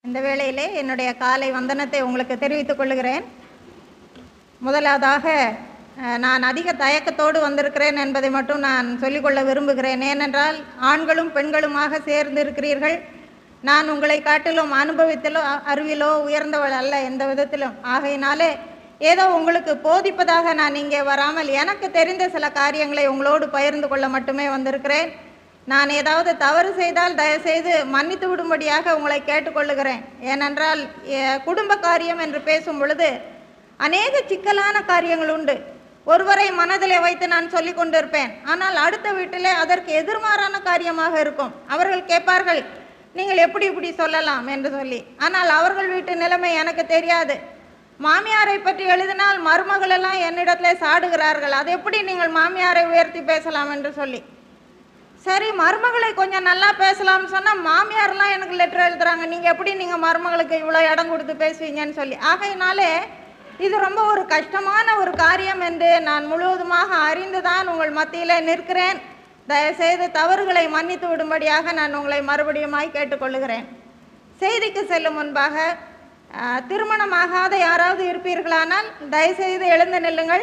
இந்த வேளையிலே என்னுடைய காலை வந்தனத்தை உங்களுக்கு தெரிவித்துக் கொள்கிறேன் முதலாவதாக அஹ், நான் அதிக தயக்கத்தோடு வந்திருக்கிறேன் என்பதை மட்டும் நான் சொல்லிக்கொள்ள விரும்புகிறேன் ஏனென்றால் ஆண்களும் பெண்களுமாக சேர்ந்து இருக்கிறீர்கள் நான் உங்களை காட்டிலும் அனுபவத்திலோ அ- அறிவிலோ உயர்ந்தவள் அல்ல எந்த விதத்திலும் ஆகையினாலே ஏதோ உங்களுக்கு போதிப்பதாக நான் இங்கே வராமல் எனக்கு தெரிந்த சில காரியங்களை உங்களோடு பகிர்ந்து கொள்ள மட்டுமே வந்திருக்கிறேன் நான் ஏதாவது தவறு செய்தால் தயவுசெய்து மன்னித்து விடும்படியாக உங்களை கேட்டுக்கொள்ளுகிறேன் ஏனென்றால் எ- குடும்ப காரியம் என்று பேசும் பொழுது அநேக சிக்கலான காரியங்கள் உண்டு ஒருவரை மனதிலே வைத்து நான் சொல்லி கொண்டிருப்பேன் ஆனால் அடுத்த வீட்டிலே அதற்கு எதிர்மாறான காரியமாக இருக்கும் அவர்கள் கேட்பார்கள் நீங்கள் எப்படி இப்படி சொல்லலாம் என்று சொல்லி ஆனால் அவர்கள் வீட்டு நிலைமை எனக்கு தெரியாது மாமியாரை பற்றி எழுதினால் மருமகள் எல்லாம் என்னிடத்திலே சாடுகிறார்கள் அது எப்படி நீங்கள் மாமியாரை உயர்த்தி பேசலாம் என்று சொல்லி சரி மருமகளை கொஞ்சம் நல்லா பேசலாம்னு சொன்னால் மாமியார்லாம் எனக்கு லெட்டர் எழுதுறாங்க நீங்கள் எப்படி நீங்கள் மருமகளுக்கு இவ்வளோ இடம் கொடுத்து பேசுவீங்கன்னு சொல்லி ஆகையினாலே இது ரொம்ப ஒரு கஷ்டமான ஒரு காரியம் என்று நான் முழுவதுமாக அறிந்துதான் உங்கள் மத்தியில் நிற்கிறேன் தயவுசெய்து தவறுகளை மன்னித்து விடும்படியாக நான் உங்களை மறுபடியுமாய் கேட்டுக்கொள்கிறேன் செய்திக்கு செல்லும் முன்பாக அஹ், திருமணமாகாத யாராவது இருப்பீர்களானால் தயவுசெய்து எழுந்து நில்லுங்கள்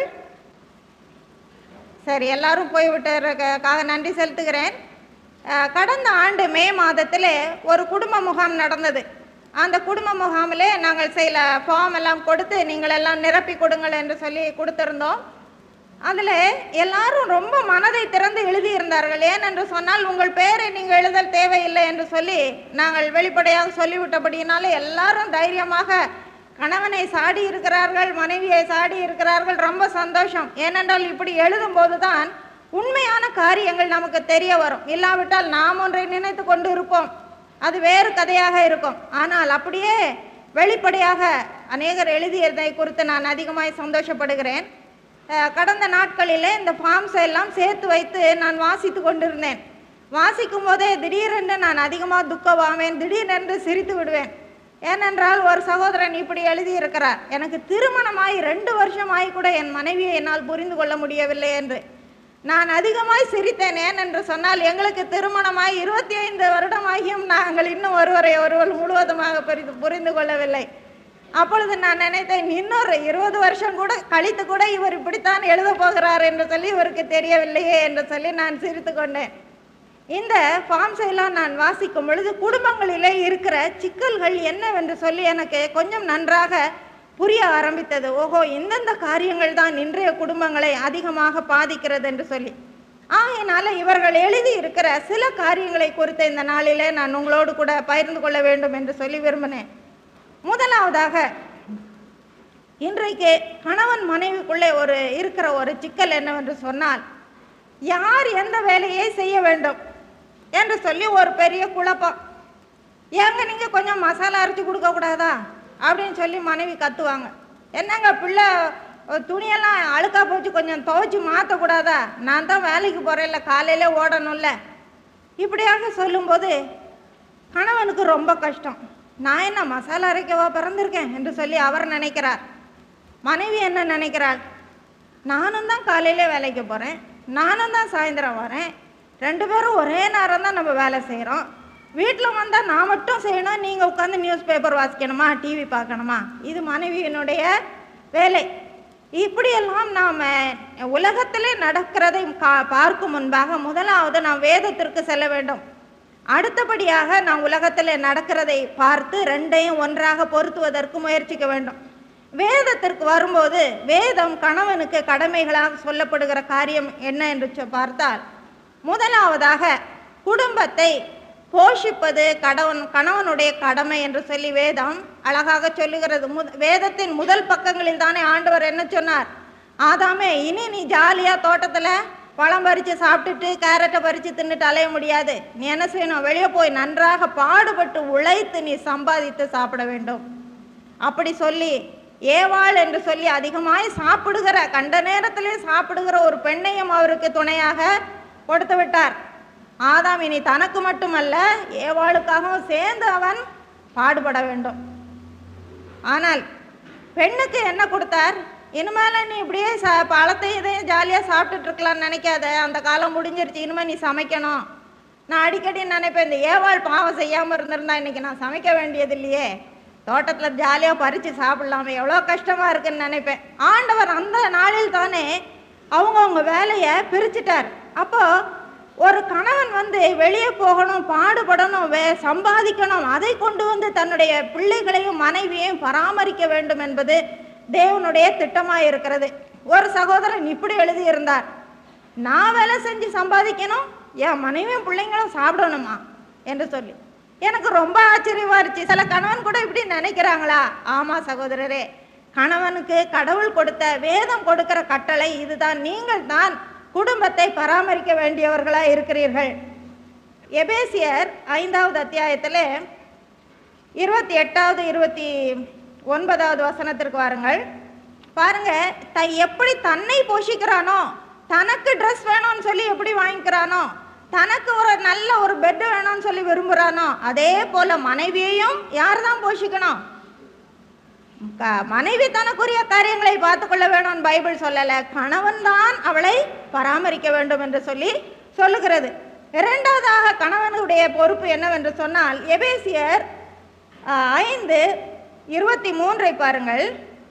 சரி எல்லாரும் போய்விட்டதற்காக நன்றி செலுத்துகிறேன் அஹ், கடந்த ஆண்டு மே மாதத்தில் ஒரு குடும்ப முகாம் நடந்தது அந்த குடும்ப முகாமிலே நாங்கள் சில ஃபார்ம் எல்லாம் கொடுத்து நீங்கள் எல்லாம் நிரப்பி கொடுங்கள் என்று சொல்லி கொடுத்திருந்தோம் அதில் எல்லாரும் ரொம்ப மனதை திறந்து எழுதியிருந்தார்கள் ஏனென்று சொன்னால் உங்கள் பெயரை நீங்கள் எழுதல் தேவையில்லை என்று சொல்லி நாங்கள் வெளிப்படையாக சொல்லிவிட்டபடியினால எல்லாரும் தைரியமாக கணவனை சாடி இருக்கிறார்கள் மனைவியை சாடி இருக்கிறார்கள் ரொம்ப சந்தோஷம் ஏனென்றால் இப்படி எழுதும்போது தான் உண்மையான காரியங்கள் நமக்கு தெரிய வரும் இல்லாவிட்டால் நாம் ஒன்றை நினைத்து கொண்டு இருப்போம் அது வேறு கதையாக இருக்கும் ஆனால் அப்படியே வெளிப்படையாக அநேகர் எழுதியதை குறித்து நான் அதிகமாய் சந்தோஷப்படுகிறேன் அஹ், கடந்த நாட்களிலே இந்த ஃபார்ம்ஸ் எல்லாம் சேர்த்து வைத்து நான் வாசித்து கொண்டிருந்தேன் வாசிக்கும் போதே திடீரென்று நான் அதிகமாக துக்கவாவேன் திடீரென்று சிரித்து விடுவேன் ஏனென்றால் ஒரு சகோதரன் இப்படி எழுதியிருக்கிறார் எனக்கு திருமணமாய் ரெண்டு வருஷமாய் கூட என் மனைவியை என்னால் புரிந்து கொள்ள முடியவில்லை என்று நான் அதிகமாய் சிரித்தேன் ஏன் என்று சொன்னால் எங்களுக்கு திருமணமாய் இருபத்தி ஐந்து வருடமாகியும் நாங்கள் இன்னும் ஒருவரை ஒருவர் முழுவதுமாக புரிந்து புரிந்து கொள்ளவில்லை அப்பொழுது நான் நினைத்தேன் இன்னொரு இருபது வருஷம் கூட கழித்து கூட இவர் இப்படித்தான் எழுத போகிறார் என்று சொல்லி இவருக்கு தெரியவில்லையே என்று சொல்லி நான் சிரித்து கொண்டேன் இந்த ஃபார்ம்ஸை எல்லாம் நான் வாசிக்கும் பொழுது குடும்பங்களிலே இருக்கிற சிக்கல்கள் என்னவென்று சொல்லி எனக்கு கொஞ்சம் நன்றாக புரிய ஆரம்பித்தது ஓஹோ இந்தந்த காரியங்கள் தான் இன்றைய குடும்பங்களை அதிகமாக பாதிக்கிறது என்று சொல்லி ஆகையினால இவர்கள் எழுதி இருக்கிற சில காரியங்களை குறித்த இந்த நாளிலே நான் உங்களோடு கூட பகிர்ந்து கொள்ள வேண்டும் என்று சொல்லி விரும்பினேன் முதலாவதாக இன்றைக்கு கணவன் மனைவிக்குள்ளே ஒரு இருக்கிற ஒரு சிக்கல் என்னவென்று சொன்னால் யார் எந்த வேலையை செய்ய வேண்டும் என்று சொல்லி ஒரு பெரிய குழப்பம் ஏங்க நீங்கள் கொஞ்சம் மசாலா அரைச்சி கொடுக்க கூடாதா அப்படின்னு சொல்லி மனைவி கத்துவாங்க என்னங்க பிள்ளை அஹ், துணியெல்லாம் அழுக்கா போச்சு கொஞ்சம் துவைச்சி மாற்றக்கூடாதா நான் தான் வேலைக்கு போகிறேன்ல காலையில ஓடணும்ல இப்படியாக சொல்லும்போது கணவனுக்கு ரொம்ப கஷ்டம் நான் என்ன மசாலா அரைக்கவா பிறந்திருக்கேன் என்று சொல்லி அவர் நினைக்கிறார் மனைவி என்ன நினைக்கிறாள் நானும் தான் காலையில வேலைக்கு போகிறேன் நானும் தான் சாயந்தரம் வரேன் ரெண்டு பேரும் ஒரே நேரம் தான் நம்ம வேலை செய்கிறோம் வீட்டில் வந்தால் நான் மட்டும் செய்யணும் நீங்கள் உட்காந்து நியூஸ் பேப்பர் வாசிக்கணுமா டிவி பார்க்கணுமா இது மனைவியினுடைய வேலை இப்படியெல்லாம் நாம் உலகத்திலே நடக்கிறதை கா பார்க்கும் முன்பாக முதலாவது நாம் வேதத்திற்கு செல்ல வேண்டும் அடுத்தபடியாக நாம் உலகத்தில் நடக்கிறதை பார்த்து ரெண்டையும் ஒன்றாக பொருத்துவதற்கு முயற்சிக்க வேண்டும் வேதத்திற்கு வரும்போது வேதம் கணவனுக்கு கடமைகளாக சொல்லப்படுகிற காரியம் என்ன என்று சொ- பார்த்தால் முதலாவதாக குடும்பத்தை போஷிப்பது கடவன் கணவனுடைய கடமை என்று சொல்லி வேதம் அழகாக சொல்லுகிறது முத வேதத்தின் முதல் பக்கங்களில் தானே ஆண்டவர் என்ன சொன்னார் ஆதாமே இனி நீ ஜாலியாக தோட்டத்தில் பழம் பறித்து சாப்பிட்டுட்டு கேரட்டை பறித்து தின்னுட்டு அலைய முடியாது நீ என்ன செய்யணும் வெளியே போய் நன்றாக பாடுபட்டு உழைத்து நீ சம்பாதித்து சாப்பிட வேண்டும் அப்படி சொல்லி ஏவாள் என்று சொல்லி அதிகமாய் சாப்பிடுகிற கண்ட நேரத்திலே சாப்பிடுகிற ஒரு பெண்ணையும் அவருக்கு துணையாக கொடுத்து விட்டார் ஆதாம் இனி தனக்கு மட்டுமல்ல ஏவாளுக்காகவும் சேர்ந்து அவன் பாடுபட வேண்டும் ஆனால் பெண்ணுக்கு என்ன கொடுத்தார் இனிமேல நீ இப்படியே ச பழத்தையும் இதையும் ஜாலியாக சாப்பிட்டுட்டு இருக்கலாம்னு நினைக்காத அந்த காலம் முடிஞ்சிருச்சு இனிமேல் நீ சமைக்கணும் நான் அடிக்கடி நினைப்பேன் இந்த ஏவாள் பாவம் செய்யாமல் இருந்திருந்தா இன்னைக்கு நான் சமைக்க வேண்டியது இல்லையே தோட்டத்தில் ஜாலியாக பறித்து சாப்பிடலாமே எவ்வளோ கஷ்டமாக இருக்குன்னு நினைப்பேன் ஆண்டவர் அந்த நாளில் தானே அவங்கவுங்க வேலையை பிரிச்சுட்டார் அப்போ ஒரு கணவன் வந்து வெளியே போகணும் பாடுபடணும் வே சம்பாதிக்கணும் அதை கொண்டு வந்து தன்னுடைய பிள்ளைகளையும் மனைவியையும் பராமரிக்க வேண்டும் என்பது தேவனுடைய திட்டமாக இருக்கிறது ஒரு சகோதரன் இப்படி எழுதியிருந்தார் நான் வேலை செஞ்சு சம்பாதிக்கணும் என் மனைவியும் பிள்ளைங்களும் சாப்பிடணுமா என்று சொல்லி எனக்கு ரொம்ப ஆச்சரியமா இருந்துச்சு சில கணவன் கூட இப்படி நினைக்கிறாங்களா ஆமா சகோதரரே கணவனுக்கு கடவுள் கொடுத்த வேதம் கொடுக்கிற கட்டளை இதுதான் நீங்கள் தான் குடும்பத்தை பராமரிக்க வேண்டியவர்களா இருக்கிறீர்கள் எபேசியர் ஐந்தாவது அத்தியாயத்தில் இருபத்தி எட்டாவது இருபத்தி ஒன்பதாவது வசனத்திற்கு வாருங்கள் பாருங்க த எப்படி தன்னை போஷிக்கிறானோ தனக்கு ட்ரெஸ் வேணும்னு சொல்லி எப்படி வாங்கிக்கிறானோ தனக்கு ஒரு நல்ல ஒரு பெட் வேணும்னு சொல்லி விரும்புகிறானோ அதே போல மனைவியையும் யார் தான் போஷிக்கணும் க- மனைவி தனக்குரிய காரியங்களை பார்த்து கொள்ள வேணும்னு பைபிள் சொல்லலை கணவன் தான் அவளை பராமரிக்க வேண்டும் என்று சொல்லி சொல்லுகிறது இரண்டாவதாக கணவனுடைய பொறுப்பு என்னவென்று சொன்னால் எபேசியர் ஆஹ், ஐந்து இருபத்தி மூன்றை பாருங்கள்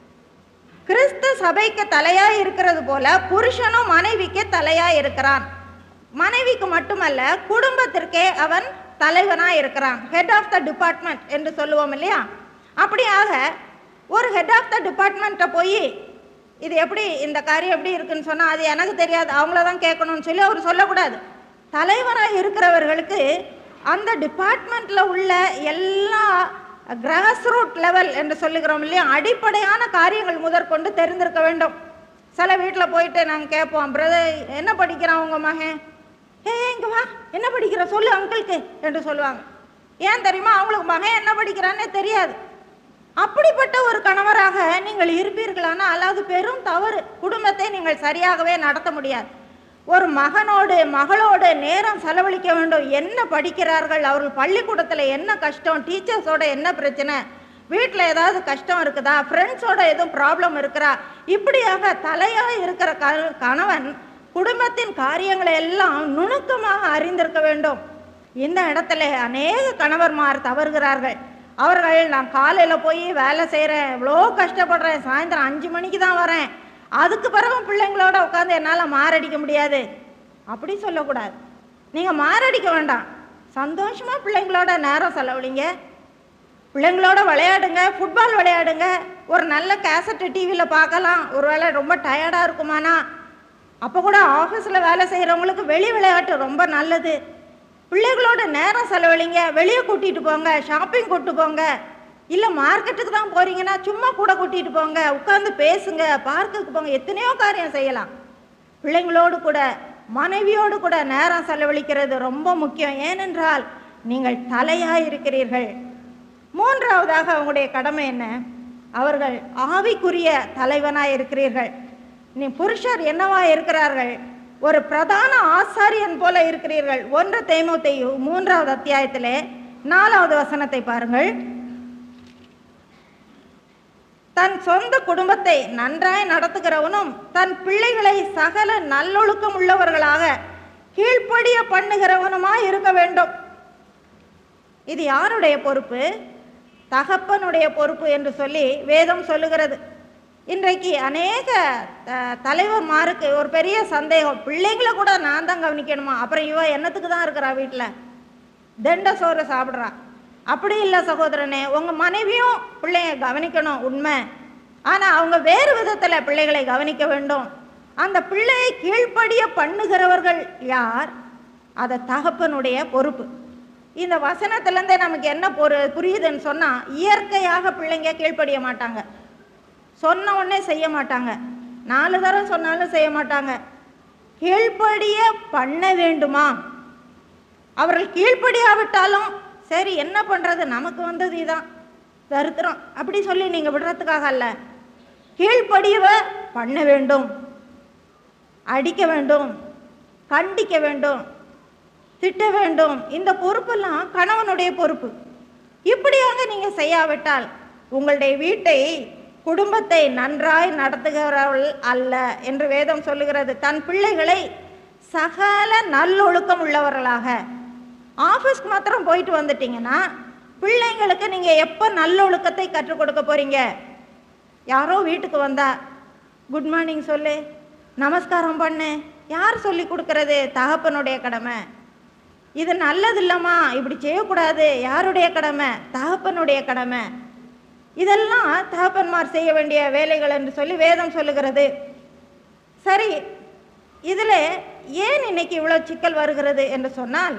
கிறிஸ்து சபைக்கு தலையாய் இருக்கிறது போல புருஷனும் மனைவிக்கு தலையாய் இருக்கிறான் மனைவிக்கு மட்டுமல்ல குடும்பத்திற்கே அவன் தலைவனாய் இருக்கிறான் ஹெட் ஆஃப் த டிபார்ட்மெண்ட் என்று சொல்லுவோம் இல்லையா அப்படியாக ஒரு ஹெட் ஆஃப் த டிபார்ட்மெண்ட்டை போய் இது எப்படி இந்த காரியம் எப்படி இருக்குன்னு சொன்னால் அது எனக்கு தெரியாது அவங்கள தான் கேட்கணும்னு சொல்லி அவர் சொல்லக்கூடாது தலைவராக இருக்கிறவர்களுக்கு அந்த டிபார்ட்மெண்ட்டில் உள்ள எல்லா கிராஸ் ரூட் லெவல் என்று சொல்லுகிறோம் இல்லையா அடிப்படையான காரியங்கள் முதற்கொண்டு தெரிந்திருக்க வேண்டும் சில வீட்டில் போயிட்டு நாங்கள் கேட்போம் பிரதர் என்ன படிக்கிறான் உங்கள் மகன் ஏ இங்க வா என்ன படிக்கிற சொல்லு அங்கிளுக்கு என்று சொல்லுவாங்க ஏன் தெரியுமா அவங்களுக்கு மகன் என்ன படிக்கிறான்னே தெரியாது அப்படிப்பட்ட ஒரு கணவராக நீங்கள் இருப்பீர்களானால் அது பெரும் தவறு குடும்பத்தை நீங்கள் சரியாகவே நடத்த முடியாது ஒரு மகனோடு மகளோடு நேரம் செலவழிக்க வேண்டும் என்ன படிக்கிறார்கள் அவர்கள் பள்ளிக்கூடத்தில் என்ன கஷ்டம் டீச்சர்ஸோட என்ன பிரச்சனை வீட்டில் ஏதாவது கஷ்டம் இருக்குதா ஃப்ரெண்ட்ஸோட எதுவும் ப்ராப்ளம் இருக்கிறா இப்படியாக தலையாக இருக்கிற க கணவன் குடும்பத்தின் காரியங்களை எல்லாம் நுணுக்கமாக அறிந்திருக்க வேண்டும் இந்த இடத்துல அநேக கணவர்மார் தவறுகிறார்கள் அவர்கள் நான் காலையில் போய் வேலை செய்கிறேன் இவ்வளோ கஷ்டப்படுறேன் சாயந்தரம் அஞ்சு மணிக்கு தான் வரேன் அதுக்கு பிறகு பிள்ளைங்களோட உட்காந்து என்னால் மாரடிக்க முடியாது அப்படி சொல்லக்கூடாது நீங்கள் மாரடிக்க வேண்டாம் சந்தோஷமாக பிள்ளைங்களோட நேரம் செலவழிங்க பிள்ளைங்களோட விளையாடுங்க ஃபுட்பால் விளையாடுங்க ஒரு நல்ல கேசட்டு டிவியில் பார்க்கலாம் ஒருவேளை ரொம்ப டயர்டாக இருக்குமானா அப்போ கூட ஆஃபீஸில் வேலை செய்கிறவங்களுக்கு வெளி விளையாட்டு ரொம்ப நல்லது பிள்ளைகளோட நேரம் செலவழிங்க வெளியே கூட்டிகிட்டு போங்க ஷாப்பிங் கூட்டு போங்க இல்லை மார்க்கெட்டுக்கு தான் போகிறீங்கன்னா சும்மா கூட கூட்டிகிட்டு போங்க உட்காந்து பேசுங்க பார்க்குக்கு போங்க எத்தனையோ காரியம் செய்யலாம் பிள்ளைங்களோடு கூட மனைவியோடு கூட நேரம் செலவழிக்கிறது ரொம்ப முக்கியம் ஏனென்றால் நீங்கள் தலையாக இருக்கிறீர்கள் மூன்றாவதாக அவங்களுடைய கடமை என்ன அவர்கள் ஆவிக்குரிய தலைவனாய் இருக்கிறீர்கள் நீ புருஷர் என்னவா இருக்கிறார்கள் ஒரு பிரதான ஆசாரியன் போல இருக்கிறீர்கள் ஒன்று தேமோத்தேயு மூன்றாவது அத்தியாயத்திலே நாலாவது வசனத்தை பாருங்கள் தன் சொந்த குடும்பத்தை நன்றாய் நடத்துகிறவனும் தன் பிள்ளைகளை சகல நல்லொழுக்கம் உள்ளவர்களாக கீழ்ப்படிய பண்ணுகிறவனுமாய் இருக்க வேண்டும் இது யாருடைய பொறுப்பு தகப்பனுடைய பொறுப்பு என்று சொல்லி வேதம் சொல்லுகிறது இன்றைக்கு அநேக த- தலைவர்மாருக்கு ஒரு பெரிய சந்தேகம் பிள்ளைங்களை கூட நான் தான் கவனிக்கணுமா அப்புறம் இவ என்னத்துக்கு தான் இருக்கிறா வீட்டில் தெண்ட சோறு சாப்பிட்றா அப்படி இல்லை சகோதரனே உங்கள் மனைவியும் பிள்ளைய கவனிக்கணும் உண்மை ஆனால் அவங்க வேறு விதத்தில் பிள்ளைகளை கவனிக்க வேண்டும் அந்த பிள்ளையை கீழ்ப்படிய பண்ணுகிறவர்கள் யார் அதை தகப்பனுடைய பொறுப்பு இந்த வசனத்திலேருந்தே நமக்கு என்ன பொரு புரியுதுன்னு சொன்னால் இயற்கையாக பிள்ளைங்க கீழ்ப்படிய மாட்டாங்க சொன்ன உடனே செய்ய மாட்டாங்க நாலு தடவை சொன்னாலும் செய்ய மாட்டாங்க கீழ்ப்படிய பண்ண வேண்டுமா அவர்கள் கீழ்ப்படியாவிட்டாலும் சரி என்ன பண்ணுறது நமக்கு வந்தது இதான் தருத்திரம் அப்படி சொல்லி நீங்கள் விடுறதுக்காக அல்ல கீழ்ப்படியவ பண்ண வேண்டும் அடிக்க வேண்டும் கண்டிக்க வேண்டும் திட்ட வேண்டும் இந்த பொறுப்பெல்லாம் கணவனுடைய பொறுப்பு இப்படியாக நீங்கள் செய்யாவிட்டால் உங்களுடைய வீட்டை குடும்பத்தை நன்றாய் நடத்துகிறவர்கள் அல்ல என்று வேதம் சொல்லுகிறது தன் பிள்ளைகளை சகல நல்லொழுக்கம் உள்ளவர்களாக ஆஃபீஸ்க்கு மாத்திரம் போயிட்டு வந்துட்டீங்கன்னா பிள்ளைங்களுக்கு நீங்கள் எப்போ நல்லொழுக்கத்தை கற்றுக் கொடுக்க போகிறீங்க யாரோ வீட்டுக்கு வந்தா குட் மார்னிங் சொல்லு நமஸ்காரம் பண்ணு யார் சொல்லி கொடுக்கறது தகப்பனுடைய கடமை இது நல்லது இல்லம்மா இப்படி செய்யக்கூடாது யாருடைய கடமை தகப்பனுடைய கடமை இதெல்லாம் தகப்பன்மார் செய்ய வேண்டிய வேலைகள் என்று சொல்லி வேதம் சொல்லுகிறது சரி இதில் ஏன் இன்னைக்கு இவ்வளோ சிக்கல் வருகிறது என்று சொன்னால்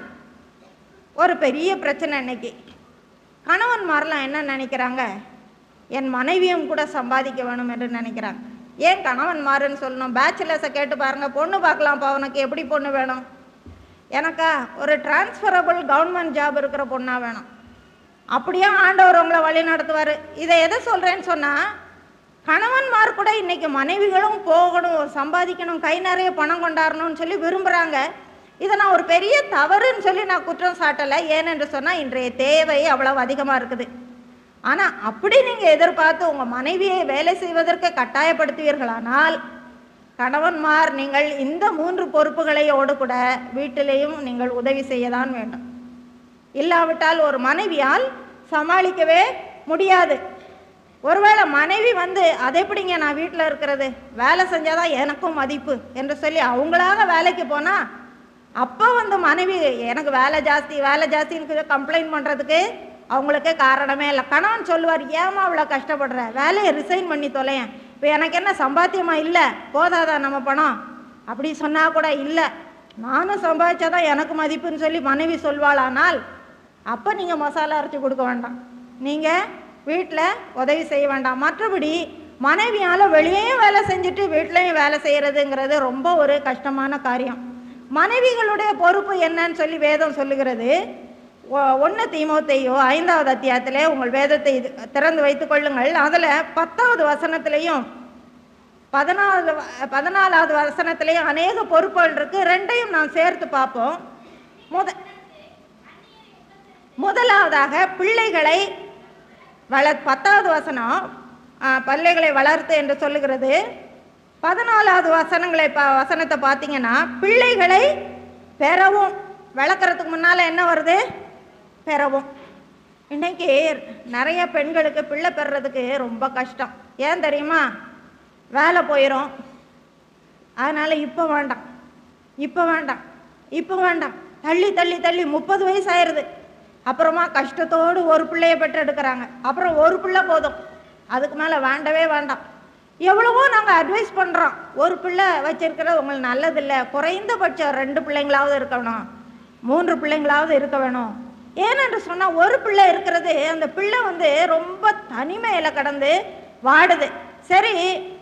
ஒரு பெரிய பிரச்சனை இன்னைக்கு கணவன்மாரெலாம் என்ன நினைக்கிறாங்க என் மனைவியும் கூட சம்பாதிக்க வேணும் என்று நினைக்கிறாங்க ஏன் கணவன்மாருன்னு சொல்லணும் பேச்சுலர்ஸை கேட்டு பாருங்க பொண்ணு பார்க்கலாம்ப்பா உனக்கு எப்படி பொண்ணு வேணும் எனக்கா ஒரு டிரான்ஸ்ஃபரபிள் கவர்மெண்ட் ஜாப் இருக்கிற பொண்ணாக வேணும் அப்படியே ஆண்டவர் உங்களை வழி நடத்துவார் இதை எதை சொல்கிறேன்னு சொன்னால் கணவன்மார் கூட இன்னைக்கு மனைவிகளும் போகணும் சம்பாதிக்கணும் கை நிறைய பணம் கொண்டாடணும்னு சொல்லி விரும்புகிறாங்க இதை நான் ஒரு பெரிய தவறுன்னு சொல்லி நான் குற்றம் சாட்டலை ஏனென்று சொன்னால் இன்றைய தேவை அவ்வளவு அதிகமாக இருக்குது ஆனால் அப்படி நீங்கள் எதிர்பார்த்து உங்கள் மனைவியை வேலை செய்வதற்கு கட்டாயப்படுத்துவீர்களானால் கணவன்மார் நீங்கள் இந்த மூன்று பொறுப்புகளையோடு கூட வீட்டிலேயும் நீங்கள் உதவி செய்ய தான் வேண்டும் இல்லாவிட்டால் ஒரு மனைவியால் சமாளிக்கவே முடியாது ஒருவேளை மனைவி வந்து அதை எப்படிங்க நான் வீட்டில் இருக்கிறது வேலை செஞ்சாதான் எனக்கும் மதிப்பு என்று சொல்லி அவங்களாக வேலைக்கு போனால் அப்போ வந்து மனைவி எனக்கு வேலை ஜாஸ்தி வேலை ஜாஸ்தின்னு கம்ப்ளைண்ட் பண்ணுறதுக்கு அவங்களுக்கு காரணமே இல்லை கணவன் சொல்லுவார் ஏமா அவ்வளோ கஷ்டப்படுற வேலையை ரிசைன் பண்ணி தொலையேன் இப்போ எனக்கு என்ன சம்பாத்தியமா இல்லை போதாதா நம்ம பணம் அப்படி சொன்னால் கூட இல்லை நானும் சம்பாதிச்சாதான் எனக்கு மதிப்புன்னு சொல்லி மனைவி சொல்வாளானால் அப்போ நீங்கள் மசாலா அரைச்சி கொடுக்க வேண்டாம் நீங்கள் வீட்டில் உதவி செய்ய வேண்டாம் மற்றபடி மனைவியால் வெளியேயும் வேலை செஞ்சுட்டு வீட்லேயும் வேலை செய்கிறதுங்கிறது ரொம்ப ஒரு கஷ்டமான காரியம் மனைவிகளுடைய பொறுப்பு என்னன்னு சொல்லி வேதம் சொல்லுகிறது ஒன்று தீமோத்தையோ ஐந்தாவது அத்தியாயத்திலே உங்கள் வேதத்தை இது- திறந்து வைத்துக் கொள்ளுங்கள் அதில் பத்தாவது வசனத்திலையும் பதினாலு வ- பதினாலாவது வசனத்திலையும் அநேக பொறுப்புகள் இருக்கு ரெண்டையும் நாம் சேர்த்து பார்ப்போம் முத முதலாவதாக பிள்ளைகளை வள பத்தாவது வசனம் ஆ, பிள்ளைகளை வளர்த்து என்று சொல்லுகிறது பதினாலாவது வசனங்களை ப வசனத்தை பார்த்தீங்கன்னா பிள்ளைகளை பெறவும் வளர்க்குறதுக்கு முன்னால் என்ன வருது பெறவும் இன்னைக்கு நிறைய பெண்களுக்கு பிள்ளை பெறுறதுக்கு ரொம்ப கஷ்டம் ஏன் தெரியுமா வேலை போயிடும் அதனால் இப்போ வேண்டாம் இப்போ வேண்டாம் இப்போ வேண்டாம் தள்ளி தள்ளி தள்ளி முப்பது வயசு ஆயிடுது அப்புறமா கஷ்டத்தோடு ஒரு பிள்ளைய பெற்றெடுக்கிறாங்க அப்புறம் ஒரு பிள்ளை போதும் அதுக்கு மேலே வேண்டவே வேண்டாம் எவ்வளவோ நாங்கள் அட்வைஸ் பண்ணுறோம் ஒரு பிள்ளை வச்சிருக்கிறது உங்களுக்கு நல்லதில்லை குறைந்தபட்சம் ரெண்டு பிள்ளைங்களாவது இருக்கணும் மூன்று பிள்ளைங்களாவது இருக்க வேணும் ஏனென்று சொன்னால் ஒரு பிள்ளை இருக்கிறது அந்த பிள்ளை வந்து ரொம்ப தனிமையில் கடந்து வாடுது சரி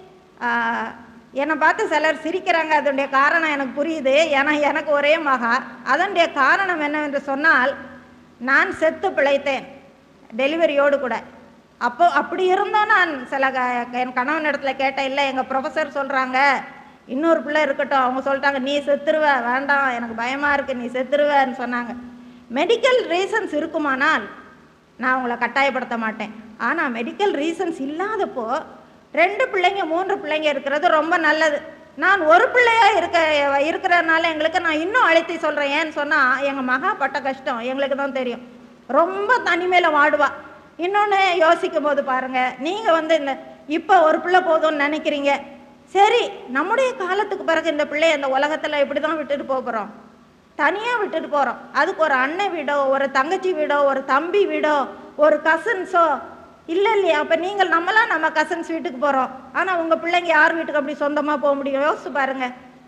ஆஹ், என்னை பார்த்து சிலர் சிரிக்கிறாங்க அதனுடைய காரணம் எனக்கு புரியுது ஏன்னா எனக்கு ஒரே மகா அதனுடைய காரணம் என்னவென்று சொன்னால் நான் செத்து பிழைத்தேன் டெலிவரியோடு கூட அப்போ அப்படி இருந்தும் நான் சில க- என் கணவன் இடத்துல கேட்டேன் இல்லை எங்கள் ப்ரொஃபஸர் சொல்கிறாங்க இன்னொரு பிள்ளை இருக்கட்டும் அவங்க சொல்லிட்டாங்க நீ செத்துருவ வேண்டாம் எனக்கு பயமாக இருக்குது நீ செத்துருவேன்னு சொன்னாங்க மெடிக்கல் ரீசன்ஸ் இருக்குமானால் நான் உங்களை கட்டாயப்படுத்த மாட்டேன் ஆனால் மெடிக்கல் ரீசன்ஸ் இல்லாதப்போ ரெண்டு பிள்ளைங்க மூன்று பிள்ளைங்க இருக்கிறது ரொம்ப நல்லது நான் ஒரு பிள்ளையா இருக்க இருக்கிறதுனால எங்களுக்கு நான் இன்னும் அழுத்தி சொல்கிறேன் ஏன்னு சொன்னால் எங்கள் மகா பட்ட கஷ்டம் எங்களுக்கு தான் தெரியும் ரொம்ப தனிமையில் வாடுவா இன்னொன்று யோசிக்கும் போது பாருங்க நீங்கள் வந்து இந்த இப்போ ஒரு பிள்ளை போதும்னு நினைக்கிறீங்க சரி நம்முடைய காலத்துக்கு பிறகு இந்த பிள்ளைய இந்த உலகத்தில் இப்படி தான் விட்டுட்டு போக போகிறோம் தனியாக விட்டுட்டு போகிறோம் அதுக்கு ஒரு அண்ணன் வீடோ ஒரு தங்கச்சி வீடோ ஒரு தம்பி வீடோ ஒரு கசின்ஸோ இல்லை இல்லையா அப்போ நீங்கள் நம்மளாம் நம்ம கசின்ஸ் வீட்டுக்கு போகிறோம் ஆனால் உங்கள் பிள்ளைங்க யார் வீட்டுக்கு அப்படி சொந்தமாக போக முடியும் யோசிச்சு பாருங்க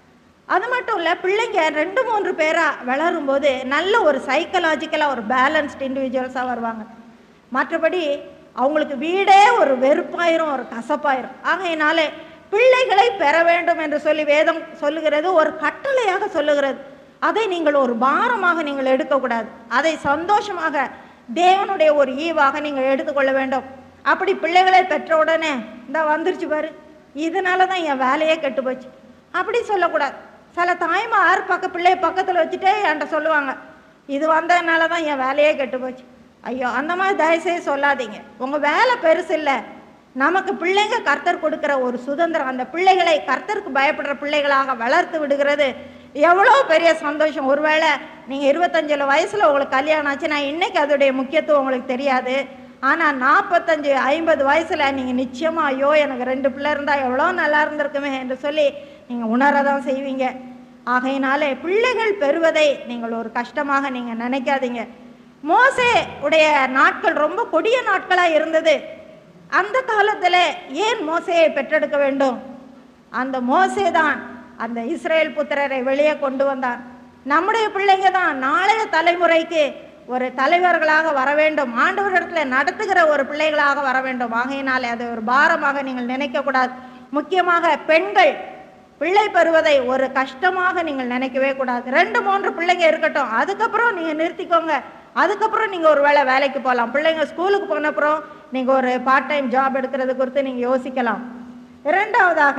அது மட்டும் இல்லை பிள்ளைங்க ரெண்டு மூன்று பேராக வளரும்போது நல்ல ஒரு சைக்கலாஜிக்கலாக ஒரு பேலன்ஸ்டு இண்டிவிஜுவல்ஸாக வருவாங்க மற்றபடி அவங்களுக்கு வீடே ஒரு வெறுப்பாயிரும் ஒரு கசப்பாயிரும் ஆகையினால பிள்ளைகளை பெற வேண்டும் என்று சொல்லி வேதம் சொல்லுகிறது ஒரு கட்டளையாக சொல்லுகிறது அதை நீங்கள் ஒரு பாரமாக நீங்கள் எடுக்கக்கூடாது அதை சந்தோஷமாக தேவனுடைய ஒரு ஈவாக நீங்கள் எடுத்துக்கொள்ள வேண்டும் அப்படி பிள்ளைகளை பெற்ற உடனே இந்த வந்துருச்சு பாரு இதனால தான் என் வேலையே கெட்டு போச்சு அப்படி சொல்லக்கூடாது சில தாய்மார் பக்க பிள்ளைய பக்கத்தில் வச்சுட்டே என்கிட்ட சொல்லுவாங்க இது வந்ததுனால தான் என் வேலையே கெட்டு போச்சு ஐயோ அந்த மாதிரி தயவுசெய்து சொல்லாதீங்க உங்கள் வேலை பெருசு இல்லை நமக்கு பிள்ளைங்க கர்த்தர் கொடுக்கிற ஒரு சுதந்திரம் அந்த பிள்ளைகளை கர்த்தருக்கு பயப்படுற பிள்ளைகளாக வளர்த்து விடுகிறது எவ்வளோ பெரிய சந்தோஷம் ஒருவேளை நீங்கள் இருபத்தஞ்சில் வயசில் உங்களுக்கு கல்யாணம் ஆச்சுன்னா இன்னைக்கு அதோடைய முக்கியத்துவம் உங்களுக்கு தெரியாது ஆனால் நாற்பத்தஞ்சு ஐம்பது வயசில் நீங்கள் நிச்சயமாக ஐயோ எனக்கு ரெண்டு பிள்ளை இருந்தால் எவ்வளோ நல்லா இருந்திருக்குமே என்று சொல்லி நீங்கள் உணர தான் செய்வீங்க ஆகையினாலே பிள்ளைகள் பெறுவதை நீங்கள் ஒரு கஷ்டமாக நீங்கள் நினைக்காதீங்க மோசே உடைய நாட்கள் ரொம்ப கொடிய நாட்களாக இருந்தது அந்த காலத்தில் ஏன் மோசையை பெற்றெடுக்க வேண்டும் அந்த மோசே தான் அந்த இஸ்ரேல் புத்திரரை வெளியே கொண்டு வந்தார் நம்முடைய பிள்ளைங்க தான் நாளைய தலைமுறைக்கு ஒரு தலைவர்களாக வர வேண்டும் ஆண்டவரிடத்தில் நடத்துகிற ஒரு பிள்ளைகளாக வர வேண்டும் ஆகையினாலே அது ஒரு பாரமாக நீங்கள் நினைக்கக்கூடாது முக்கியமாக பெண்கள் பிள்ளை பெறுவதை ஒரு கஷ்டமாக நீங்கள் நினைக்கவே கூடாது ரெண்டு மூன்று பிள்ளைங்க இருக்கட்டும் அதுக்கப்புறம் நீங்கள் நிறுத்திக்கோங்க அதுக்கப்புறம் நீங்கள் ஒரு வேளை வேலைக்கு போகலாம் பிள்ளைங்க ஸ்கூலுக்கு போன அப்புறம் நீங்கள் ஒரு பார்ட் டைம் ஜாப் எடுக்கிறது குறித்து நீங்கள் யோசிக்கலாம் இரண்டாவதாக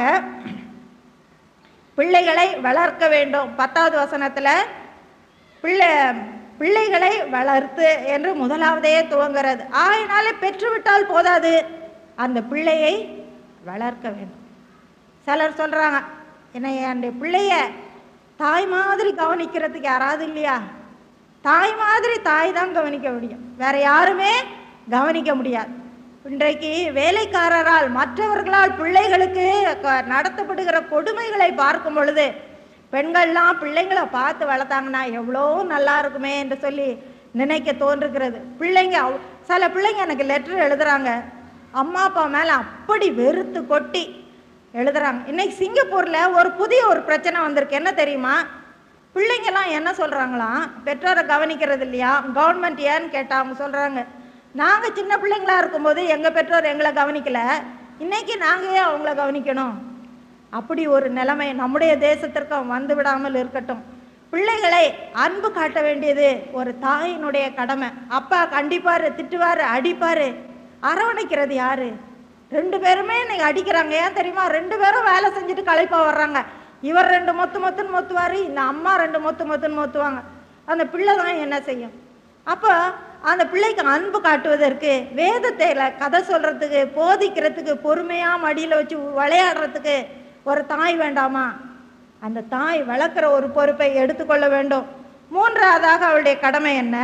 பிள்ளைகளை வளர்க்க வேண்டும் பத்தாவது வசனத்தில் பிள்ளை பிள்ளைகளை வளர்த்து என்று முதலாவதே துவங்குறது ஆயினாலே பெற்றுவிட்டால் போதாது அந்த பிள்ளையை வளர்க்க வேண்டும் சிலர் சொல்கிறாங்க என்ன என் பிள்ளைய தாய் மாதிரி கவனிக்கிறதுக்கு யாராவது இல்லையா தாய் மாதிரி தாய் தான் கவனிக்க முடியும் வேற யாருமே கவனிக்க முடியாது இன்றைக்கு வேலைக்காரரால் மற்றவர்களால் பிள்ளைகளுக்கு க- நடத்தப்படுகிற கொடுமைகளை பார்க்கும் பொழுது பெண்கள்லாம் பிள்ளைங்களை பார்த்து வளர்த்தாங்கன்னா எவ்வளோ நல்லா இருக்குமே என்று சொல்லி நினைக்க தோன்றுகிறது பிள்ளைங்க அவ்- சில பிள்ளைங்க எனக்கு லெட்டர் எழுதுறாங்க அம்மா அப்பா மேலே அப்படி வெறுத்து கொட்டி எழுதுறாங்க இன்னைக்கு சிங்கப்பூரில் ஒரு புதிய ஒரு பிரச்சனை வந்திருக்கு என்ன தெரியுமா பிள்ளைங்கெல்லாம் என்ன சொல்கிறாங்களாம் பெற்றோரை கவனிக்கிறது இல்லையா கவர்மெண்ட் ஏன்னு கேட்டால் அவங்க சொல்கிறாங்க நாங்கள் சின்ன பிள்ளைங்களா இருக்கும்போது எங்கள் பெற்றோர் எங்களை கவனிக்கல இன்னைக்கு நாங்கள் ஏன் அவங்கள கவனிக்கணும் அப்படி ஒரு நிலைமை நம்முடைய தேசத்திற்கும் வந்து விடாமல் இருக்கட்டும் பிள்ளைகளை அன்பு காட்ட வேண்டியது ஒரு தாயினுடைய கடமை அப்பா கண்டிப்பாரு திட்டுவாரு அடிப்பாரு அரவணைக்கிறது யாரு ரெண்டு பேருமே இன்னைக்கு அடிக்கிறாங்க ஏன் தெரியுமா ரெண்டு பேரும் வேலை செஞ்சுட்டு களைப்பா வர்றாங்க இவர் ரெண்டு மொத்து மொத்துன்னு மொத்துவாரு இந்த அம்மா ரெண்டு மொத்து மொத்துன்னு மொத்துவாங்க அந்த பிள்ளை தான் என்ன செய்யும் அப்போ அந்த பிள்ளைக்கு அன்பு காட்டுவதற்கு வேதத்தைல கதை சொல்றதுக்கு போதிக்கிறதுக்கு பொறுமையா மடியில வச்சு விளையாடுறதுக்கு ஒரு தாய் வேண்டாமா அந்த தாய் வளர்க்குற ஒரு பொறுப்பை எடுத்துக்கொள்ள வேண்டும் மூன்றாவதாக அவளுடைய கடமை என்ன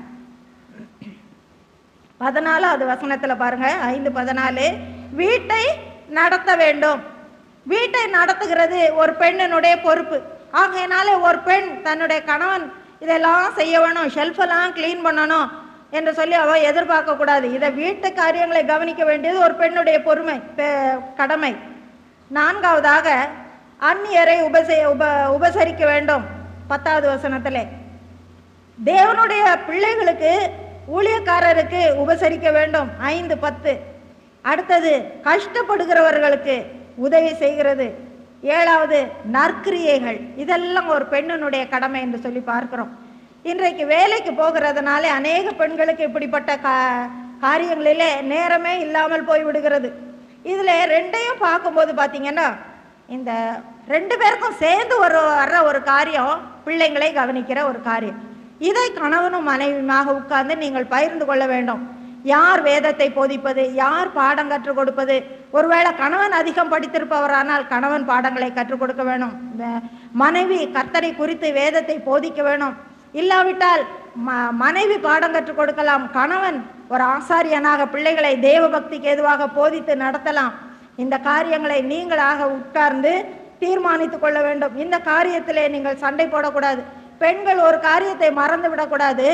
பதினாலாவது வசனத்துல பாருங்க ஐந்து பதினாலு வீட்டை நடத்த வேண்டும் வீட்டை நடத்துகிறது ஒரு பெண்ணினுடைய பொறுப்பு ஆகையினால ஒரு பெண் தன்னுடைய கணவன் இதெல்லாம் செய்ய வேணும் ஷெல்ஃபெல்லாம் க்ளீன் பண்ணணும் என்று சொல்லி அவ எதிர்பார்க்க கூடாது இதை வீட்டு காரியங்களை கவனிக்க வேண்டியது ஒரு பெண்ணுடைய பொறுமை பெ- கடமை நான்காவதாக அந்நியரை உபசே உப உபசரிக்க வேண்டும் பத்தாவது வசனத்திலே தேவனுடைய பிள்ளைகளுக்கு ஊழியக்காரருக்கு உபசரிக்க வேண்டும் ஐந்து பத்து அடுத்தது கஷ்டப்படுகிறவர்களுக்கு உதவி செய்கிறது ஏழாவது நற்கிரியைகள் இதெல்லாம் ஒரு பெண்ணினுடைய கடமை என்று சொல்லி பார்க்கிறோம் இன்றைக்கு வேலைக்கு போகிறதுனாலே அநேக பெண்களுக்கு இப்படிப்பட்ட கா காரியங்களிலே நேரமே இல்லாமல் போய் விடுகிறது இதில் ரெண்டையும் பார்க்கும்போது பார்த்தீங்கன்னா இந்த ரெண்டு பேருக்கும் சேர்ந்து ஒரு வர்ற ஒரு காரியம் பிள்ளைங்களை கவனிக்கிற ஒரு காரியம் இதை கணவனும் மனைவியுமாக உட்கார்ந்து நீங்கள் பகிர்ந்து கொள்ள வேண்டும் யார் வேதத்தை போதிப்பது யார் பாடம் கற்றுக் கொடுப்பது ஒருவேளை கணவன் அதிகம் படித்திருப்பவரானால் கணவன் பாடங்களை கற்றுக் கொடுக்க வேணும் ம- மனைவி கர்த்தரை குறித்து வேதத்தை போதிக்க வேணும் இல்லாவிட்டால் ம மனைவி பாடம் கற்றுக் கொடுக்கலாம் கணவன் ஒரு ஆசாரியனாக பிள்ளைகளை தேவ பக்திக்கு எதுவாக போதித்து நடத்தலாம் இந்த காரியங்களை நீங்களாக உட்கார்ந்து தீர்மானித்துக் கொள்ள வேண்டும் இந்த காரியத்திலே நீங்கள் சண்டை போடக்கூடாது பெண்கள் ஒரு காரியத்தை மறந்து விடக்கூடாது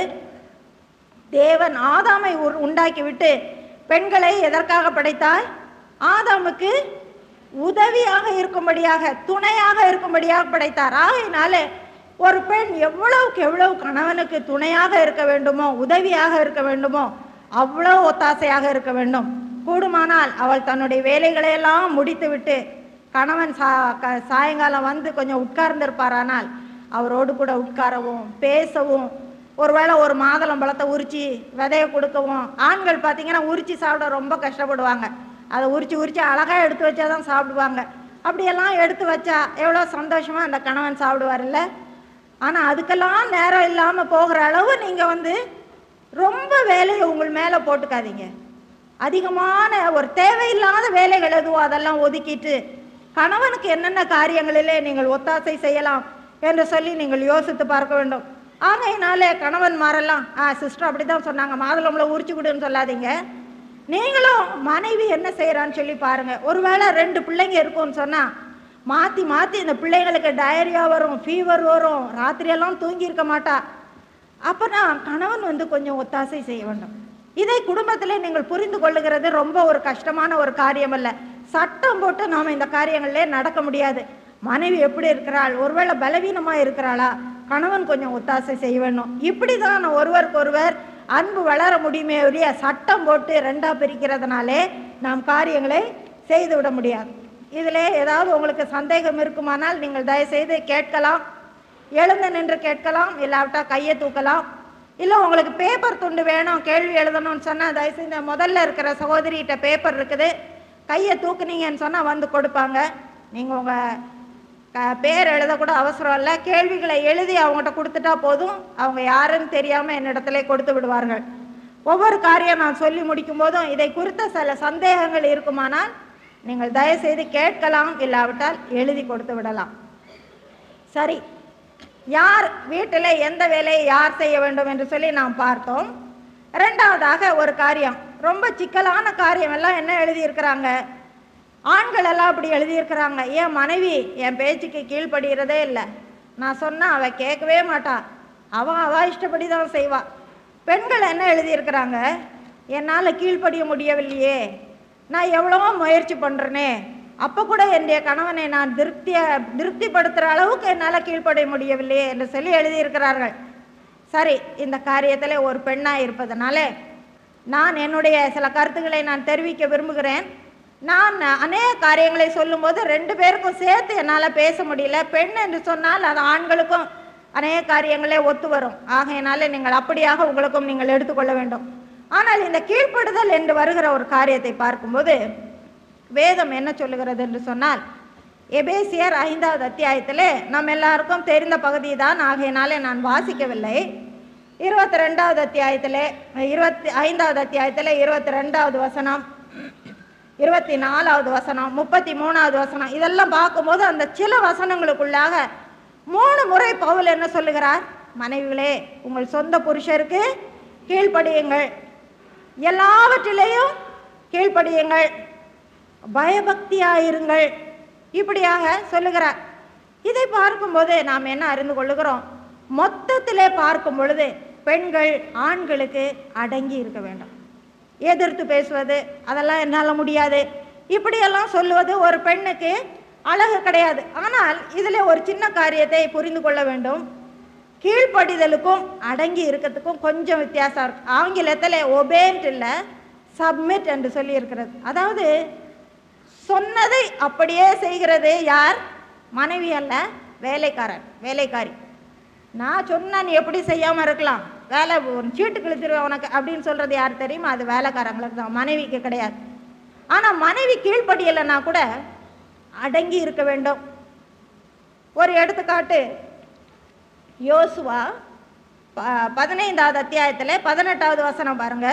தேவன் ஆதாமை உரு- உண்டாக்கி விட்டு பெண்களை எதற்காக படைத்தார் ஆதாமுக்கு உதவியாக இருக்கும்படியாக துணையாக இருக்கும்படியாக படைத்தார் ஆகையினால ஒரு பெண் எவ்வளவுக்கு எவ்வளவு கணவனுக்கு துணையாக இருக்க வேண்டுமோ உதவியாக இருக்க வேண்டுமோ அவ்வளோ ஒத்தாசையாக இருக்க வேண்டும் கூடுமானால் அவள் தன்னுடைய வேலைகளை எல்லாம் முடித்துவிட்டு கணவன் சா க- சாயங்காலம் வந்து கொஞ்சம் உட்கார்ந்திருப்பாரானால் அவரோடு கூட உட்காரவும் பேசவும் ஒருவேளை ஒரு மாதுளம் பழத்தை உரிச்சு விதைய கொடுக்கவும் ஆண்கள் பார்த்தீங்கன்னா உரிச்சு சாப்பிட ரொம்ப கஷ்டப்படுவாங்க அதை உரிச்சு உரிச்சு அழகா எடுத்து வச்சா தான் சாப்பிடுவாங்க அப்படியெல்லாம் எடுத்து வச்சா எவ்வளோ சந்தோஷமா அந்த கணவன் சாப்பிடுவார்ல ஆனால் அதுக்கெல்லாம் நேரம் இல்லாமல் போகிற அளவு நீங்கள் வந்து ரொம்ப வேலையை உங்கள் மேலே போட்டுக்காதீங்க அதிகமான ஒரு தேவையில்லாத வேலைகள் எதுவோ அதெல்லாம் ஒதுக்கிட்டு கணவனுக்கு என்னென்ன காரியங்களிலே நீங்கள் ஒத்தாசை செய்யலாம் என்று சொல்லி நீங்கள் யோசித்து பார்க்க வேண்டும் ஆகையினாலே கணவன்மாரெல்லாம் ஆ சிஸ்டர் அப்படி தான் சொன்னாங்க மாதுளம்பளை உரிச்சு கொடுன்னு சொல்லாதீங்க நீங்களும் மனைவி என்ன செய்கிறான்னு சொல்லி பாருங்க ஒருவேளை ரெண்டு பிள்ளைங்க இருக்கும்னு சொன்னா மாற்றி மாற்றி இந்த பிள்ளைங்களுக்கு டயரியா வரும் ஃபீவர் வரும் ராத்திரியெல்லாம் தூங்கி இருக்க மாட்டா அப்போனா கணவன் வந்து கொஞ்சம் ஒத்தாசை செய்ய வேண்டும் இதை குடும்பத்திலே நீங்கள் புரிந்து கொள்ளுகிறது ரொம்ப ஒரு கஷ்டமான ஒரு காரியம் அல்ல சட்டம் போட்டு நாம் இந்த காரியங்களிலே நடக்க முடியாது மனைவி எப்படி இருக்கிறாள் ஒருவேளை பலவீனமா இருக்கிறாளா கணவன் கொஞ்சம் ஒத்தாசை செய்ய வேண்டும் இப்படி தான் ஒருவருக்கு ஒருவர் அன்பு வளர முடியுமே ஒழிய சட்டம் போட்டு ரெண்டா பிரிக்கிறதுனாலே நாம் காரியங்களை செய்து விட முடியாது இதிலே ஏதாவது உங்களுக்கு சந்தேகம் இருக்குமானால் நீங்கள் தயவுசெய்து கேட்கலாம் எழுந்து நின்று கேட்கலாம் இல்லாவிட்டா கையை தூக்கலாம் இல்லை உங்களுக்கு பேப்பர் துண்டு வேணும் கேள்வி எழுதணும்னு சொன்னால் தயவுசெய்து இந்த முதல்ல இருக்கிற சகோதரிகிட்ட பேப்பர் இருக்குது கையை தூக்குனீங்கன்னு சொன்னால் வந்து கொடுப்பாங்க நீங்கள் உங்கள் க பேர் எழுதக்கூட அவசரம் இல்லை கேள்விகளை எழுதி அவங்ககிட்ட கொடுத்துட்டா போதும் அவங்க யாருன்னு தெரியாமல் என்னிடத்துல கொடுத்து விடுவார்கள் ஒவ்வொரு காரியம் நான் சொல்லி முடிக்கும் போதும் இதை குறித்த சில சந்தேகங்கள் இருக்குமானால் நீங்கள் தயவுசெய்து கேட்கலாம் இல்லாவிட்டால் எழுதி கொடுத்து விடலாம் சரி யார் வீட்டில் எந்த வேலையை யார் செய்ய வேண்டும் என்று சொல்லி நாம் பார்த்தோம் ரெண்டாவதாக ஒரு காரியம் ரொம்ப சிக்கலான காரியம் எல்லாம் என்ன எழுதியிருக்கிறாங்க ஆண்கள் எல்லாம் அப்படி எழுதியிருக்கிறாங்க என் மனைவி என் பேச்சுக்கு கீழ்ப்படுகிறதே இல்லை நான் சொன்னா அவ கேட்கவே மாட்டா அவன் அவ இஷ்டப்படி தான் செய்வா பெண்கள் என்ன எழுதியிருக்கிறாங்க என்னால் கீழ்ப்படிய முடியவில்லையே நான் எவ்வளவோ முயற்சி பண்ணுறேனே அப்போ கூட என்னுடைய கணவனை நான் திருப்திய திருப்திப்படுத்துகிற அளவுக்கு என்னால் கீழ்ப்படிய முடியவில்லையே என்று சொல்லி எழுதியிருக்கிறார்கள் சரி இந்த காரியத்தில் ஒரு பெண்ணாக இருப்பதனால நான் என்னுடைய சில கருத்துக்களை நான் தெரிவிக்க விரும்புகிறேன் நான் அநேக காரியங்களை சொல்லும்போது ரெண்டு பேருக்கும் சேர்த்து என்னால் பேச முடியல பெண் என்று சொன்னால் அது ஆண்களுக்கும் அநேக காரியங்களே ஒத்து வரும் ஆகையினால நீங்கள் அப்படியாக உங்களுக்கும் நீங்கள் எடுத்துக்கொள்ள வேண்டும் ஆனால் இந்த கீழ்ப்படுதல் என்று வருகிற ஒரு காரியத்தை பார்க்கும்போது வேதம் என்ன சொல்லுகிறது என்று சொன்னால் எபேசியர் ஐந்தாவது அத்தியாயத்திலே நம்ம எல்லாருக்கும் தெரிந்த பகுதி தான் ஆகையினாலே நான் வாசிக்கவில்லை இருபத்தி ரெண்டாவது அத்தியாயத்திலே இருபத்தி ஐந்தாவது அத்தியாயத்திலே இருபத்தி ரெண்டாவது வசனம் இருபத்தி நாலாவது வசனம் முப்பத்தி மூணாவது வசனம் இதெல்லாம் பார்க்கும்போது அந்த சில வசனங்களுக்குள்ளாக மூணு முறை பவுல் என்ன சொல்லுகிறார் மனைவிகளே உங்கள் சொந்த புருஷருக்கு கீழ்ப்படியுங்கள் எல்லாவற்றிலேயும் கீழ்ப்படியுங்கள் பயபக்தியாயிருங்கள் இப்படியாக சொல்லுகிறார் இதை பார்க்கும்போது நாம் என்ன அறிந்து கொள்ளுகிறோம் மொத்தத்திலே பார்க்கும் பொழுது பெண்கள் ஆண்களுக்கு அடங்கி இருக்க வேண்டும் எதிர்த்து பேசுவது அதெல்லாம் என்னால் முடியாது இப்படியெல்லாம் சொல்லுவது ஒரு பெண்ணுக்கு அழகு கிடையாது ஆனால் இதில் ஒரு சின்ன காரியத்தை புரிந்து கொள்ள வேண்டும் கீழ்ப்படிதலுக்கும் அடங்கி இருக்கிறதுக்கும் கொஞ்சம் வித்தியாசம் இருக்கு ஆங்கிலத்தில் ஒபேன்ட் இல்லை சப்மிட் என்று சொல்லி இருக்கிறது அதாவது சொன்னதை அப்படியே செய்கிறது யார் மனைவி அல்ல வேலைக்காரன் வேலைக்காரி நான் சொன்னா நீ எப்படி செய்யாமல் இருக்கலாம் வேலை ஒரு சீட்டு கிழிச்சிருவேன் உனக்கு அப்படின்னு சொல்கிறது யார் தெரியுமா அது வேலைக்காரங்களுக்கு தான் மனைவிக்கு கிடையாது ஆனால் மனைவி கீழ்ப்படியலைன்னா கூட அடங்கி இருக்க வேண்டும் ஒரு எடுத்துக்காட்டு யோசுவா ப பதினைந்தாவது அத்தியாயத்தில் பதினெட்டாவது வசனம் பாருங்க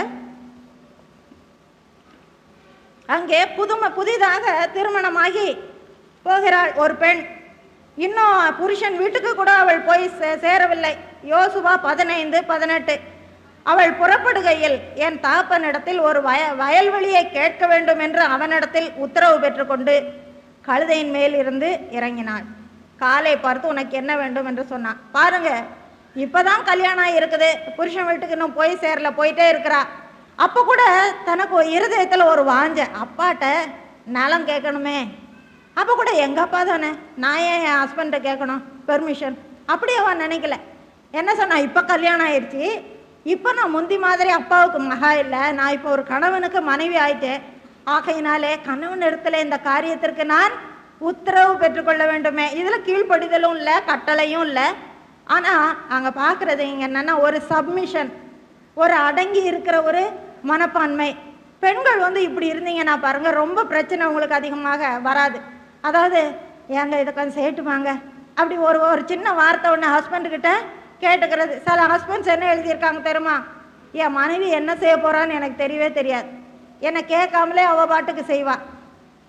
அங்கே புதும புதிதாக திருமணமாகி போகிறாள் ஒரு பெண் இன்னும் புருஷன் வீட்டுக்கு கூட அவள் போய் சே- சேரவில்லை யோசுவா பதினைந்து பதினெட்டு அவள் புறப்படுகையில் என் தாப்பனிடத்தில் ஒரு வய வயல்வெளியை கேட்க வேண்டும் என்று அவனிடத்தில் உத்தரவு பெற்றுக்கொண்டு கழுதையின் மேல் இருந்து இறங்கினாள் காலை பார்த்து உனக்கு என்ன வேண்டும் என்று சொன்னான் பாருங்க இப்பதான் கல்யாணம் இருக்குது புருஷன் வீட்டுக்கு இன்னும் போய் சேரல போயிட்டே இருக்கிறா அப்போ கூட தனக்கு ஒரு இருதயத்துல ஒரு வாஞ்ச அப்பாட்ட நலம் கேட்கணுமே அப்போ கூட எங்க அப்பா தானே நான் ஏன் என் ஹஸ்பண்ட்டை கேட்கணும் பெர்மிஷன் அப்படி அவன் நினைக்கல என்ன சொன்னா இப்போ கல்யாணம் ஆயிடுச்சு இப்போ நான் முந்தி மாதிரி அப்பாவுக்கு மகா இல்லை நான் இப்போ ஒரு கணவனுக்கு மனைவி ஆயிட்டேன் ஆகையினாலே கணவன் இடத்துல இந்த காரியத்திற்கு நான் உத்தரவு பெற்றுக்கொள்ள வேண்டுமே இதில் கீழ்ப்படிதலும் இல்லை கட்டளையும் இல்லை ஆனால் அங்கே பார்க்குறது இங்கே என்னென்னா ஒரு சப்மிஷன் ஒரு அடங்கி இருக்கிற ஒரு மனப்பான்மை பெண்கள் வந்து இப்படி இருந்தீங்கன்னா பாருங்க ரொம்ப பிரச்சனை உங்களுக்கு அதிகமாக வராது அதாவது ஏங்க இதை கொஞ்சம் செய்யட்டுமாங்க அப்படி ஒரு ஒரு சின்ன வார்த்தை ஒன்று ஹஸ்பண்ட் கிட்ட கேட்டுக்கிறது சில ஹஸ்பண்ட்ஸ் என்ன எழுதியிருக்காங்க தெரியுமா என் மனைவி என்ன செய்ய போறான்னு எனக்கு தெரியவே தெரியாது என்னை கேட்காமலே அவ பாட்டுக்கு செய்வா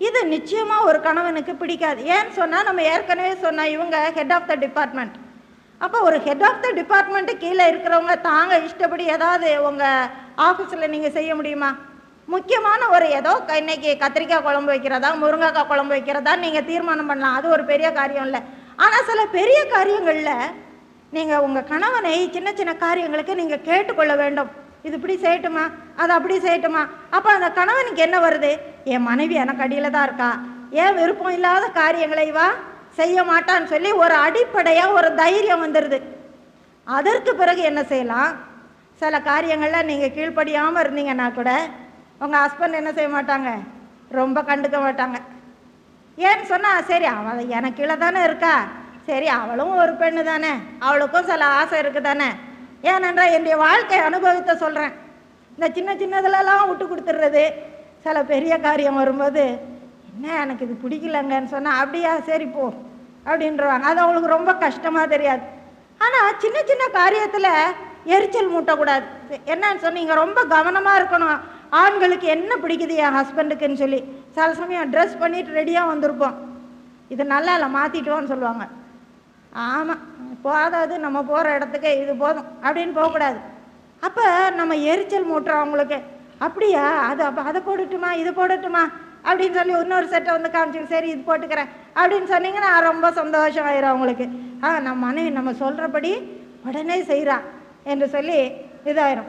இது நிச்சயமாக ஒரு கணவனுக்கு பிடிக்காது ஏன்னு சொன்னால் நம்ம ஏற்கனவே சொன்ன இவங்க ஹெட் ஆஃப் த டிபார்ட்மெண்ட் அப்போ ஒரு ஹெட் ஆஃப் த டிபார்ட்மெண்ட்டு கீழே இருக்கிறவங்க தாங்க இஷ்டப்படி ஏதாவது உங்கள் ஆஃபீஸில் நீங்கள் செய்ய முடியுமா முக்கியமான ஒரு ஏதோ க- இன்னைக்கு கத்திரிக்காய் குழம்பு வைக்கிறதா முருங்கைக்காய் குழம்பு வைக்கிறதா நீங்கள் தீர்மானம் பண்ணலாம் அது ஒரு பெரிய காரியம் இல்லை ஆனால் சில பெரிய காரியங்களில் நீங்கள் உங்கள் கணவனை சின்ன சின்ன காரியங்களுக்கு நீங்கள் கேட்டுக்கொள்ள வேண்டும் இது இப்படி செய்யட்டுமா அது அப்படி செய்யட்டுமா அப்போ அந்த கணவனுக்கு என்ன வருது என் மனைவி எனக்கு அடியில் தான் இருக்கா ஏன் விருப்பம் இல்லாத காரியங்களை வா செய்ய மாட்டான்னு சொல்லி ஒரு அடிப்படையாக ஒரு தைரியம் வந்துடுது அதற்கு பிறகு என்ன செய்யலாம் சில காரியங்களில் நீங்கள் கீழ்ப்படியாமல் இருந்தீங்கன்னா கூட உங்கள் ஹஸ்பண்ட் என்ன செய்ய மாட்டாங்க ரொம்ப கண்டுக்க மாட்டாங்க ஏன்னு சொன்னால் சரி அவள் எனக்கு கீழே தானே இருக்கா சரி அவளும் ஒரு பெண்ணு தானே அவளுக்கும் சில ஆசை இருக்குது தானே ஏனென்றால் என்னுடைய வாழ்க்கை அனுபவத்தை சொல்கிறேன் இந்த சின்ன சின்னதுலலாம் விட்டு கொடுத்துட்றது சில பெரிய காரியம் வரும்போது என்ன எனக்கு இது பிடிக்கலங்கன்னு சொன்னால் அப்படியா சரி போ அப்படின்றவாங்க அது அவங்களுக்கு ரொம்ப கஷ்டமாக தெரியாது ஆனால் சின்ன சின்ன காரியத்தில் எரிச்சல் மூட்டக்கூடாது என்னன்னு சொன்னீங்க ரொம்ப கவனமாக இருக்கணும் ஆண்களுக்கு என்ன பிடிக்குது என் ஹஸ்பண்டுக்குன்னு சொல்லி சில சமயம் ட்ரெஸ் பண்ணிட்டு ரெடியாக வந்திருப்போம் இது நல்லா இல்லை மாற்றிட்டோன்னு சொல்லுவாங்க ஆமாம் போதாது நம்ம போகிற இடத்துக்கு இது போதும் அப்படின்னு போகக்கூடாது அப்போ நம்ம எரிச்சல் மூட்டுறோம் அவங்களுக்கு அப்படியா அது அப்போ அதை போடட்டுமா இது போடட்டுமா அப்படின்னு சொல்லி இன்னொரு செட்டை வந்து காமிச்சு சரி இது போட்டுக்கிறேன் அப்படின்னு சொன்னீங்கன்னா ரொம்ப சந்தோஷம் ஆயிரும் அவங்களுக்கு ஆ நம்ம மனைவி நம்ம சொல்கிறபடி உடனே செய்கிறா என்று சொல்லி இதாயிரும்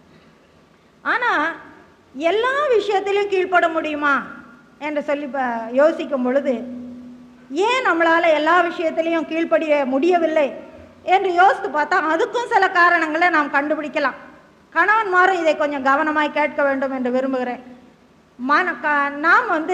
ஆனால் எல்லா விஷயத்திலையும் கீழ்ப்பட முடியுமா என்று சொல்லி இப்போ யோசிக்கும் பொழுது ஏன் நம்மளால் எல்லா விஷயத்திலையும் கீழ்ப்படிய முடியவில்லை என்று யோசித்து பார்த்தா அதுக்கும் சில காரணங்களை நாம் கண்டுபிடிக்கலாம் கணவன்மாரும் இதை கொஞ்சம் கவனமாய் கேட்க வேண்டும் என்று விரும்புகிறேன் மன க நாம் வந்து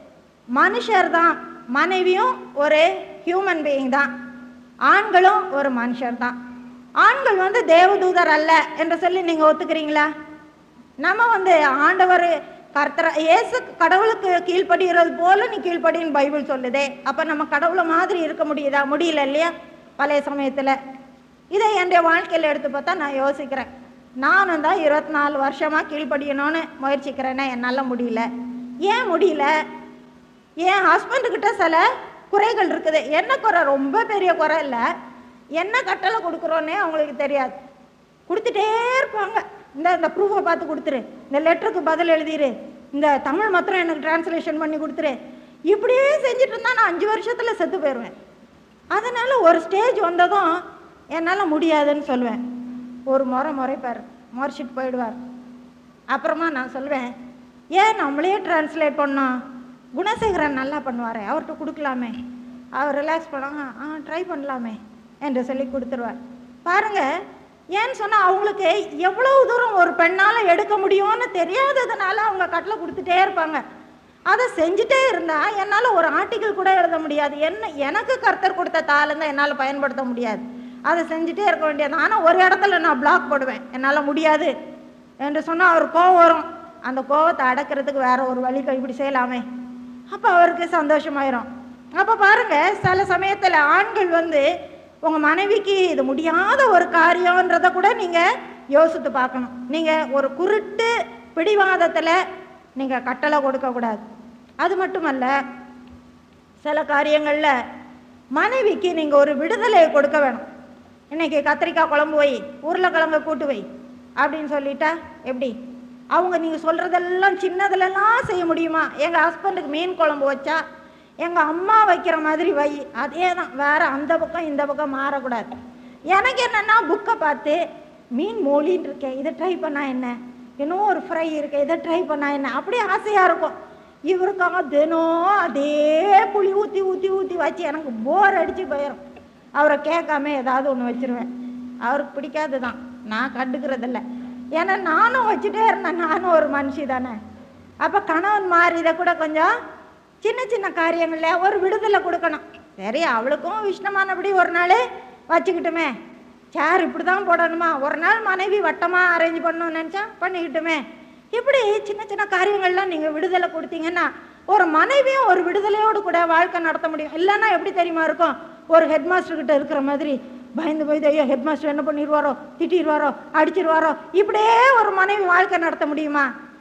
மனுஷர் தான் மனைவியும் ஒரு ஹியூமன் பீயிங் தான் ஆண்களும் ஒரு மனுஷர் தான் ஆண்கள் வந்து தேவதூதர் அல்ல என்று சொல்லி நீங்கள் ஒத்துக்கிறீங்களா நம்ம வந்து ஆண்டவர் கர்த்தர இயேசு கடவுளுக்கு கீழ்ப்படுகிறது போல நீ கீழ்ப்படின்னு பைபிள் சொல்லுதே அப்போ நம்ம கடவுளை மாதிரி இருக்க முடியுதா முடியல இல்லையா பழைய சமயத்தில் இதை என்னுடைய வாழ்க்கையில் எடுத்து பார்த்தா நான் யோசிக்கிறேன் நானும் தான் இருபத்தி நாலு வருஷமாக கீழ்ப்படியணும்னு முயற்சிக்கிறேனே என்னால் முடியல ஏன் முடியல என் ஹஸ்பண்டுக்கிட்ட சில குறைகள் இருக்குது என்ன குறை ரொம்ப பெரிய குறை இல்லை என்ன கட்டளை கொடுக்குறோன்னே அவங்களுக்கு தெரியாது கொடுத்துட்டே இருப்பாங்க இந்த இந்த ப்ரூஃபை பார்த்து கொடுத்துரு இந்த லெட்டருக்கு பதில் எழுதிரு இந்த தமிழ் மாத்திரம் எனக்கு டிரான்ஸ்லேஷன் பண்ணி கொடுத்துரு இப்படியே செஞ்சுட்டு இருந்தா நான் அஞ்சு வருஷத்தில் செத்து போயிடுவேன் அதனால் ஒரு ஸ்டேஜ் வந்ததும் என்னால் முடியாதுன்னு சொல்லுவேன் ஒரு முறை முறைப்பார் முறைச்சிட்டு போயிடுவார் அப்புறமா நான் சொல்லுவேன் ஏன் நம்மளே டிரான்ஸ்லேட் பண்ணோம் குணசேகரன் நல்லா பண்ணுவார் அவர்கிட்ட கொடுக்கலாமே அவர் ரிலாக்ஸ் பண்ணாங்க ஆ ட்ரை பண்ணலாமே என்று சொல்லி கொடுத்துருவார் பாருங்க ஏன்னு சொன்னால் அவங்களுக்கு எவ்வளவு தூரம் ஒரு பெண்ணால் எடுக்க முடியும்னு தெரியாததுனால அவங்க கட்டில் கொடுத்துட்டே இருப்பாங்க அதை செஞ்சுட்டே இருந்தால் என்னால் ஒரு ஆர்டிக்கிள் கூட எழுத முடியாது என்ன எனக்கு கர்த்தர் கொடுத்த தாளந்தை என்னால் பயன்படுத்த முடியாது அதை செஞ்சுட்டே இருக்க வேண்டியது ஆனால் ஒரு இடத்துல நான் பிளாக் போடுவேன் என்னால் முடியாது என்று சொன்னால் அவர் கோவம் வரும் அந்த கோவத்தை அடக்கிறதுக்கு வேற ஒரு வழி இப்படி செய்யலாமே அப்போ அவருக்கு சந்தோஷமாயிரும் அப்போ பாருங்க சில சமயத்தில் ஆண்கள் வந்து உங்கள் மனைவிக்கு இது முடியாத ஒரு காரியன்றதை கூட நீங்கள் யோசித்து பார்க்கணும் நீங்கள் ஒரு குருட்டு பிடிவாதத்தில் நீங்கள் கட்டளை கொடுக்கக்கூடாது அது மட்டுமல்ல சில காரியங்களில் மனைவிக்கு நீங்கள் ஒரு விடுதலையை கொடுக்க வேணும் இன்னைக்கு கத்திரிக்காய் குழம்பு வை உருளைக்கிழங்கு கூட்டு வை அப்படின்னு சொல்லிட்டா எப்படி அவங்க நீங்கள் சொல்கிறதெல்லாம் சின்னதுலலாம் செய்ய முடியுமா எங்கள் ஹஸ்பண்டுக்கு மீன் குழம்பு வச்சா எங்கள் அம்மா வைக்கிற மாதிரி வை அதே தான் வேற அந்த பக்கம் இந்த பக்கம் மாறக்கூடாது எனக்கு என்னென்னா புக்கை பார்த்து மீன் மொழின்னு இருக்கேன் இதை ட்ரை பண்ணா என்ன இன்னும் ஒரு ஃப்ரை இருக்கு இதை ட்ரை பண்ணா என்ன அப்படியே ஆசையாக இருக்கும் இவருக்காக தினம் அதே புளி ஊற்றி ஊற்றி ஊற்றி வச்சு எனக்கு போர் அடித்து போயிடும் அவரை கேட்காம ஏதாவது ஒன்று வச்சிருவேன் அவருக்கு பிடிக்காது தான் நான் கண்டுக்கிறதில்ல ஏன்னா நானும் வச்சுட்டே இருந்தேன் நானும் ஒரு மனுஷி தானே அப்போ கணவன் மாறி இதை கூட கொஞ்சம் சின்ன சின்ன காரியங்களில் ஒரு விடுதலை கொடுக்கணும் சரி அவளுக்கும் இஷ்டமானபடி ஒரு நாள் வச்சுக்கிட்டுமே சேர் இப்படி தான் போடணுமா ஒரு நாள் மனைவி வட்டமாக அரேஞ்ச் பண்ணணும்னு நினச்சா பண்ணிக்கிட்டுமே இப்படி சின்ன சின்ன காரியங்கள்லாம் நீங்கள் விடுதலை கொடுத்தீங்கன்னா ஒரு மனைவியும் ஒரு விடுதலையோடு கூட வாழ்க்கை நடத்த முடியும் இல்லைன்னா எப்படி தெரியுமா இருக்கும் ஒரு ஹெட் மாஸ்டர் கிட்ட இருக்கிற மாதிரி பயந்து போய் ஐயோ ஹெட் மாஸ்டர் என்ன பண்ணிடுவாரோ திட்டிடுவாரோ அடிச்சிருவாரோ இப்படியே ஒரு மனைவி வாழ்க்கை நடத்த முடியுமா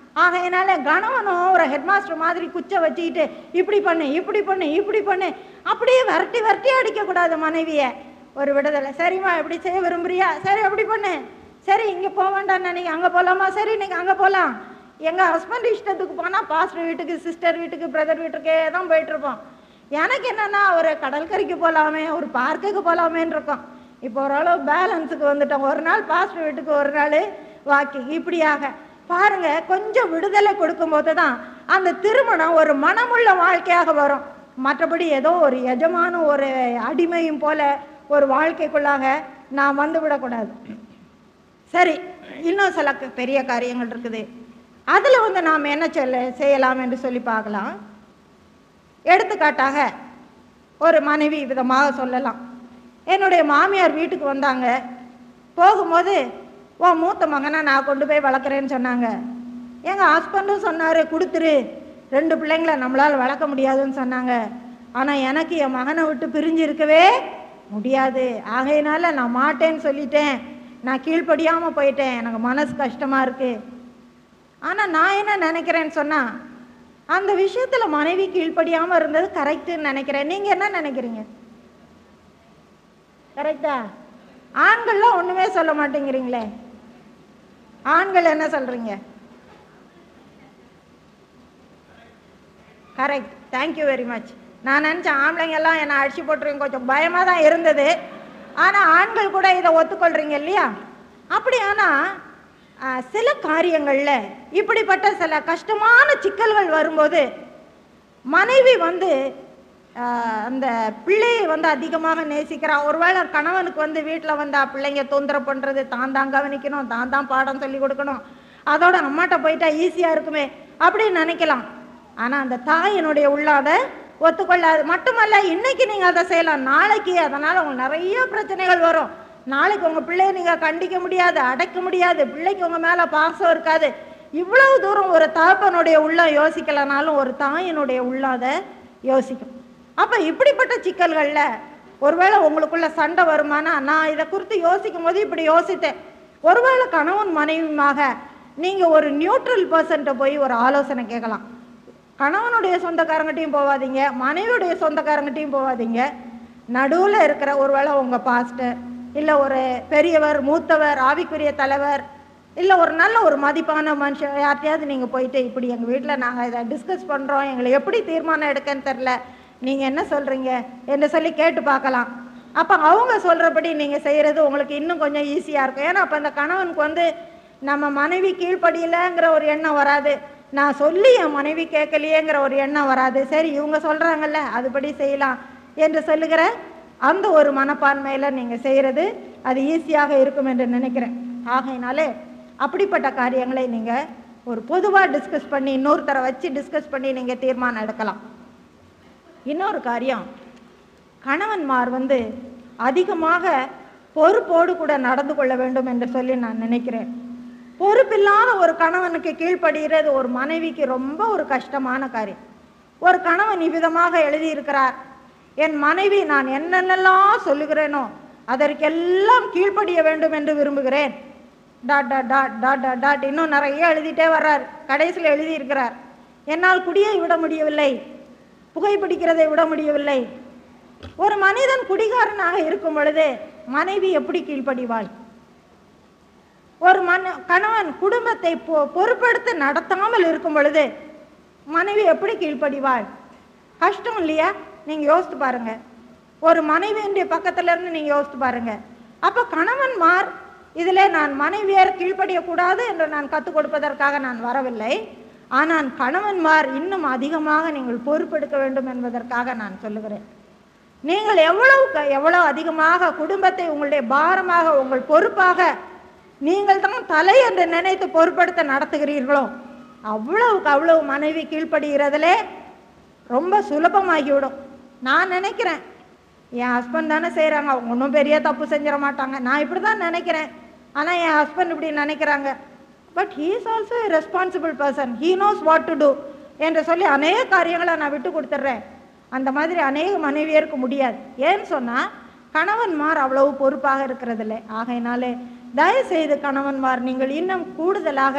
ஆகையினால கணவனும் ஒரு ஹெட்மாஸ்டர் மாதிரி குச்சை வச்சுக்கிட்டு இப்படி பண்ணு இப்படி பண்ணு இப்படி பண்ணு அப்படியே விரட்டி விரட்டி அடிக்கக்கூடாது மனைவியை ஒரு விடுதலை சரிம்மா இப்படி செய்ய விரும்புறியா சரி அப்படி பண்ணு சரி இங்கே போக வேண்டாம் நினைக்க அங்கே போகலாமா சரி இன்னைக்கு அங்கே போகலாம் எங்கள் ஹஸ்பண்ட் இஷ்டத்துக்கு போனால் பாஸ்டர் வீட்டுக்கு சிஸ்டர் வீட்டுக்கு பிரதர் வீட்டுக்கே தான் போயிட்டுருப்போம் எனக்கு என்னன்னா ஒரு கடற்கரைக்கு போகலாமே ஒரு பார்க்குக்கு போகலாமேன்னு இருக்கோம் இப்போ ஓரளவு பேலன்ஸுக்கு வந்துட்டோம் ஒரு நாள் பாஸ்டர் வீட்டுக்கு ஒரு நாள் வாக்கிங் இப்படியாக பாருங்க கொஞ்சம் விடுதலை கொடுக்கும்போது தான் அந்த திருமணம் ஒரு மனமுள்ள வாழ்க்கையாக வரும் மற்றபடி ஏதோ ஒரு எஜமான ஒரு அடிமையும் போல ஒரு வாழ்க்கைக்குள்ளாக நாம் வந்து விடக்கூடாது சரி இன்னும் சில க- பெரிய காரியங்கள் இருக்குது அதில் வந்து நாம் என்ன சொல்ல செய்யலாம் என்று சொல்லி பார்க்கலாம் எடுத்துக்காட்டாக ஒரு மனைவி விதமாக சொல்லலாம் என்னுடைய மாமியார் வீட்டுக்கு வந்தாங்க போகும்போது ஓ மூத்த மகனை நான் கொண்டு போய் வளர்க்குறேன்னு சொன்னாங்க எங்கள் ஹஸ்பண்டும் சொன்னார் கொடுத்துரு ரெண்டு பிள்ளைங்கள நம்மளால் வளர்க்க முடியாதுன்னு சொன்னாங்க ஆனால் எனக்கு என் மகனை விட்டு பிரிஞ்சு இருக்கவே முடியாது ஆகையினால நான் மாட்டேன்னு சொல்லிட்டேன் நான் கீழ்ப்படியாமல் போயிட்டேன் எனக்கு மனசு கஷ்டமாக இருக்குது ஆனால் நான் என்ன நினைக்கிறேன்னு சொன்னால் அந்த விஷயத்தில் மனைவி கீழ்ப்படியாமல் இருந்தது கரெக்டுன்னு நினைக்கிறேன் நீங்கள் என்ன நினைக்கிறீங்க கரெக்டா ஆண்கள்லாம் ஒன்றுமே சொல்ல மாட்டேங்கிறீங்களே ஆண்கள் என்ன சொல்கிறீங்க கரெக்ட் தேங்க்யூ வெரி மச் நான் நினச்சேன் ஆம்பளைங்க எல்லாம் என்னை அடிச்சு போட்டுருவீங்க கொஞ்சம் பயமாக தான் இருந்தது ஆனால் ஆண்கள் கூட இதை ஒத்துக்கொள்கிறீங்க இல்லையா அப்படி ஆனால் சில காரியங்களில் இப்படிப்பட்ட சில கஷ்டமான சிக்கல்கள் வரும்போது மனைவி வந்து ஆஹ், அந்த பிள்ளையை வந்து அதிகமாக நேசிக்கிறா ஒருவேளை கணவனுக்கு வந்து வீட்டில் வந்து பிள்ளைங்க தொந்தரவு பண்ணுறது தான் தான் கவனிக்கணும் தான் தான் பாடம் சொல்லி கொடுக்கணும் அதோட அம்மாட்ட போயிட்டா ஈஸியாக இருக்குமே அப்படின்னு நினைக்கலாம் ஆனால் அந்த தாயினுடைய உள்ளாத ஒத்துக்கொள்ளாது மட்டுமல்ல இன்னைக்கு நீங்கள் அதை செய்யலாம் நாளைக்கு அதனால் உங்களுக்கு நிறைய பிரச்சனைகள் வரும் நாளைக்கு உங்கள் பிள்ளைய நீங்கள் கண்டிக்க முடியாது அடைக்க முடியாது பிள்ளைக்கு உங்கள் மேலே பாசம் இருக்காது இவ்வளவு தூரம் ஒரு தகப்பனுடைய உள்ளம் யோசிக்கலனாலும் ஒரு தாயினுடைய உள்ளாத யோசிக்கும் அப்போ இப்படிப்பட்ட சிக்கல்களில் ஒருவேளை உங்களுக்குள்ள சண்டை வருமானா நான் இதை குறித்து யோசிக்கும் போது இப்படி யோசித்தேன் ஒருவேளை கணவன் மனைவியுமாக நீங்கள் ஒரு நியூட்ரல் பர்சன்ட்ட போய் ஒரு ஆலோசனை கேட்கலாம் கணவனுடைய சொந்தக்காரங்கிட்டையும் போகாதீங்க மனைவியுடைய சொந்தக்காரங்கிட்டையும் போகாதீங்க நடுவில் இருக்கிற ஒருவேளை உங்கள் பாஸ்டர் இல்லை ஒரு பெரியவர் மூத்தவர் ஆவிக்குரிய தலைவர் இல்லை ஒரு நல்ல ஒரு மதிப்பான மனுஷன் யார்கிட்டயாவது நீங்கள் போயிட்டு இப்படி எங்கள் வீட்டில் நாங்கள் இதை டிஸ்கஸ் பண்ணுறோம் எங்களை எப்படி தீர்மானம் எடுக்கன்னு தெரில நீங்கள் என்ன சொல்கிறீங்க என்று சொல்லி கேட்டு பார்க்கலாம் அப்போ அவங்க சொல்கிறபடி நீங்கள் செய்கிறது உங்களுக்கு இன்னும் கொஞ்சம் ஈஸியாக இருக்கும் ஏன்னா அப்போ அந்த கணவனுக்கு வந்து நம்ம மனைவி கீழ்ப்படியலைங்கிற ஒரு எண்ணம் வராது நான் சொல்லி என் மனைவி கேட்கலையேங்கிற ஒரு எண்ணம் வராது சரி இவங்க சொல்கிறாங்கல்ல அதுபடி செய்யலாம் என்று சொல்லுகிற அந்த ஒரு மனப்பான்மையில் நீங்கள் செய்கிறது அது ஈஸியாக இருக்கும் என்று நினைக்கிறேன் ஆகையினாலே அப்படிப்பட்ட காரியங்களை நீங்கள் ஒரு பொதுவாக டிஸ்கஸ் பண்ணி இன்னொருத்தரை வச்சு டிஸ்கஸ் பண்ணி நீங்கள் தீர்மானம் எடுக்கலாம் இன்னொரு காரியம் கணவன்மார் வந்து அதிகமாக பொறுப்போடு கூட நடந்து கொள்ள வேண்டும் என்று சொல்லி நான் நினைக்கிறேன் பொறுப்பில்லாத ஒரு கணவனுக்கு கீழ்ப்படுகிறது ஒரு மனைவிக்கு ரொம்ப ஒரு கஷ்டமான காரியம் ஒரு கணவன் இவ்விதமாக எழுதியிருக்கிறார் என் மனைவி நான் என்னென்னலாம் சொல்லுகிறேனோ அதற்கெல்லாம் கீழ்ப்படிய வேண்டும் என்று விரும்புகிறேன் dot dot dot dot dot dot இன்னும் நிறைய எழுதிட்டே வர்றார் கடைசியில் எழுதியிருக்கிறார் என்னால் குடியை விட முடியவில்லை புகைப்பிடிக்கிறதை விட முடியவில்லை ஒரு மனிதன் குடிகாரனாக இருக்கும் பொழுது மனைவி எப்படி கீழ்ப்படிவாள் ஒரு மன கணவன் குடும்பத்தை பொ- பொறுப்பெடுத்து நடத்தாமல் இருக்கும் பொழுது மனைவி எப்படி கீழ்ப்படிவாள் கஷ்டம் இல்லையா நீங்க யோசித்து பாருங்க ஒரு மனைவியினுடைய பக்கத்துல இருந்து நீங்க யோசித்து பாருங்க அப்ப கணவன்மார் இதிலே நான் மனைவியர் கீழ்ப்படியக்கூடாது என்று நான் கற்றுக் கொடுப்பதற்காக நான் வரவில்லை ஆனால் கணவன்மார் இன்னும் அதிகமாக நீங்கள் பொறுப்பெடுக்க வேண்டும் என்பதற்காக நான் சொல்லுகிறேன் நீங்கள் எவ்வளவு க- எவ்வளவு அதிகமாக குடும்பத்தை உங்களுடைய பாரமாக உங்கள் பொறுப்பாக நீங்கள் தான் தலை என்று நினைத்து பொறுப்படுத்த நடத்துகிறீர்களோ அவ்வளவுக்கு அவ்வளவு மனைவி கீழ்ப்படுகிறதுலே ரொம்ப சுலபமாகிவிடும் நான் நினைக்கிறேன் என் ஹஸ்பண்ட் தானே செய்கிறாங்க அவங்க ஒன்றும் பெரிய தப்பு செஞ்சிட மாட்டாங்க நான் இப்படி தான் நினைக்கிறேன் ஆனால் என் ஹஸ்பண்ட் இப்படி நினைக்கிறாங்க but he is also a responsible person he knows what to do என்று சொல்லி அநேக காரியங்களை நான் விட்டு கொடுத்துட்றேன் அந்த மாதிரி அநேக மனைவியருக்கு முடியாது ஏன்னு சொன்னால் கணவன்மார் அவ்வளவு பொறுப்பாக இருக்கிறதில்ல ஆகையினாலே தயவு செய்து கணவன்மார் நீங்கள் இன்னும் கூடுதலாக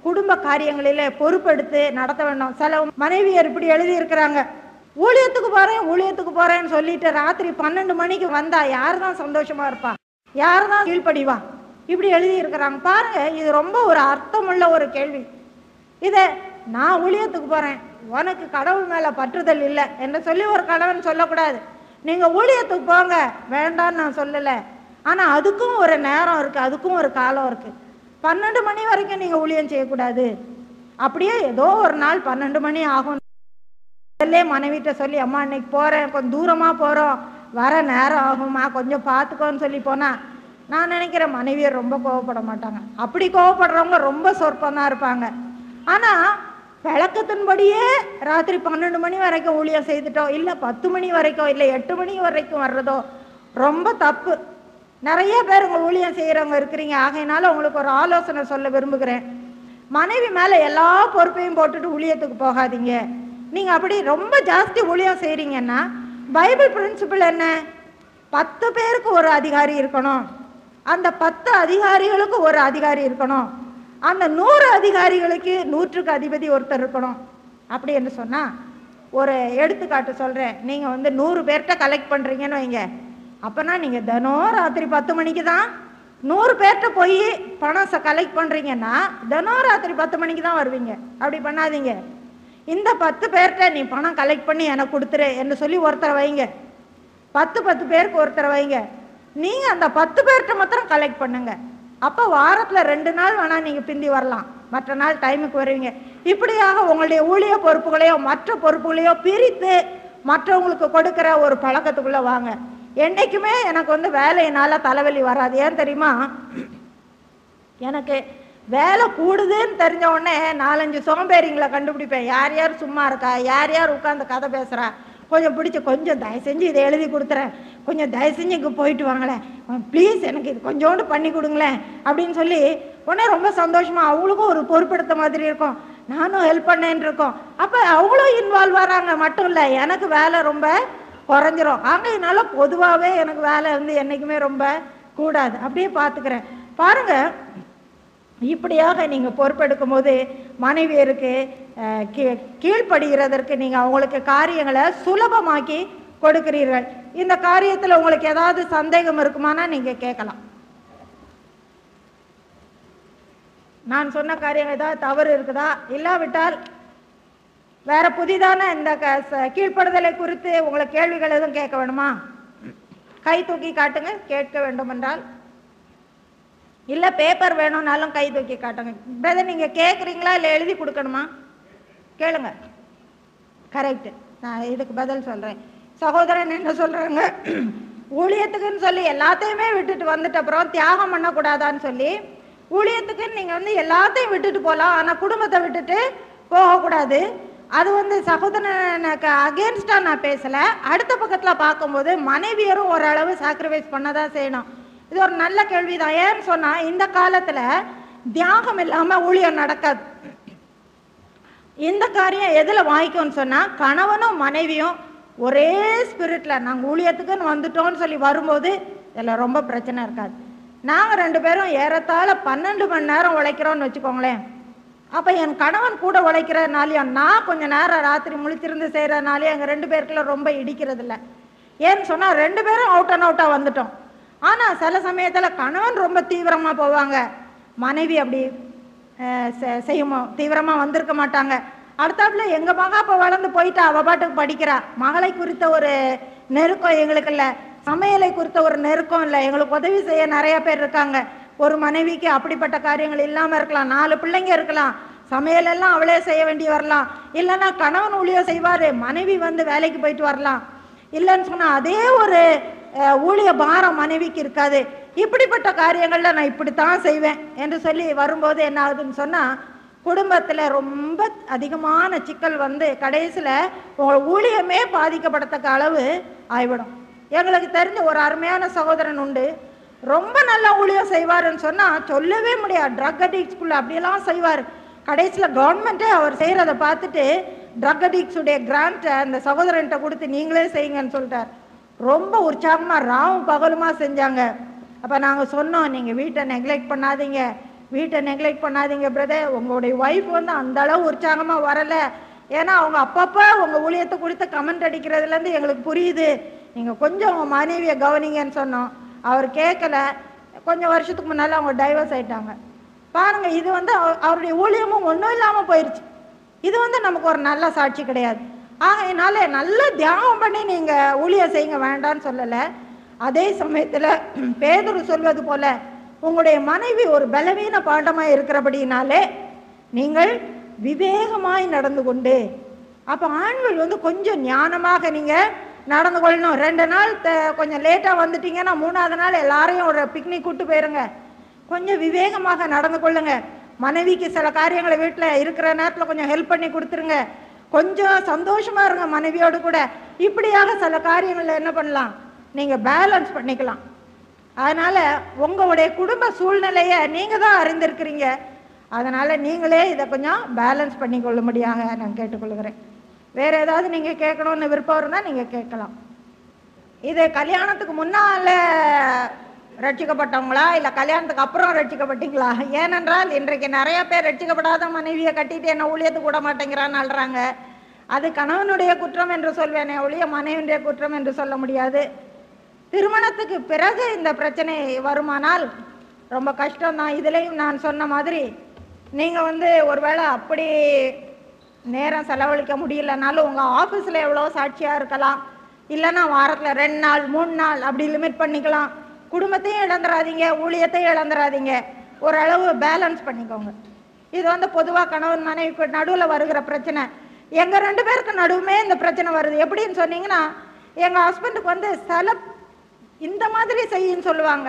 குடும்ப காரியங்களிலே பொறுப்பெடுத்து நடத்த வேண்டும் சில மனைவியர் இப்படி எழுதியிருக்கிறாங்க ஊழியத்துக்கு போறேன் ஊழியத்துக்கு போறேன்னு சொல்லிட்டு ராத்திரி பன்னெண்டு மணிக்கு வந்தா யார் தான் சந்தோஷமா இருப்பா யார் தான் கீழ்ப்படிவா இப்படி எழுதி இருக்கிறாங்க பாருங்க இது ரொம்ப ஒரு அர்த்தமுள்ள ஒரு கேள்வி இதை நான் ஊழியத்துக்கு போறேன் உனக்கு கடவுள் மேல பற்றுதல் இல்லை என்று சொல்லி ஒரு கணவன் சொல்லக்கூடாது நீங்க ஊழியத்துக்கு போங்க வேண்டாம்னு நான் சொல்லலை ஆனா அதுக்கும் ஒரு நேரம் இருக்கு அதுக்கும் ஒரு காலம் இருக்கு பன்னெண்டு மணி வரைக்கும் நீங்க ஊழியம் செய்யக்கூடாது அப்படியே ஏதோ ஒரு நாள் பன்னெண்டு மணி ஆகும் முதல்ல மனைவிட்ட சொல்லி அம்மா இன்னைக்கு போறேன் கொஞ்சம் தூரமா போறோம் வர நேரம் ஆகும்மா கொஞ்சம் பார்த்துக்கோன்னு சொல்லி போனா நான் நினைக்கிறேன் மனைவியர் ரொம்ப கோவப்பட மாட்டாங்க அப்படி கோவப்படுறவங்க ரொம்ப சொற்பம் தான் இருப்பாங்க ஆனா விளக்கத்தின்படியே ராத்திரி பன்னெண்டு மணி வரைக்கும் ஊழியம் செய்துட்டோம் இல்லை பத்து மணி வரைக்கும் இல்லை எட்டு மணி வரைக்கும் வர்றதோ ரொம்ப தப்பு நிறைய பேர் உங்க ஊழியம் செய்கிறவங்க இருக்கிறீங்க ஆகையினால உங்களுக்கு ஒரு ஆலோசனை சொல்ல விரும்புகிறேன் மனைவி மேலே எல்லா பொறுப்பையும் போட்டுட்டு ஊழியத்துக்கு போகாதீங்க நீங்க அப்படி ரொம்ப ஜாஸ்தி ஊழியம் செய்றீங்கன்னா பைபிள் பிரின்சிபல் என்ன பத்து பேருக்கு ஒரு அதிகாரி இருக்கணும் அந்த பத்து அதிகாரிகளுக்கு ஒரு அதிகாரி இருக்கணும் அந்த நூறு அதிகாரிகளுக்கு நூற்றுக்கு அதிபதி ஒருத்தர் இருக்கணும் அப்படி என்று சொன்னா ஒரு எடுத்துக்காட்டு சொல்றேன் நீங்க வந்து நூறு பேர்கிட்ட கலெக்ட் பண்றீங்கன்னு வைங்க அப்பனா நீங்க தினம் ராத்திரி பத்து மணிக்கு தான் நூறு பேர்கிட்ட போய் பணம் கலெக்ட் பண்றீங்கன்னா தினம் ராத்திரி பத்து மணிக்கு தான் வருவீங்க அப்படி பண்ணாதீங்க இந்த பத்து பேர்கிட்ட நீ பணம் கலெக்ட் பண்ணி எனக்கு கொடுத்துரு என்று சொல்லி ஒருத்தரை வைங்க பத்து பத்து பேருக்கு ஒருத்தரை வைங்க நீங்க அந்த பத்து பேர்கிட்ட மாத்திரம் கலெக்ட் பண்ணுங்க அப்போ வாரத்துல ரெண்டு நாள் வேணா நீங்க பிந்தி வரலாம் மற்ற நாள் டைமுக்கு வருவீங்க இப்படியாக உங்களுடைய ஊழிய பொறுப்புகளையோ மற்ற பொறுப்புகளையோ பிரித்து மற்றவங்களுக்கு கொடுக்கிற ஒரு பழக்கத்துக்குள்ள வாங்க என்னைக்குமே எனக்கு வந்து வேலையினால தலைவலி வராது ஏன் தெரியுமா எனக்கு வேலை கூடுதுன்னு தெரிஞ்ச உடனே நாலஞ்சு சோம்பேறிங்களை கண்டுபிடிப்பேன் யார் யார் சும்மா இருக்கா யார் யார் உட்காந்து கதை பேசுறா கொஞ்சம் பிடிச்சி கொஞ்சம் தயவு செஞ்சு இதை எழுதி கொடுத்துறேன் கொஞ்சம் தயவு செஞ்சு இங்கே போயிட்டு வாங்களேன் ப்ளீஸ் எனக்கு இது கொஞ்சோண்டு பண்ணி கொடுங்களேன் அப்படின்னு சொல்லி உடனே ரொம்ப சந்தோஷமா அவங்களுக்கும் ஒரு பொறுப்பெடுத்த மாதிரி இருக்கும் நானும் ஹெல்ப் பண்ணேன்னு இருக்கோம் அப்போ அவங்களும் இன்வால்வ் வராங்க மட்டும் இல்லை எனக்கு வேலை ரொம்ப குறைஞ்சிரும் ஆகையினால பொதுவாகவே எனக்கு வேலை வந்து என்றைக்குமே ரொம்ப கூடாது அப்படியே பார்த்துக்கிறேன் பாருங்க இப்படியாக நீங்க பொறுப்பெடுக்கும் போது மனைவியருக்கு அஹ், கீ- கீழ்ப்படுகிறதற்கு நீங்க அவங்களுக்கு காரியங்களை சுலபமாக்கி கொடுக்கிறீர்கள் இந்த காரியத்துல உங்களுக்கு ஏதாவது சந்தேகம் இருக்குமானா நீங்க கேட்கலாம் நான் சொன்ன காரியம் ஏதாவது தவறு இருக்குதா இல்லாவிட்டால் வேற புதிதான இந்த க- ச- கீழ்ப்படுதலை குறித்து உங்களுக்கு கேள்விகள் எதுவும் கேட்க வேணுமா கை தூக்கி காட்டுங்க கேட்க வேண்டும் என்றால் இல்ல பேப்பர் வேணும்னாலும் கை தூக்கி காட்டுங்க பிரதர் நீங்க கேக்குறீங்களா இல்ல எழுதி கொடுக்கணுமா கேளுங்க கரெக்ட் நான் இதுக்கு பதில் சொல்றேன் சகோதரன் என்ன சொல்றாங்க ஊழியத்துக்குன்னு சொல்லி எல்லாத்தையுமே விட்டுட்டு வந்துட்ட அப்புறம் தியாகம் பண்ணக்கூடாதான்னு சொல்லி ஊழியத்துக்குன்னு நீங்க வந்து எல்லாத்தையும் விட்டுட்டு போகலாம் ஆனா குடும்பத்தை விட்டுட்டு போகக்கூடாது அது வந்து சகோதரனுக்கு அகேன்ஸ்டா நான் பேசல அடுத்த பக்கத்துல பார்க்கும்போது மனைவியரும் ஓரளவு சாக்ரிஃபைஸ் பண்ணதான் செய்யணும் இது ஒரு நல்ல கேள்விதான் ஏன்னு சொன்னா இந்த காலத்துல தியாகம் இல்லாம ஊழியம் நடக்காது இந்த காரியம் எதுல வாங்கிக்கும்னு சொன்னா கணவனும் மனைவியும் ஒரே ஸ்பிரிட்ல நாங்க ஊழியத்துக்குன்னு வந்துட்டோம்னு சொல்லி வரும்போது இதுல ரொம்ப பிரச்சனை இருக்காது நாங்க ரெண்டு பேரும் ஏறத்தாழ பன்னெண்டு மணி நேரம் உழைக்கிறோம்னு வச்சுக்கோங்களேன் அப்ப என் கணவன் கூட உழைக்கிறதுனாலையும் நான் கொஞ்ச நேரம் ராத்திரி முழிச்சிருந்து செய்யறதுனாலயும் எங்க ரெண்டு பேருக்குள்ள ரொம்ப இடிக்கிறது இல்ல ஏன்னு சொன்னா ரெண்டு பேரும் அவுட் அண்ட் அவுட்டா வந்துட்டோம் ஆனா சில சமயத்துல கணவன் ரொம்ப தீவிரமா போவாங்க மனைவி அப்படி அஹ், செ- செய்யுமோ தீவிரமா வந்திருக்க மாட்டாங்க அடுத்தாப்புல எங்க மகா இப்ப வளர்ந்து போயிட்டா அவ பாட்டுக்கு படிக்கிறா மகளை குறித்த ஒரு நெருக்கம் எங்களுக்கு இல்ல சமையலை குறித்த ஒரு நெருக்கம் இல்லை எங்களுக்கு உதவி செய்ய நிறைய பேர் இருக்காங்க ஒரு மனைவிக்கு அப்படிப்பட்ட காரியங்கள் இல்லாம இருக்கலாம் நாலு பிள்ளைங்க இருக்கலாம் சமையல் எல்லாம் அவளே செய்ய வேண்டி வரலாம் இல்லைன்னா கணவன் ஊழியம் செய்வாரு மனைவி வந்து வேலைக்கு போயிட்டு வரலாம் இல்லைன்னு சொன்னா அதே ஒரு அஹ், ஊழிய பாரம் மனைவிக்கு இருக்காது இப்படிப்பட்ட காரியங்கள்ல நான் இப்படித்தான் செய்வேன் என்று சொல்லி வரும்போது என்ன ஆகுதுன்னு சொன்னா குடும்பத்துல ரொம்ப அதிகமான சிக்கல் வந்து கடைசியில உங்க ஊழியமே பாதிக்கப்படத்தக்க அளவு ஆயிவிடும் எங்களுக்கு தெரிஞ்ச ஒரு அருமையான சகோதரன் உண்டு ரொம்ப நல்லா ஊழியம் செய்வாருன்னு சொன்னா சொல்லவே முடியாது ட்ரக் அடிக்ட்ஸ்குள்ள அப்படியெல்லாம் செய்வார் கடைசியில கவர்மெண்ட்டே அவர் செய்யறத பார்த்துட்டு ட்ரக் அடிக்ட்ஸுடைய கிராண்ட் அந்த சகோதரன்ட்ட கொடுத்து நீங்களே செய்யுங்கன்னு சொல்லிட்டார் ரொம்ப உற்சாகமா ராவும் பகலுமா செஞ்சாங்க அப்ப நாங்க சொன்னோம் நீங்க வீட்டை நெக்லெக்ட் பண்ணாதீங்க வீட்டை நெக்லெக்ட் பண்ணாதீங்க பிரதர் உங்களுடைய ஒய்ஃப் வந்து அந்த அளவு உற்சாகமாக வரலை ஏன்னா அவங்க அப்பப்போ உங்கள் ஊழியத்தை கொடுத்து கமெண்ட் அடிக்கிறதுலேருந்து எங்களுக்கு புரியுது நீங்கள் கொஞ்சம் உங்கள் மனைவியை கவனிங்கன்னு சொன்னோம் அவர் கேட்கல கொஞ்சம் வருஷத்துக்கு முன்னால் அவங்க டைவர்ஸ் ஆயிட்டாங்க பாருங்க இது வந்து அவ- அவருடைய ஊழியமும் ஒன்றும் இல்லாமல் போயிடுச்சு இது வந்து நமக்கு ஒரு நல்ல சாட்சி கிடையாது ஆகையினால நல்ல தியானம் பண்ணி நீங்கள் ஊழியம் செய்யுங்க வேண்டான்னு சொல்லலை அதே சமயத்தில் பேதுரு சொல்வது போல உங்களுடைய மனைவி ஒரு பலவீன பாண்டமாக இருக்கிறபடினாலே நீங்கள் விவேகமாய் நடந்து கொண்டு அப்போ ஆண்கள் வந்து கொஞ்சம் ஞானமாக நீங்கள் நடந்து கொள்ளணும் ரெண்டு நாள் த- கொஞ்சம் லேட்டாக வந்துட்டீங்கன்னா மூணாவது நாள் எல்லாரையும் ஒரு பிக்னிக் கூட்டு போயிருங்க கொஞ்சம் விவேகமாக நடந்து கொள்ளுங்க மனைவிக்கு சில காரியங்களை வீட்டில் இருக்கிற நேரத்தில் கொஞ்சம் ஹெல்ப் பண்ணி கொடுத்துருங்க கொஞ்சம் சந்தோஷமா இருங்க மனைவியோடு கூட இப்படியாக சில காரியங்களில் என்ன பண்ணலாம் நீங்கள் பேலன்ஸ் பண்ணிக்கலாம் அதனால உங்களுடைய குடும்ப சூழ்நிலையை நீங்க தான் அறிந்திருக்கிறீங்க அதனால நீங்களே இதை கொஞ்சம் பேலன்ஸ் பண்ணி கொள்ளும்படியாக நான் கேட்டுக்கொள்கிறேன் வேற ஏதாவது நீங்க கேட்கணும்னு விருப்பம் இருந்தால் நீங்க கேட்கலாம் இது கல்யாணத்துக்கு முன்னால ரட்சிக்கப்பட்டவங்களா இல்லை கல்யாணத்துக்கு அப்புறம் ரட்சிக்கப்பட்டீங்களா ஏனென்றால் இன்றைக்கு நிறைய பேர் ரட்சிக்கப்படாத மனைவியை கட்டிட்டு என்ன ஊழியத்துக்கு விட மாட்டேங்கிறான்னு அழுறாங்க அது கணவனுடைய குற்றம் என்று சொல்வேனே ஒழிய மனைவியுடைய குற்றம் என்று சொல்ல முடியாது திருமணத்துக்கு பிறகு இந்த பிரச்சனை வருமானால் ரொம்ப கஷ்டம்தான் இதுலேயும் நான் சொன்ன மாதிரி நீங்கள் வந்து ஒருவேளை அப்படி நேரம் செலவழிக்க முடியலனாலும் உங்கள் ஆஃபீஸில் எவ்வளோ சாட்சியாக இருக்கலாம் இல்லைன்னா வாரத்தில் ரெண்டு நாள் மூணு நாள் அப்படி லிமிட் பண்ணிக்கலாம் குடும்பத்தையும் இழந்துடாதீங்க ஊழியத்தையும் இழந்துடாதீங்க ஓரளவு பேலன்ஸ் பண்ணிக்கோங்க இது வந்து பொதுவாக கணவன் மனைவிக்கு நடுவில் வருகிற பிரச்சனை எங்கள் ரெண்டு பேருக்கு நடுவுமே இந்த பிரச்சனை வருது எப்படின்னு சொன்னீங்கன்னா எங்கள் ஹஸ்பண்டுக்கு வந்து சில இந்த மாதிரி செய்யின்னு சொல்லுவாங்க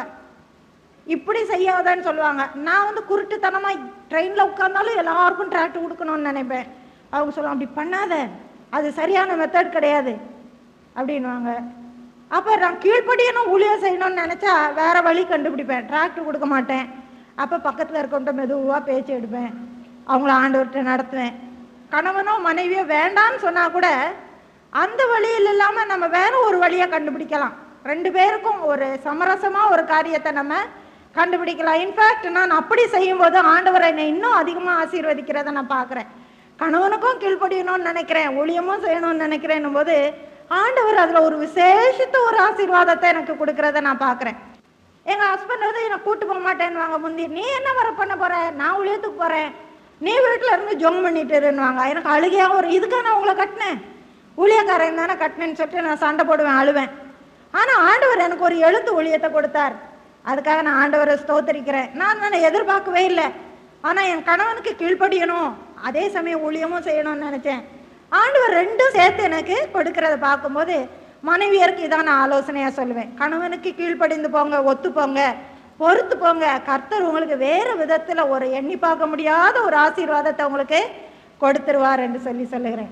இப்படி செய்யாதன்னு சொல்லுவாங்க நான் வந்து குருட்டுத்தனமாக ட்ரெயினில் உட்கார்ந்தாலும் எல்லாருக்கும் டிராக்ட் கொடுக்கணும்னு நினைப்பேன் அவங்க சொல்லுவாங்க அப்படி பண்ணாத அது சரியான மெத்தட் கிடையாது அப்படின்வாங்க அப்போ நான் கீழ்ப்படியணும் ஊழியம் செய்யணும்னு நினச்சா வேற வழி கண்டுபிடிப்பேன் டிராக்ட் கொடுக்க மாட்டேன் அப்போ பக்கத்தில் இருக்கவன்ட்ட மெதுவாக பேச்சு எடுப்பேன் அவங்கள ஆண்டவர்கிட்ட நடத்துவேன் கணவனோ மனைவியோ வேண்டான்னு சொன்னால் கூட அந்த வழியில் இல்லாமல் நம்ம வேற ஒரு வழியை கண்டுபிடிக்கலாம் ரெண்டு பேருக்கும் ஒரு சமரசமாக ஒரு காரியத்தை நம்ம கண்டுபிடிக்கலாம் இன்ஃபேக்ட் நான் அப்படி செய்யும்போது ஆண்டவர் என்னை இன்னும் அதிகமாக ஆசீர்வதிக்கிறத நான் பார்க்குறேன் கணவனுக்கும் கீழ்ப்படியணும்னு நினைக்கிறேன் ஊழியமும் செய்யணும்னு நினைக்கிறேன்னும் போது ஆண்டவர் அதில் ஒரு விசேஷித்த ஒரு ஆசீர்வாதத்தை எனக்கு கொடுக்கறத நான் பார்க்குறேன் எங்கள் ஹஸ்பண்ட் வந்து என்னை கூட்டு போக மாட்டேன்னுவாங்க முந்தி நீ என்ன வர பண்ண போற நான் ஊழியத்துக்கு போகிறேன் நீ வீட்டில் இருந்து ஜொம் பண்ணிட்டு இருன்னுவாங்க எனக்கு அழுகையாக ஒரு இதுக்காக நான் உங்களை கட்டினேன் ஊழியக்காரன் தானே கட்டினேன்னு சொல்லிட்டு நான் சண்டை போடுவேன் அழுவேன் ஆனால் ஆண்டவர் எனக்கு ஒரு எழுத்து ஊழியத்தை கொடுத்தார் அதுக்காக நான் ஆண்டவரை ஸ்தோத்தரிக்கிறேன் நான் நான் எதிர்பார்க்கவே இல்லை ஆனால் என் கணவனுக்கு கீழ்ப்படியணும் அதே சமயம் ஊழியமும் செய்யணும்னு நினச்சேன் ஆண்டவர் ரெண்டும் சேர்த்து எனக்கு கொடுக்கறத பார்க்கும்போது மனைவியருக்கு இதான் நான் ஆலோசனையாக சொல்லுவேன் கணவனுக்கு கீழ்ப்படிந்து போங்க ஒத்து போங்க பொறுத்து போங்க கர்த்தர் உங்களுக்கு வேறு விதத்தில் ஒரு எண்ணி பார்க்க முடியாத ஒரு ஆசீர்வாதத்தை உங்களுக்கு கொடுத்துருவார் என்று சொல்லி சொல்லுகிறேன்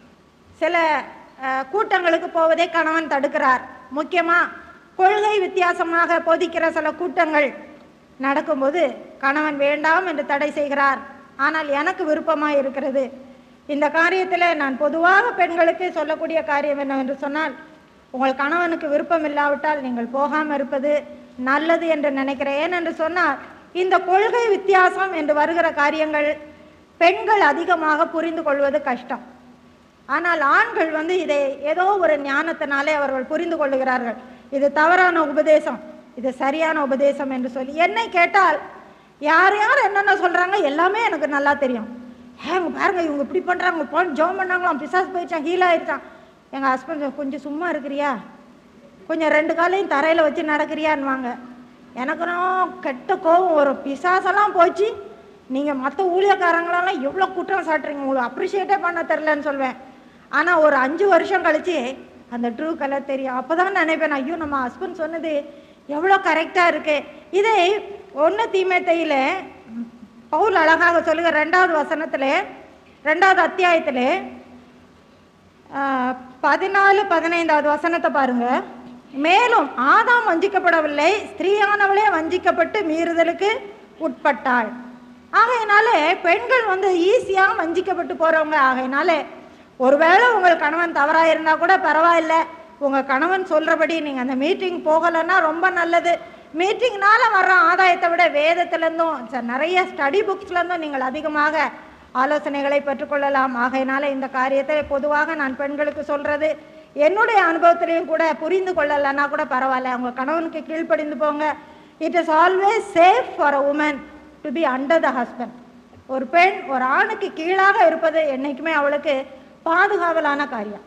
சில அஹ், கூட்டங்களுக்கு போவதை கணவன் தடுக்கிறார் முக்கியமாக கொள்கை வித்தியாசமாக போதிக்கிற சில கூட்டங்கள் நடக்கும்போது கணவன் வேண்டாம் என்று தடை செய்கிறார் ஆனால் எனக்கு விருப்பமாக இருக்கிறது இந்த காரியத்தில் நான் பொதுவாக பெண்களுக்கு சொல்லக்கூடிய காரியம் என்னவென்று சொன்னால் உங்கள் கணவனுக்கு விருப்பம் இல்லாவிட்டால் நீங்கள் போகாமல் இருப்பது நல்லது என்று நினைக்கிறேன் ஏனென்று சொன்னால் இந்த கொள்கை வித்தியாசம் என்று வருகிற காரியங்கள் பெண்கள் அதிகமாக புரிந்து கொள்வது கஷ்டம் ஆனால் ஆண்கள் வந்து இதை ஏதோ ஒரு ஞானத்தினாலே அவர்கள் புரிந்து கொள்ளுகிறார்கள் இது தவறான உபதேசம் இது சரியான உபதேசம் என்று சொல்லி என்னை கேட்டால் யார் யார் என்னென்ன சொல்றாங்க எல்லாமே எனக்கு நல்லா தெரியும் ஏங்க பாருங்க இவங்க இப்படி பண்றாங்க போன் ஜோம் பண்ணாங்களாம் பிசாஸ் போயிடுச்சான் ஹீல் ஆயிடுச்சான் எங்க ஹஸ்பண்ட் கொஞ்சம் சும்மா இருக்கிறியா கொஞ்சம் ரெண்டு காலையும் தரையில் வச்சு நடக்கிறியான்வாங்க எனக்கும் கெட்ட கோபம் வரும் பிசாசெல்லாம் போச்சு நீங்கள் மற்ற ஊழியக்காரங்களெல்லாம் எவ்வளோ குற்றம் சாட்டுறீங்க உங்களுக்கு அப்ரிஷியேட்டே பண்ண தெரிலன்னு சொல்வேன் ஆனால் ஒரு அஞ்சு வருஷம் கழிச்சு அந்த ட்ரூ கலர் தெரியும் அப்போ தான் நினைப்பேன் ஐயோ நம்ம ஹஸ்பண்ட் சொன்னது எவ்வளோ கரெக்டாக இருக்கு இதை ஒன்று தீமைத்தையில் பவுல் அழகாக சொல்லுங்க ரெண்டாவது வசனத்தில் ரெண்டாவது அத்தியாயத்தில் ஆஹ், பதினாலு பதினைந்தாவது வசனத்தை பாருங்க மேலும் ஆதாம் வஞ்சிக்கப்படவில்லை ஸ்திரீயானவளே வஞ்சிக்கப்பட்டு மீறுதலுக்கு உட்பட்டாள் ஆகையினாலே பெண்கள் வந்து ஈஸியாக வஞ்சிக்கப்பட்டு போறவங்க ஆகையினாலே ஒருவேளை உங்கள் கணவன் தவறா இருந்தா கூட பரவாயில்ல உங்க கணவன் சொல்றபடி நீங்க அந்த மீட்டிங் போகலைன்னா ரொம்ப நல்லது மீட்டிங்னால வர்ற ஆதாயத்தை விட வேதத்திலேருந்தும் ச- நிறைய ஸ்டடி புக்ஸ்லேருந்தும் நீங்கள் அதிகமாக ஆலோசனைகளை பெற்றுக்கொள்ளலாம் ஆகையினால இந்த காரியத்தை பொதுவாக நான் பெண்களுக்கு சொல்றது என்னுடைய அனுபவத்திலையும் கூட புரிந்து கொள்ளலைன்னா கூட பரவாயில்ல அவங்க கணவனுக்கு கீழ்ப்படிந்து போங்க it is always safe for a woman to be under the husband ஒரு பெண் ஒரு ஆணுக்கு கீழாக இருப்பது என்னைக்குமே அவளுக்கு பாதுகாவலான காரியம்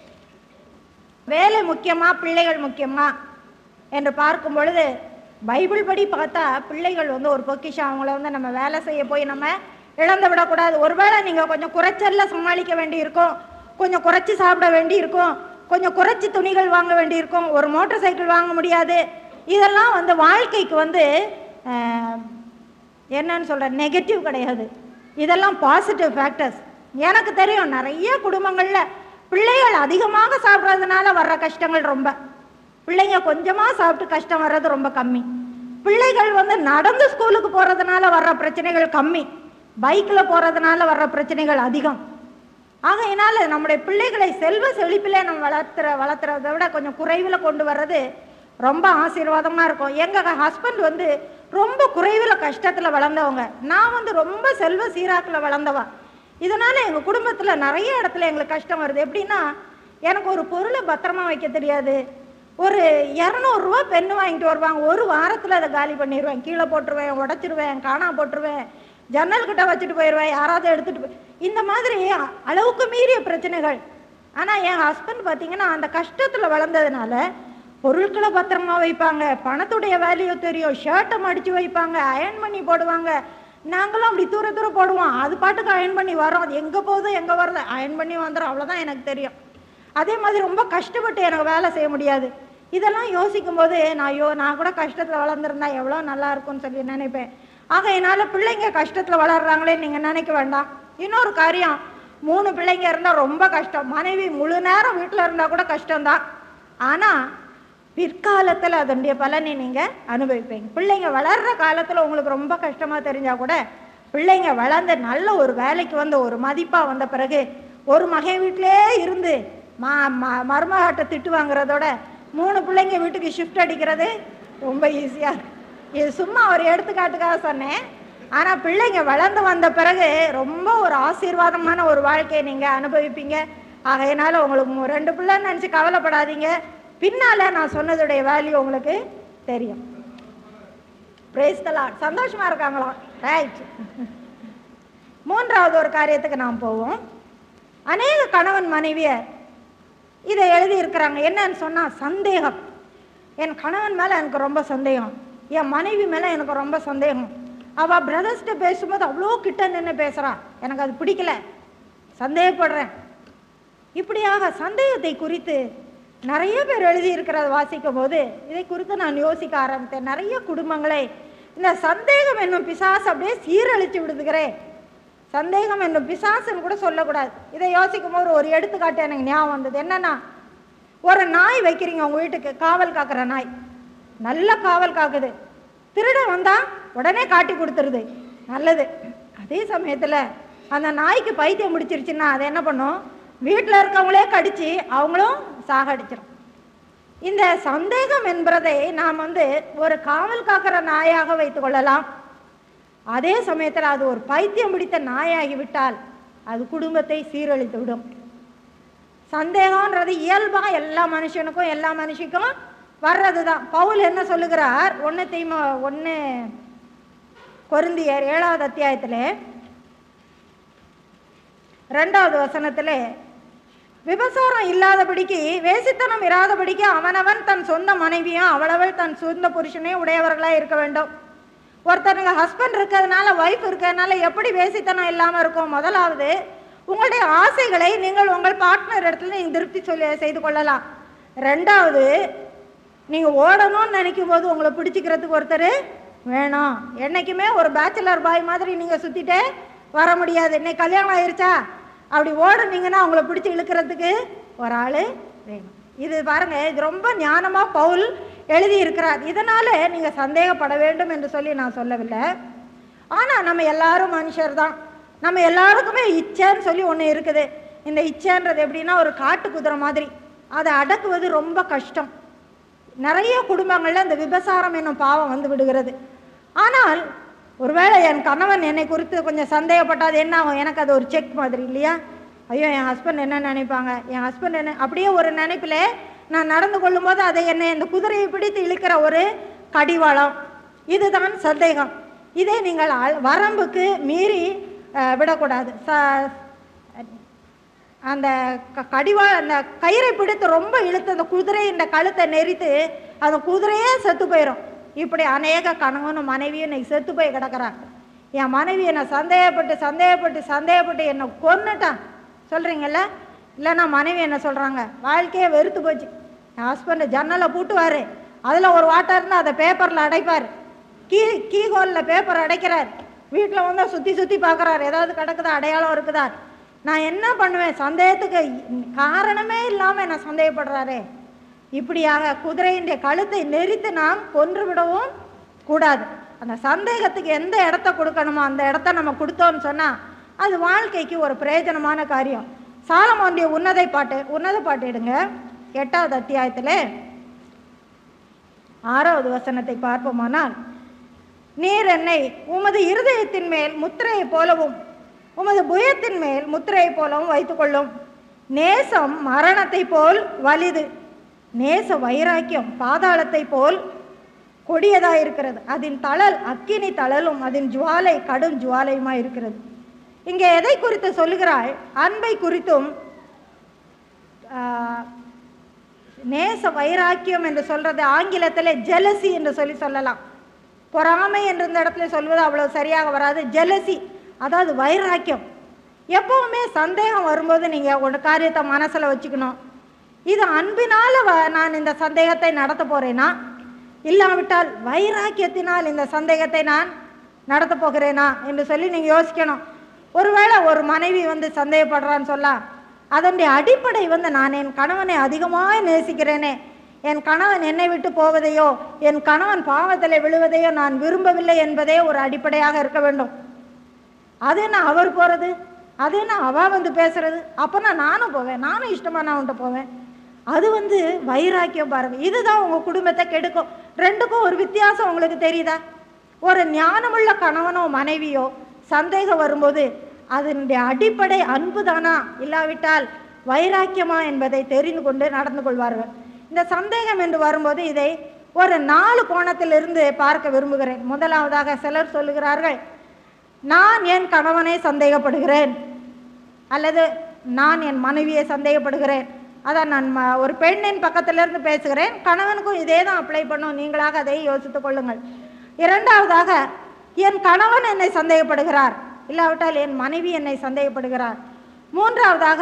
வேலை முக்கியமா பிள்ளைகள் முக்கியமா என்று பார்க்கும் பொழுது பைபிள் படி பார்த்தா பிள்ளைகள் வந்து ஒரு பொக்கிஷம் அவங்கள வந்து நம்ம வேலை செய்ய போய் நம்ம இழந்து விடக்கூடாது ஒருவேளை நீங்கள் கொஞ்சம் குறைச்சல்ல சமாளிக்க வேண்டி இருக்கும் கொஞ்சம் குறைச்சி சாப்பிட வேண்டி இருக்கும் கொஞ்சம் குறைச்சி துணிகள் வாங்க வேண்டி இருக்கும் ஒரு மோட்டார் சைக்கிள் வாங்க முடியாது இதெல்லாம் வந்து வாழ்க்கைக்கு வந்து ஆஹ், என்னன்னு சொல்ற நெகட்டிவ் கிடையாது இதெல்லாம் பாசிட்டிவ் ஃபேக்டர்ஸ் எனக்கு தெரியும் நிறைய குடும்பங்கள்ல பிள்ளைகள் அதிகமாக சாப்பிட்றதுனால வர்ற கஷ்டங்கள் ரொம்ப பிள்ளைங்க கொஞ்சமா சாப்பிட்டு கஷ்டம் வர்றது ரொம்ப கம்மி பிள்ளைகள் வந்து நடந்து ஸ்கூலுக்கு போறதுனால வர்ற பிரச்சனைகள் கம்மி பைக்ல போறதுனால வர்ற பிரச்சனைகள் அதிகம் ஆகையினால நம்முடைய பிள்ளைகளை செல்வ செழிப்பிலே நம்ம வளர்த்துற வளர்த்துறதை விட கொஞ்சம் குறைவில் கொண்டு வர்றது ரொம்ப ஆசீர்வாதமா இருக்கும் எங்க ஹஸ்பண்ட் வந்து ரொம்ப குறைவில் கஷ்டத்துல வளர்ந்தவங்க நான் வந்து ரொம்ப செல்வ சீராக்குல வளர்ந்தவ இதனால எங்க குடும்பத்துல நிறைய இடத்துல எங்களுக்கு கஷ்டம் வருது எப்படின்னா எனக்கு ஒரு பொருளை பத்திரமா வைக்க தெரியாது ஒரு இரநூறுவா பெண்ணு வாங்கிட்டு வருவாங்க ஒரு வாரத்தில் அதை காலி பண்ணிடுவேன் கீழே போட்டுருவேன் உடச்சிருவேன் காணா போட்டுருவேன் ஜன்னல் கிட்ட வச்சுட்டு போயிடுவேன் யாராவது எடுத்துட்டு போய் இந்த மாதிரி அ- அளவுக்கு மீறிய பிரச்சனைகள் ஆனால் என் ஹஸ்பண்ட் பார்த்தீங்கன்னா அந்த கஷ்டத்தில் வளர்ந்ததுனால பொருட்களை பத்திரமா வைப்பாங்க பணத்துடைய வேல்யூ தெரியும் ஷர்ட்டை மடிச்சு வைப்பாங்க அயன் பண்ணி போடுவாங்க நாங்களும் அப்படி தூர தூர போடுவோம் அது பாட்டுக்கு அயன் பண்ணி வரோம் அது எங்கே போகுது எங்கே வருது அயன் பண்ணி வந்துடும் அவ்வளோதான் எனக்கு தெரியும் அதே மாதிரி ரொம்ப கஷ்டப்பட்டு எனக்கு வேலை செய்ய முடியாது இதெல்லாம் யோசிக்கும் போது நான் யோ நான் கூட கஷ்டத்தில் வளர்ந்துருந்தா எவ்வளோ நல்லா இருக்கும்னு சொல்லி நினைப்பேன் ஆக என்னால் பிள்ளைங்க கஷ்டத்தில் வளர்றாங்களே நீங்கள் நினைக்க வேண்டாம் இன்னொரு காரியம் மூணு பிள்ளைங்க இருந்தால் ரொம்ப கஷ்டம் மனைவி முழு நேரம் வீட்டில் இருந்தால் கூட கஷ்டம்தான் ஆனால் பிற்காலத்தில் அதனுடைய பலனை நீங்கள் அனுபவிப்பீங்க பிள்ளைங்க வளர்ற காலத்தில் உங்களுக்கு ரொம்ப கஷ்டமாக தெரிஞ்சால் கூட பிள்ளைங்க வளர்ந்து நல்ல ஒரு வேலைக்கு வந்து ஒரு மதிப்பாக வந்த பிறகு ஒரு மகன் வீட்டிலே இருந்து மா ம மருமகாட்டை திட்டு வாங்குறதோட மூணு பிள்ளைங்க வீட்டுக்கு ஷிஃப்ட் அடிக்கிறது ரொம்ப ஈஸியாக இது சும்மா ஒரு எடுத்துக்காட்டுக்காக சொன்னேன் ஆனால் பிள்ளைங்க வளர்ந்து வந்த பிறகு ரொம்ப ஒரு ஆசீர்வாதமான ஒரு வாழ்க்கையை நீங்கள் அனுபவிப்பீங்க ஆகையினால உங்களுக்கு மு- ரெண்டு பிள்ளைன்னு நினச்சி கவலைப்படாதீங்க பின்னால் நான் சொன்னதுடைய வேல்யூ உங்களுக்கு தெரியும் பிரேஸ் தலாட் சந்தோஷமா இருக்காங்களாம் ரைட் மூன்றாவது ஒரு காரியத்துக்கு நாம் போவோம் அநேக கணவன் மனைவியர் இதை எழுதி இருக்கிறாங்க என்னன்னு சொன்னா சந்தேகம் என் கணவன் மேல எனக்கு ரொம்ப சந்தேகம் என் மனைவி மேல எனக்கு ரொம்ப சந்தேகம் அவ பிரதர்ஸ்கிட்ட பேசும்போது அவ்வளோ கிட்ட நின்று பேசுறா எனக்கு அது பிடிக்கல சந்தேகப்படுறேன் இப்படியாக சந்தேகத்தை குறித்து நிறைய பேர் எழுதி இருக்கிறத வாசிக்கும் போது இதை குறித்து நான் யோசிக்க ஆரம்பித்தேன் நிறைய குடும்பங்களை இந்த சந்தேகம் என்னும் பிசாசு அப்படியே சீரழிச்சு விடுதுகிறேன் சந்தேகம் என்னும் பிசாசுன்னு கூட சொல்லக்கூடாது இதை யோசிக்கும் போது ஒரு எடுத்துக்காட்டு எனக்கு ஞாபகம் வந்தது என்னன்னா ஒரு நாய் வைக்கிறீங்க உங்க வீட்டுக்கு காவல் காக்கிற நாய் நல்ல காவல் காக்குது திருடன் வந்தா உடனே காட்டி கொடுத்துருது நல்லது அதே சமயத்துல அந்த நாய்க்கு பைத்தியம் முடிச்சிருச்சுன்னா அது என்ன பண்ணும் வீட்டில் இருக்கவங்களே கடிச்சு அவங்களும் சாகடிச்சிடும் இந்த சந்தேகம் என்பதை நாம் வந்து ஒரு காவல் காக்கிற நாயாக வைத்துக் கொள்ளலாம் அதே சமயத்தில் அது ஒரு பைத்தியம் பிடித்த நாயாகி விட்டால் அது குடும்பத்தை சீரழித்து விடும் சந்தேகம்ன்றது இயல்பா எல்லா மனுஷனுக்கும் எல்லா மனுஷிக்கும் வர்றது தான் பவுல் என்ன சொல்லுகிறார் ஒன்று தீம ஒன்று கொருந்தியர் ஏழாவது அத்தியாயத்திலே ரெண்டாவது வசனத்திலே விபசாரம் இல்லாதபடிக்கு வேசித்தனம் இராதபடிக்கு அவனவன் தன் சொந்த மனைவியும் அவளவள் தன் சொந்த புருஷனையும் உடையவர்களாக இருக்க வேண்டும் ஒருத்தனுங்க ஹஸ்பண்ட் இருக்கிறதுனால ஒய்ஃப் இருக்கிறதுனால எப்படி வேசித்தனம் இல்லாமல் இருக்கும் முதலாவது உங்களுடைய ஆசைகளை நீங்கள் உங்கள் பார்ட்னர் இடத்துல நீங்கள் திருப்தி சொல்லி செய்து கொள்ளலாம் ரெண்டாவது நீங்கள் ஓடணும்னு நினைக்கும் போது உங்களை பிடிச்சிக்கிறதுக்கு ஒருத்தர் வேணும் என்னைக்குமே ஒரு பேச்சுலர் பாய் மாதிரி நீங்கள் சுற்றிட்டே வர முடியாது இன்னைக்கு கல்யாணம் ஆயிருச்சா அப்படி ஓடுனீங்கன்னா அவங்கள பிடிச்சி இழுக்கிறதுக்கு ஒரு ஆள் வேணும் இது பாருங்க இது ரொம்ப ஞானமாக பவுல் எழுதி இருக்கிறார் இதனால நீங்கள் சந்தேகப்பட வேண்டும் என்று சொல்லி நான் சொல்லவில்லை ஆனால் நம்ம எல்லாரும் மனுஷர் தான் நம்ம எல்லாருக்குமே இச்சைன்னு சொல்லி ஒன்று இருக்குது இந்த இச்சைன்றது எப்படின்னா ஒரு காட்டு குதிரை மாதிரி அதை அடக்குவது ரொம்ப கஷ்டம் நிறைய குடும்பங்களில் இந்த விபசாரம் என்னும் பாவம் வந்து விடுகிறது ஆனால் ஒருவேளை என் கணவன் என்னை குறித்து கொஞ்சம் சந்தேகப்பட்டா அது என்ன ஆகும் எனக்கு அது ஒரு செக் மாதிரி இல்லையா ஐயோ என் ஹஸ்பண்ட் என்ன நினைப்பாங்க என் ஹஸ்பண்ட் என்ன அப்படியே ஒரு நினைப்பில் நான் நடந்து கொள்ளும்போது அதை என்னை இந்த குதிரையை பிடித்து இழுக்கிற ஒரு கடிவாளம் இதுதான் சந்தேகம் இதை நீங்கள் அ- வரம்புக்கு மீறி அஹ், விடக்கூடாது ச அந்த க- கடிவா அந்த கயிறை பிடித்து ரொம்ப இழுத்து அந்த குதிரை இந்த கழுத்தை நெரித்து அந்த குதிரையே செத்து போயிடும் இப்படி அநேக கணவனும் மனைவியும் இன்னைக்கு செத்து போய் கிடக்குறாங்க என் மனைவி என்னை சந்தேகப்பட்டு சந்தேகப்பட்டு சந்தேகப்பட்டு என்னை கொன்னுட்டான் சொல்கிறீங்கல்ல இல்லைன்னா மனைவி என்ன சொல்கிறாங்க வாழ்க்கையே வெறுத்து போச்சு என் ஹஸ்பண்டு ஜன்னலை பூட்டுவார் அதில் ஒரு வாட்டர் இருந்தால் அதை பேப்பரில் அடைப்பார் கீ கீகோலில் பேப்பர் அடைக்கிறார் வீட்டில் வந்து சுற்றி சுற்றி பார்க்குறாரு ஏதாவது கிடக்குதா அடையாளம் இருக்குதா நான் என்ன பண்ணுவேன் சந்தேகத்துக்கு காரணமே இல்லாமல் என்ன சந்தேகப்படுறாரே இப்படியாக குதிரையின் கழுத்தை நெரித்து நாம் கொன்று விடவும் கூடாது அந்த சந்தேகத்துக்கு எந்த இடத்த கொடுக்கணுமோ அந்த இடத்த நம்ம கொடுத்தோம்னு சொன்னால் அது வாழ்க்கைக்கு ஒரு பிரயோஜனமான காரியம் சாலமோண்டிய உன்னதை பாட்டு உன்னத பாட்டு எடுங்க எட்டாவது அத்தியாயத்தில் ஆறாவது வசனத்தை பார்ப்போமானால் நீர் என்னை உமது இருதயத்தின் மேல் முத்திரையைப் போலவும் உமது புயத்தின் மேல் முத்திரையைப் போலவும் வைத்துக்கொள்ளும் நேசம் மரணத்தைப் போல் வலிது நேச வைராக்கியம் பாதாளத்தைப் போல் கொடியதாக இருக்கிறது அதன் தழல் அக்கினி தழலும் அதன் ஜுவாலை கடும் ஜுவாலையுமா இருக்கிறது இங்கே எதை குறித்து சொல்லுகிறாள் அன்பை குறித்தும் ஆஹ், நேச வைராக்கியம் என்று சொல்றது ஆங்கிலத்தில் ஜெலசி என்று சொல்லி சொல்லலாம் பொறாமை என்று இந்த இடத்துல சொல்வது அவ்வளவு சரியாக வராது ஜெலசி அதாவது வைராக்கியம் எப்பவுமே சந்தேகம் வரும்போது நீங்கள் ஒரு காரியத்தை மனசில் வச்சுக்கணும் இது அன்பினால் வ- நான் இந்த சந்தேகத்தை நடத்த போகிறேனா இல்லாவிட்டால் வைராக்கியத்தினால் இந்த சந்தேகத்தை நான் நடத்த போகிறேனா என்று சொல்லி நீங்கள் யோசிக்கணும் ஒருவேளை ஒரு மனைவி வந்து சந்தேகப்படுறான்னு சொல்லலாம் அதனுடைய அடிப்படை வந்து நான் என் கணவனை அதிகமாக நேசிக்கிறேனே என் கணவன் என்னை விட்டு போவதையோ என் கணவன் பாவத்தில் விழுவதையோ நான் விரும்பவில்லை என்பதே ஒரு அடிப்படையாக இருக்க வேண்டும் அது என்ன அவர் போகிறது அது என்ன அவ வந்து பேசுறது அப்போனா நானும் போவேன் நானும் இஷ்டமாக நான் உன்ட்ட போவேன் அது வந்து வைராக்கியம் பாருங்க இதுதான் உங்கள் குடும்பத்தை கெடுக்கும் ரெண்டுக்கும் ஒரு வித்தியாசம் உங்களுக்கு தெரியுதா ஒரு ஞானமுள்ள கணவனோ மனைவியோ சந்தேகம் வரும்போது அதனுடைய அடிப்படை அன்பு தானா இல்லாவிட்டால் வைராக்கியமா என்பதை தெரிந்து கொண்டு நடந்து கொள்வார்கள் இந்த சந்தேகம் என்று வரும்போது இதை ஒரு நாலு கோணத்திலிருந்து பார்க்க விரும்புகிறேன் முதலாவதாக சிலர் சொல்லுகிறார்கள் நான் என் கணவனை சந்தேகப்படுகிறேன் அல்லது நான் என் மனைவியை சந்தேகப்படுகிறேன் அதான் நான் ம- ஒரு பெண்ணின் பக்கத்திலிருந்து பேசுகிறேன் கணவனுக்கும் இதே தான் அப்ளை பண்ணும் நீங்களாக அதை யோசித்துக் கொள்ளுங்கள் இரண்டாவதாக என் கணவன் என்னை சந்தேகப்படுகிறார் இல்லாவிட்டால் என் மனைவி என்னை சந்தேகப்படுகிறார் மூன்றாவதாக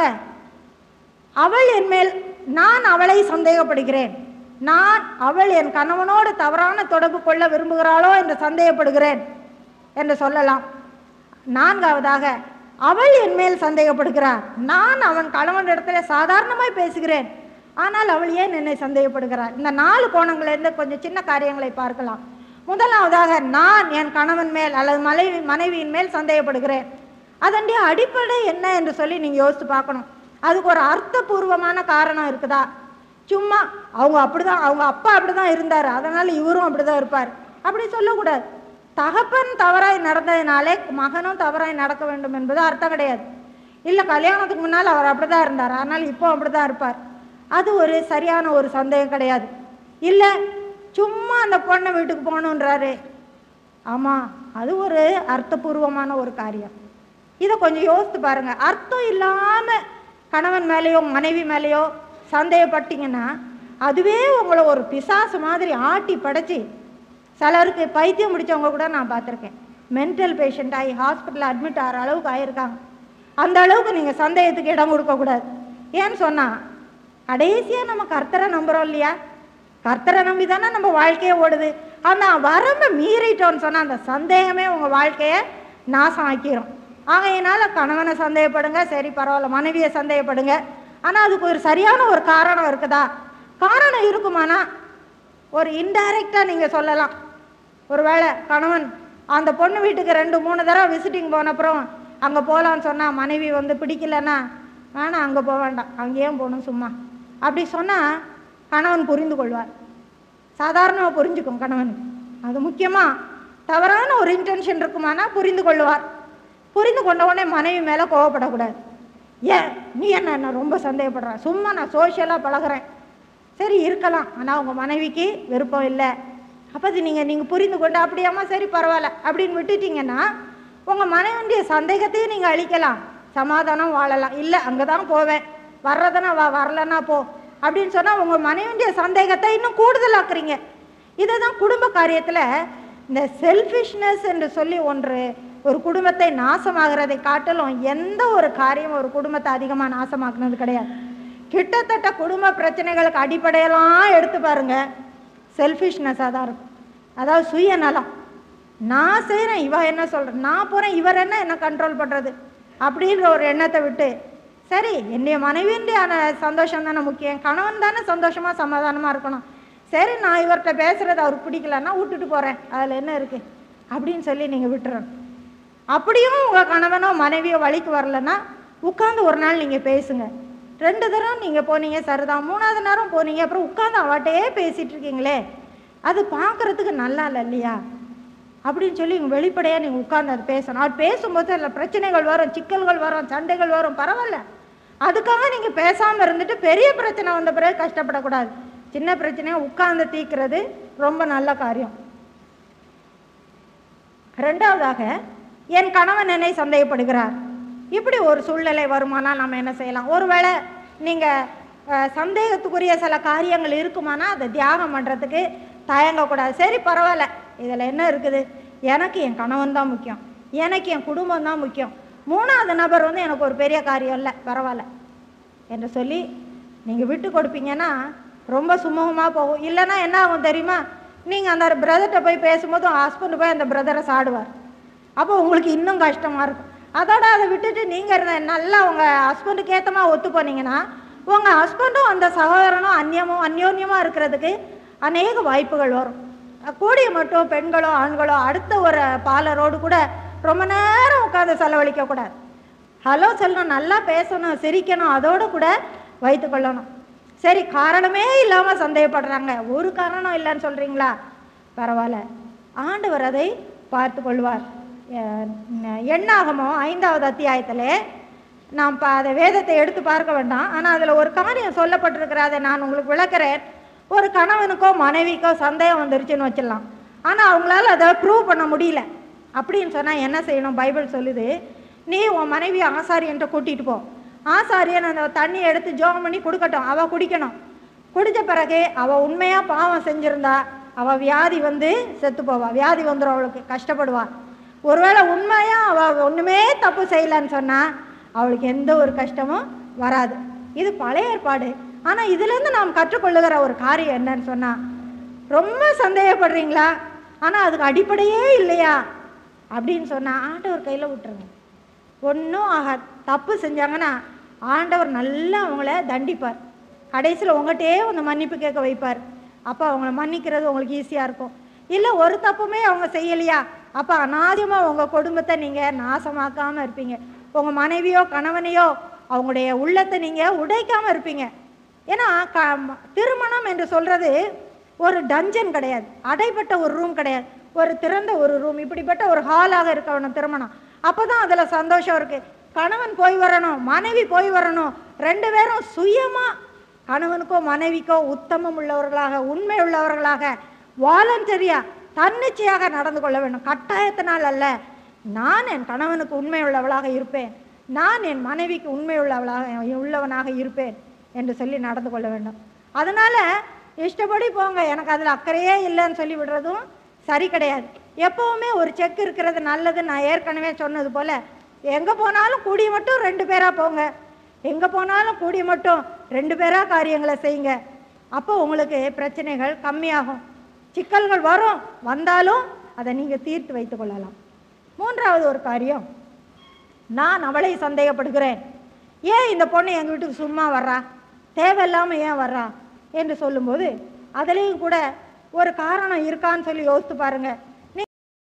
அவள் என் மேல் நான் அவளை சந்தேகப்படுகிறேன் நான் அவள் என் கணவனோடு தவறான தொடர்பு கொள்ள விரும்புகிறாளோ என்று சந்தேகப்படுகிறேன் என்று சொல்லலாம் நான்காவதாக அவள் என் மேல் சந்தேகப்படுகிறார் நான் அவன் கணவனிடத்துல சாதாரணமாய் பேசுகிறேன் ஆனால் அவள் ஏன் என்னை சந்தேகப்படுகிறார் இந்த நாலு கோணங்களிலிருந்து கொஞ்சம் சின்ன காரியங்களை பார்க்கலாம் முதலாவதாக நான் என் கணவன் மேல் அல்லது மனைவி மனைவியின் மேல் சந்தேகப்படுகிறேன் அதனுடைய அடிப்படை என்ன என்று சொல்லி நீங்கள் யோசித்து பார்க்கணும் அதுக்கு ஒரு அர்த்தபூர்வமான காரணம் இருக்குதா சும்மா அவங்க அப்படிதான் அவங்க அப்பா அப்படிதான் இருந்தார் அதனால இவரும் அப்படிதான் இருப்பார் அப்படி சொல்லக்கூடாது தகப்பன் தவறாய் நடந்ததினாலே மகனும் தவறாய் நடக்க வேண்டும் என்பது அர்த்தம் கிடையாது இல்லை கல்யாணத்துக்கு முன்னால் அவர் அப்படிதான் இருந்தார் ஆனால் இப்போ அப்படிதான் இருப்பார் அது ஒரு சரியான ஒரு சந்தேகம் கிடையாது இல்லை சும்மா அந்த பொண்ணை வீட்டுக்கு போகணுன்றாரு ஆமாம் அது ஒரு அர்த்தபூர்வமான ஒரு காரியம் இதை கொஞ்சம் யோசித்து பாருங்க அர்த்தம் இல்லாமல் கணவன் மேலேயோ மனைவி மேலேயோ சந்தேகப்பட்டீங்கன்னா அதுவே உங்களை ஒரு பிசாசு மாதிரி ஆட்டி படைச்சி சிலருக்கு பைத்தியம் முடிச்சவங்க கூட நான் பார்த்துருக்கேன் மென்டல் பேஷண்ட் ஆகி ஹாஸ்பிட்டலில் அட்மிட் ஆகிற அளவுக்கு ஆயிருக்காங்க அந்த அளவுக்கு நீங்கள் சந்தேகத்துக்கு இடம் கொடுக்கக்கூடாது ஏன்னு சொன்னால் கடைசியாக நம்ம கர்த்தரை நம்புகிறோம் இல்லையா கர்த்தரை நம்பி தானே நம்ம வாழ்க்கையே ஓடுது ஆனால் வரம்பை மீறிட்டோன்னு சொன்னால் அந்த சந்தேகமே உங்கள் வாழ்க்கையை நாசம் ஆக்கிரும் ஆகையினால கணவனை சந்தேகப்படுங்க சரி பரவாயில்ல மனைவியை சந்தேகப்படுங்க ஆனால் அதுக்கு ஒரு சரியான ஒரு காரணம் இருக்குதா காரணம் இருக்குமானா ஒரு இன்டைரக்டாக நீங்கள் சொல்லலாம் ஒருவேளை கணவன் அந்த பொண்ணு வீட்டுக்கு ரெண்டு மூணு தடவை விசிட்டிங் போன அப்புறம் அங்கே போகலான்னு சொன்னால் மனைவி வந்து பிடிக்கலன்னா வேணாம் அங்கே போக வேண்டாம் அங்கேயும் போகணும் சும்மா அப்படி சொன்னால் கணவன் புரிந்து கொள்வார் சாதாரணமாக புரிஞ்சுக்கும் கணவனுக்கு அது முக்கியமாக தவறான ஒரு இன்டென்ஷன் இருக்குமானா புரிந்து கொள்வார் புரிந்து கொண்ட உடனே மனைவி மேலே கோவப்படக்கூடாது ஏன் நீ என்ன என்ன ரொம்ப சந்தேகப்படுற சும்மா நான் சோஷியலாக பழகுறேன் சரி இருக்கலாம் ஆனால் உங்கள் மனைவிக்கு விருப்பம் இல்லை அப்போ அது நீங்கள் நீங்கள் புரிந்து கொண்டு அப்படியாம்மா சரி பரவாயில்ல அப்படின்னு விட்டுட்டீங்கன்னா உங்கள் மனைவியுடைய சந்தேகத்தையும் நீங்கள் அழிக்கலாம் சமாதானம் வாழலாம் இல்லை அங்கே தான் போவேன் வர்றதுனா வா வரலன்னா போ அப்படின்னு சொன்னால் உங்கள் மனைவியுடைய சந்தேகத்தை இன்னும் கூடுதலாக்குறீங்க இதை தான் குடும்ப காரியத்தில் இந்த செல்ஃபிஷ்னஸ் என்று சொல்லி ஒன்று ஒரு குடும்பத்தை நாசமாகிறதை காட்டிலும் எந்த ஒரு காரியம் ஒரு குடும்பத்தை அதிகமாக நாசமாக்குனது கிடையாது கிட்டத்தட்ட குடும்ப பிரச்சனைகளுக்கு அடிப்படையெல்லாம் எடுத்து பாருங்க செல்ஃபிஷ்னஸாக தான் இருக்கும் அதாவது சுயநலம் நான் செய்கிறேன் இவ என்ன சொல்கிறேன் நான் போகிறேன் இவர் என்ன என்ன கண்ட்ரோல் பண்ணுறது அப்படின்ற ஒரு எண்ணத்தை விட்டு சரி என்னுடைய மனைவியுடைய சந்தோஷம் தானே முக்கியம் கணவன் தானே சந்தோஷமாக சமாதானமாக இருக்கணும் சரி நான் இவர்கிட்ட பேசுகிறது அவருக்கு பிடிக்கலன்னா விட்டுட்டு போகிறேன் அதில் என்ன இருக்குது அப்படின்னு சொல்லி நீங்கள் விட்டுறணும் அப்படியும் உங்கள் கணவனோ மனைவியோ வழிக்கு வரலன்னா உட்காந்து ஒரு நாள் நீங்கள் பேசுங்க ரெண்டு தரம் நீங்கள் போனீங்க சரிதான் மூணாவது நேரம் போனீங்க அப்புறம் உட்காந்து அவட்டையே பேசிகிட்டு இருக்கீங்களே அது பார்க்குறதுக்கு நல்லா இல்லை இல்லையா அப்படின்னு சொல்லி இங்கே வெளிப்படையாக நீங்கள் உட்காந்து அது பேசணும் அவர் பேசும்போது அதில் பிரச்சனைகள் வரும் சிக்கல்கள் வரும் சண்டைகள் வரும் பரவாயில்ல அதுக்காக நீங்கள் பேசாமல் இருந்துட்டு பெரிய பிரச்சனை வந்த பிறகு கஷ்டப்படக்கூடாது சின்ன பிரச்சனையை உட்கார்ந்து தீர்க்கிறது ரொம்ப நல்ல காரியம் ரெண்டாவதாக என் கணவன் என்னை சந்தேகப்படுகிறார் இப்படி ஒரு சூழ்நிலை வருமானால் நம்ம என்ன செய்யலாம் ஒருவேளை நீங்கள் சந்தேகத்துக்குரிய சில காரியங்கள் இருக்குமானா அதை தியாகம் பண்ணுறதுக்கு தயங்கக்கூடாது சரி பரவாயில்ல இதில் என்ன இருக்குது எனக்கு என் கணவன் தான் முக்கியம் எனக்கு என் குடும்பம் தான் முக்கியம் மூணாவது நபர் வந்து எனக்கு ஒரு பெரிய காரியம் இல்லை பரவாயில்ல என்று சொல்லி நீங்கள் விட்டு கொடுப்பீங்கன்னா ரொம்ப சுமூகமாக போகும் இல்லைன்னா என்ன ஆகும் தெரியுமா நீங்கள் அந்த பிரதர்கிட்ட போய் பேசும்போது ஹஸ்பண்ட் போய் அந்த பிரதரை சாடுவார் அப்போ உங்களுக்கு இன்னும் கஷ்டமாக இருக்கும் அதோட அதை விட்டுட்டு நீங்கள் இருந்த நல்லா உங்கள் ஹஸ்பண்டுக்கு ஏற்றமாக ஒத்து போனீங்கன்னா உங்கள் ஹஸ்பண்டும் அந்த சகோதரனும் அந்நியமும் அந்யோன்யமாக இருக்கிறதுக்கு அநேக வாய்ப்புகள் வரும் கூடிய மட்டும் பெண்களோ ஆண்களோ அடுத்த ஒரு பாலரோடு கூட ரொம்ப நேரம் உட்காந்து செலவழிக்கக்கூடாது ஹலோ சொல்லணும் நல்லா பேசணும் சிரிக்கணும் அதோடு கூட வைத்துக்கொள்ளணும் சரி காரணமே இல்லாமல் சந்தேகப்படுறாங்க ஒரு காரணம் இல்லைன்னு சொல்கிறீங்களா பரவாயில்ல ஆண்டவர் அதை பார்த்து கொள்வார் அஹ் எண்ணாகமோ ஐந்தாவது அத்தியாயத்திலே நாம் ப அதை வேதத்தை எடுத்து பார்க்க வேண்டாம் ஆனால் அதில் ஒரு காரியம் சொல்லப்பட்டிருக்கிற அதை நான் உங்களுக்கு விளக்குறேன் ஒரு கணவனுக்கோ மனைவிக்கோ சந்தேகம் வந்துருச்சுன்னு வச்சிடலாம் ஆனால் அவங்களால அதை ப்ரூவ் பண்ண முடியல அப்படின்னு சொன்னால் என்ன செய்யணும் பைபிள் சொல்லுது நீ உன் மனைவி ஆசாரியன்ட்ட கூட்டிகிட்டு போ ஆசாரியன் அந்த தண்ணி எடுத்து ஜோகம் பண்ணி கொடுக்கட்டும் அவள் குடிக்கணும் குடித்த பிறகு அவள் உண்மையாக பாவம் செஞ்சிருந்தா அவள் வியாதி வந்து செத்து போவா வியாதி வந்துடும் அவளுக்கு கஷ்டப்படுவா ஒருவேளை உண்மையாக அவள் ஒன்றுமே தப்பு செய்யலைன்னு சொன்னால் அவளுக்கு எந்த ஒரு கஷ்டமும் வராது இது பழைய ஏற்பாடு ஆனால் இதுலேருந்து நாம் கற்றுக்கொள்ளுகிற ஒரு காரியம் என்னன்னு சொன்னால் ரொம்ப சந்தேகப்படுறீங்களா ஆனால் அதுக்கு அடிப்படையே இல்லையா அப்படின்னு சொன்னால் ஆண்டவர் கையில் விட்டுருங்க ஒன்றும் ஆகா தப்பு செஞ்சாங்கன்னா ஆண்டவர் நல்லா அவங்கள தண்டிப்பார் கடைசியில் உங்கள்கிட்டயே வந்து மன்னிப்பு கேட்க வைப்பார் அப்போ அவங்கள மன்னிக்கிறது உங்களுக்கு ஈஸியாக இருக்கும் இல்லை ஒரு தப்புமே அவங்க செய்யலையா அப்போ அனாதியமாக உங்கள் குடும்பத்தை நீங்கள் நாசமாக்காமல் இருப்பீங்க உங்கள் மனைவியோ கணவனையோ அவங்களுடைய உள்ளத்தை நீங்கள் உடைக்காமல் இருப்பீங்க ஏன்னா க ம- திருமணம் என்று சொல்கிறது ஒரு டஞ்சன் கிடையாது அடைப்பட்ட ஒரு ரூம் கிடையாது ஒரு திறந்த ஒரு ரூம் இப்படிப்பட்ட ஒரு ஹாலாக இருக்க வேணும் திருமணம் அப்போ தான் அதில் சந்தோஷம் இருக்குது கணவன் போய் வரணும் மனைவி போய் வரணும் ரெண்டு பேரும் சுயமாக கணவனுக்கோ மனைவிக்கோ உத்தமம் உள்ளவர்களாக உண்மை உள்ளவர்களாக வாலண்டரியா தன்னிச்சையாக நடந்து கொள்ள வேண்டும் கட்டாயத்தினால் அல்ல நான் என் கணவனுக்கு உண்மை உள்ளவளாக இருப்பேன் நான் என் மனைவிக்கு உண்மை உள்ளவளாக உள்ளவனாக இருப்பேன் என்று சொல்லி நடந்து கொள்ள வேண்டும் அதனால இஷ்டப்படி போங்க எனக்கு அதில் அக்கறையே இல்லைன்னு சொல்லி விடுறதும் சரி கிடையாது எப்பவுமே ஒரு செக் இருக்கிறது நல்லது நான் ஏற்கனவே சொன்னது போல எங்கே போனாலும் கூடி மட்டும் ரெண்டு பேராக போங்க எங்கே போனாலும் கூடி மட்டும் ரெண்டு பேராக காரியங்களை செய்யுங்க அப்போ உங்களுக்கு பிரச்சனைகள் கம்மியாகும் சிக்கல்கள் வரும் வந்தாலும் அதை நீங்கள் தீர்த்து வைத்துக் கொள்ளலாம் மூன்றாவது ஒரு காரியம் நான் அவளை சந்தேகப்படுகிறேன் ஏன் இந்த பொண்ணு எங்கள் வீட்டுக்கு சும்மா வர்றா தேவையில்லாமல் ஏன் வர்றா என்று சொல்லும்போது அதுலேயும் கூட ஒரு காரணம் இருக்கான்னு சொல்லி யோசித்து பாருங்க நீ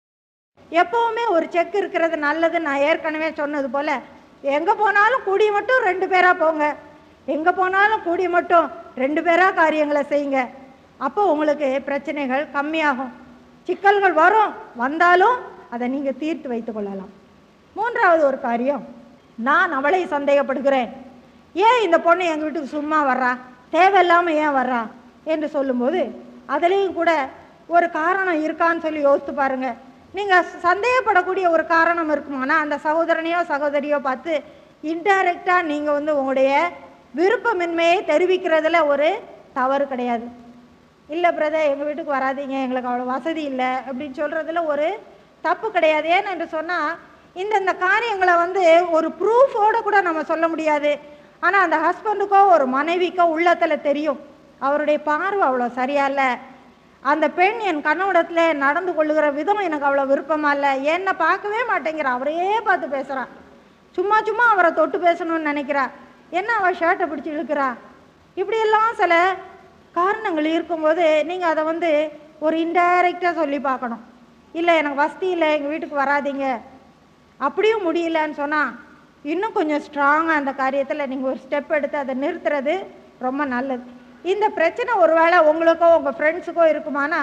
எப்பவுமே ஒரு செக் இருக்கிறது நல்லது நான் ஏற்கனவே சொன்னது போல எங்கே போனாலும் கூடி மட்டும் ரெண்டு பேராக போங்க எங்கே போனாலும் கூடி மட்டும் ரெண்டு பேராக காரியங்களை செய்யுங்க அப்போ உங்களுக்கு பிரச்சனைகள் கம்மியாகும் சிக்கல்கள் வரும் வந்தாலும் அதை நீங்கள் தீர்த்து வைத்துக் கொள்ளலாம் மூன்றாவது ஒரு காரியம் நான் அவளை சந்தேகப்படுகிறேன் ஏன் இந்த பொண்ணு எங்கள் வீட்டுக்கு சும்மா வர்றா தேவையில்லாமல் ஏன் வர்றா என்று சொல்லும்போது அதுலேயும் கூட ஒரு காரணம் இருக்கான்னு சொல்லி யோசித்து பாருங்க நீங்கள் சந்தேகப்படக்கூடிய ஒரு காரணம் இருக்குமானா அந்த சகோதரனையோ சகோதரியோ பார்த்து இன்டைரக்டாக நீங்கள் வந்து உங்களுடைய விருப்பமின்மையை தெரிவிக்கிறதுல ஒரு தவறு கிடையாது இல்லை பிரதர் எங்கள் வீட்டுக்கு வராதீங்க எங்களுக்கு அவ்வளோ வசதி இல்லை அப்படின்னு சொல்கிறதுல ஒரு தப்பு கிடையாது ஏன்னு என்று சொன்னால் இந்தந்த காரியங்களை வந்து ஒரு ப்ரூஃபோடு கூட நம்ம சொல்ல முடியாது ஆனால் அந்த ஹஸ்பண்டுக்கோ ஒரு மனைவிக்கோ உள்ளத்தில் தெரியும் அவருடைய பார்வை அவ்வளோ சரியா இல்லை அந்த பெண் என் கண்ணோடத்தில் நடந்து கொள்ளுகிற விதம் எனக்கு அவ்வளோ விருப்பமா இல்லை என்னை பார்க்கவே மாட்டேங்கிறா அவரையே பார்த்து பேசுகிறான் சும்மா சும்மா அவரை தொட்டு பேசணும்னு நினைக்கிறா என்ன அவள் ஷர்ட்டை பிடிச்சி இழுக்கிறா இப்படியெல்லாம் சில காரணங்கள் இருக்கும்போது நீங்கள் அதை வந்து ஒரு இன்டைரக்டாக சொல்லி பார்க்கணும் இல்லை எனக்கு வசதி இல்லை எங்கள் வீட்டுக்கு வராதீங்க அப்படியும் முடியலன்னு சொன்னால் இன்னும் கொஞ்சம் ஸ்ட்ராங்காக அந்த காரியத்தில் நீங்கள் ஒரு ஸ்டெப் எடுத்து அதை நிறுத்துறது ரொம்ப நல்லது இந்த பிரச்சனை ஒருவேளை உங்களுக்கோ உங்கள் ஃப்ரெண்ட்ஸுக்கோ இருக்குமானா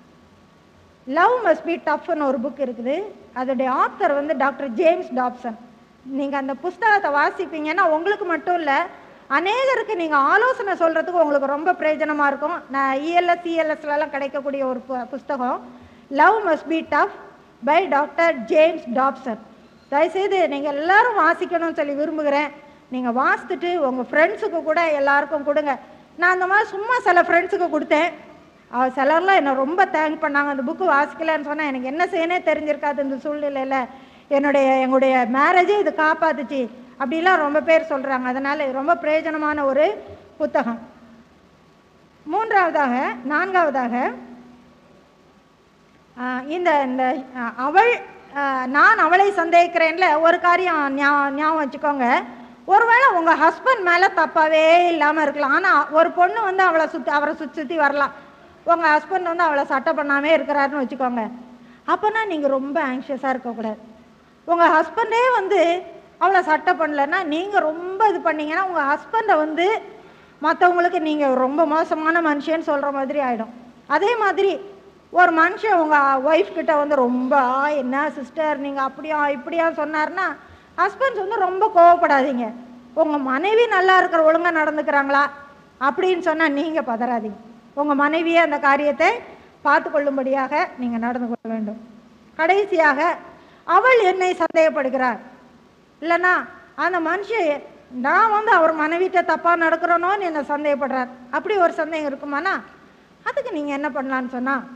லவ் மஸ்ட் பி டஃப்னு ஒரு புக் இருக்குது அதோடைய ஆத்தர் வந்து டாக்டர் ஜேம்ஸ் டாப்சன் நீங்கள் அந்த புஸ்தகத்தை வாசிப்பீங்கன்னா உங்களுக்கு மட்டும் இல்லை அநேகருக்கு நீங்கள் ஆலோசனை சொல்கிறதுக்கு உங்களுக்கு ரொம்ப பிரயோஜனமாக இருக்கும் நான் இஎல்எஸ் இஎல்எஸ்லலாம் கிடைக்கக்கூடிய ஒரு பு- புஸ்தகம் love must be tough by doctor James Dobson தயவுசெய்து நீங்கள் எல்லாரும் வாசிக்கணும்னு சொல்லி விரும்புகிறேன் நீங்கள் வாசித்துட்டு உங்கள் ஃப்ரெண்ட்ஸுக்கு கூட எல்லாருக்கும் கொடுங்க நான் அந்த மாதிரி சும்மா சில ஃப்ரெண்ட்ஸுக்கு கொடுத்தேன் அவ சிலர்லாம் என்னை ரொம்ப தேங்க் பண்ணாங்க அந்த புக்கு வாசிக்கலன்னு சொன்னால் எனக்கு என்ன செய்யனே தெரிஞ்சிருக்காது இந்த சூழ்நிலையில் என்னுடைய எங்களுடைய மேரேஜே இது காப்பாத்துச்சு அப்படிலாம் ரொம்ப பேர் சொல்கிறாங்க அதனால் இது ரொம்ப பிரயோஜனமான ஒரு புத்தகம் மூன்றாவதாக நான்காவதாக ஆஹ் இந்த இந்த ஆஹ் அவள் ஆஹ் நான் அவளை சந்தேகிக்கிறேன்ல ஒரு காரியம் ஞா- ஞாபகம் வச்சுக்கோங்க ஒருவேளை உங்கள் ஹஸ்பண்ட் மேலே தப்பாகவே இல்லாமல் இருக்கலாம் ஆனால் ஒரு பொண்ணு வந்து அவளை சுற்றி அவரை சுற்றி சுற்றி வரலாம் உங்கள் ஹஸ்பண்ட் வந்து அவளை சட்டை பண்ணாமே இருக்கிறாருன்னு வச்சுக்கோங்க அப்போனா நீங்கள் ரொம்ப ஆங்ஷியஸாக இருக்கக்கூடாது உங்கள் ஹஸ்பண்டே வந்து அவளை சட்டை பண்ணலன்னா நீங்கள் ரொம்ப இது பண்ணீங்கன்னா உங்கள் ஹஸ்பண்டை வந்து மற்றவங்களுக்கு நீங்கள் ரொம்ப மோசமான மனுஷன்னு சொல்கிற மாதிரி ஆகிடும் அதே மாதிரி ஒரு மனுஷன் உங்கள் ஒய்ஃப் கிட்ட வந்து ரொம்ப "ஆ, என்ன சிஸ்டர் நீங்கள் அப்படியா இப்படியா சொன்னார்னா ஹஸ்பண்ட்ஸ் வந்து ரொம்ப கோவப்படாதீங்க உங்கள் மனைவி நல்லா இருக்கிற ஒழுங்காக நடந்துக்கிறாங்களா அப்படின்னு சொன்னால் நீங்கள் பதறாதீங்க உங்கள் மனைவியே அந்த காரியத்தை பார்த்து கொள்ளும்படியாக நீங்கள் நடந்து கொள்ள வேண்டும் கடைசியாக அவள் என்னை சந்தேகப்படுகிறார் இல்லைன்னா அந்த மனுஷன் நான் வந்து அவர் மனைவிட்ட தப்பாக நடக்கிறனோன்னு என்னை சந்தேகப்படுறார் அப்படி ஒரு சந்தேகம் இருக்குமானா அதுக்கு நீங்கள் என்ன பண்ணலான்னு சொன்னால்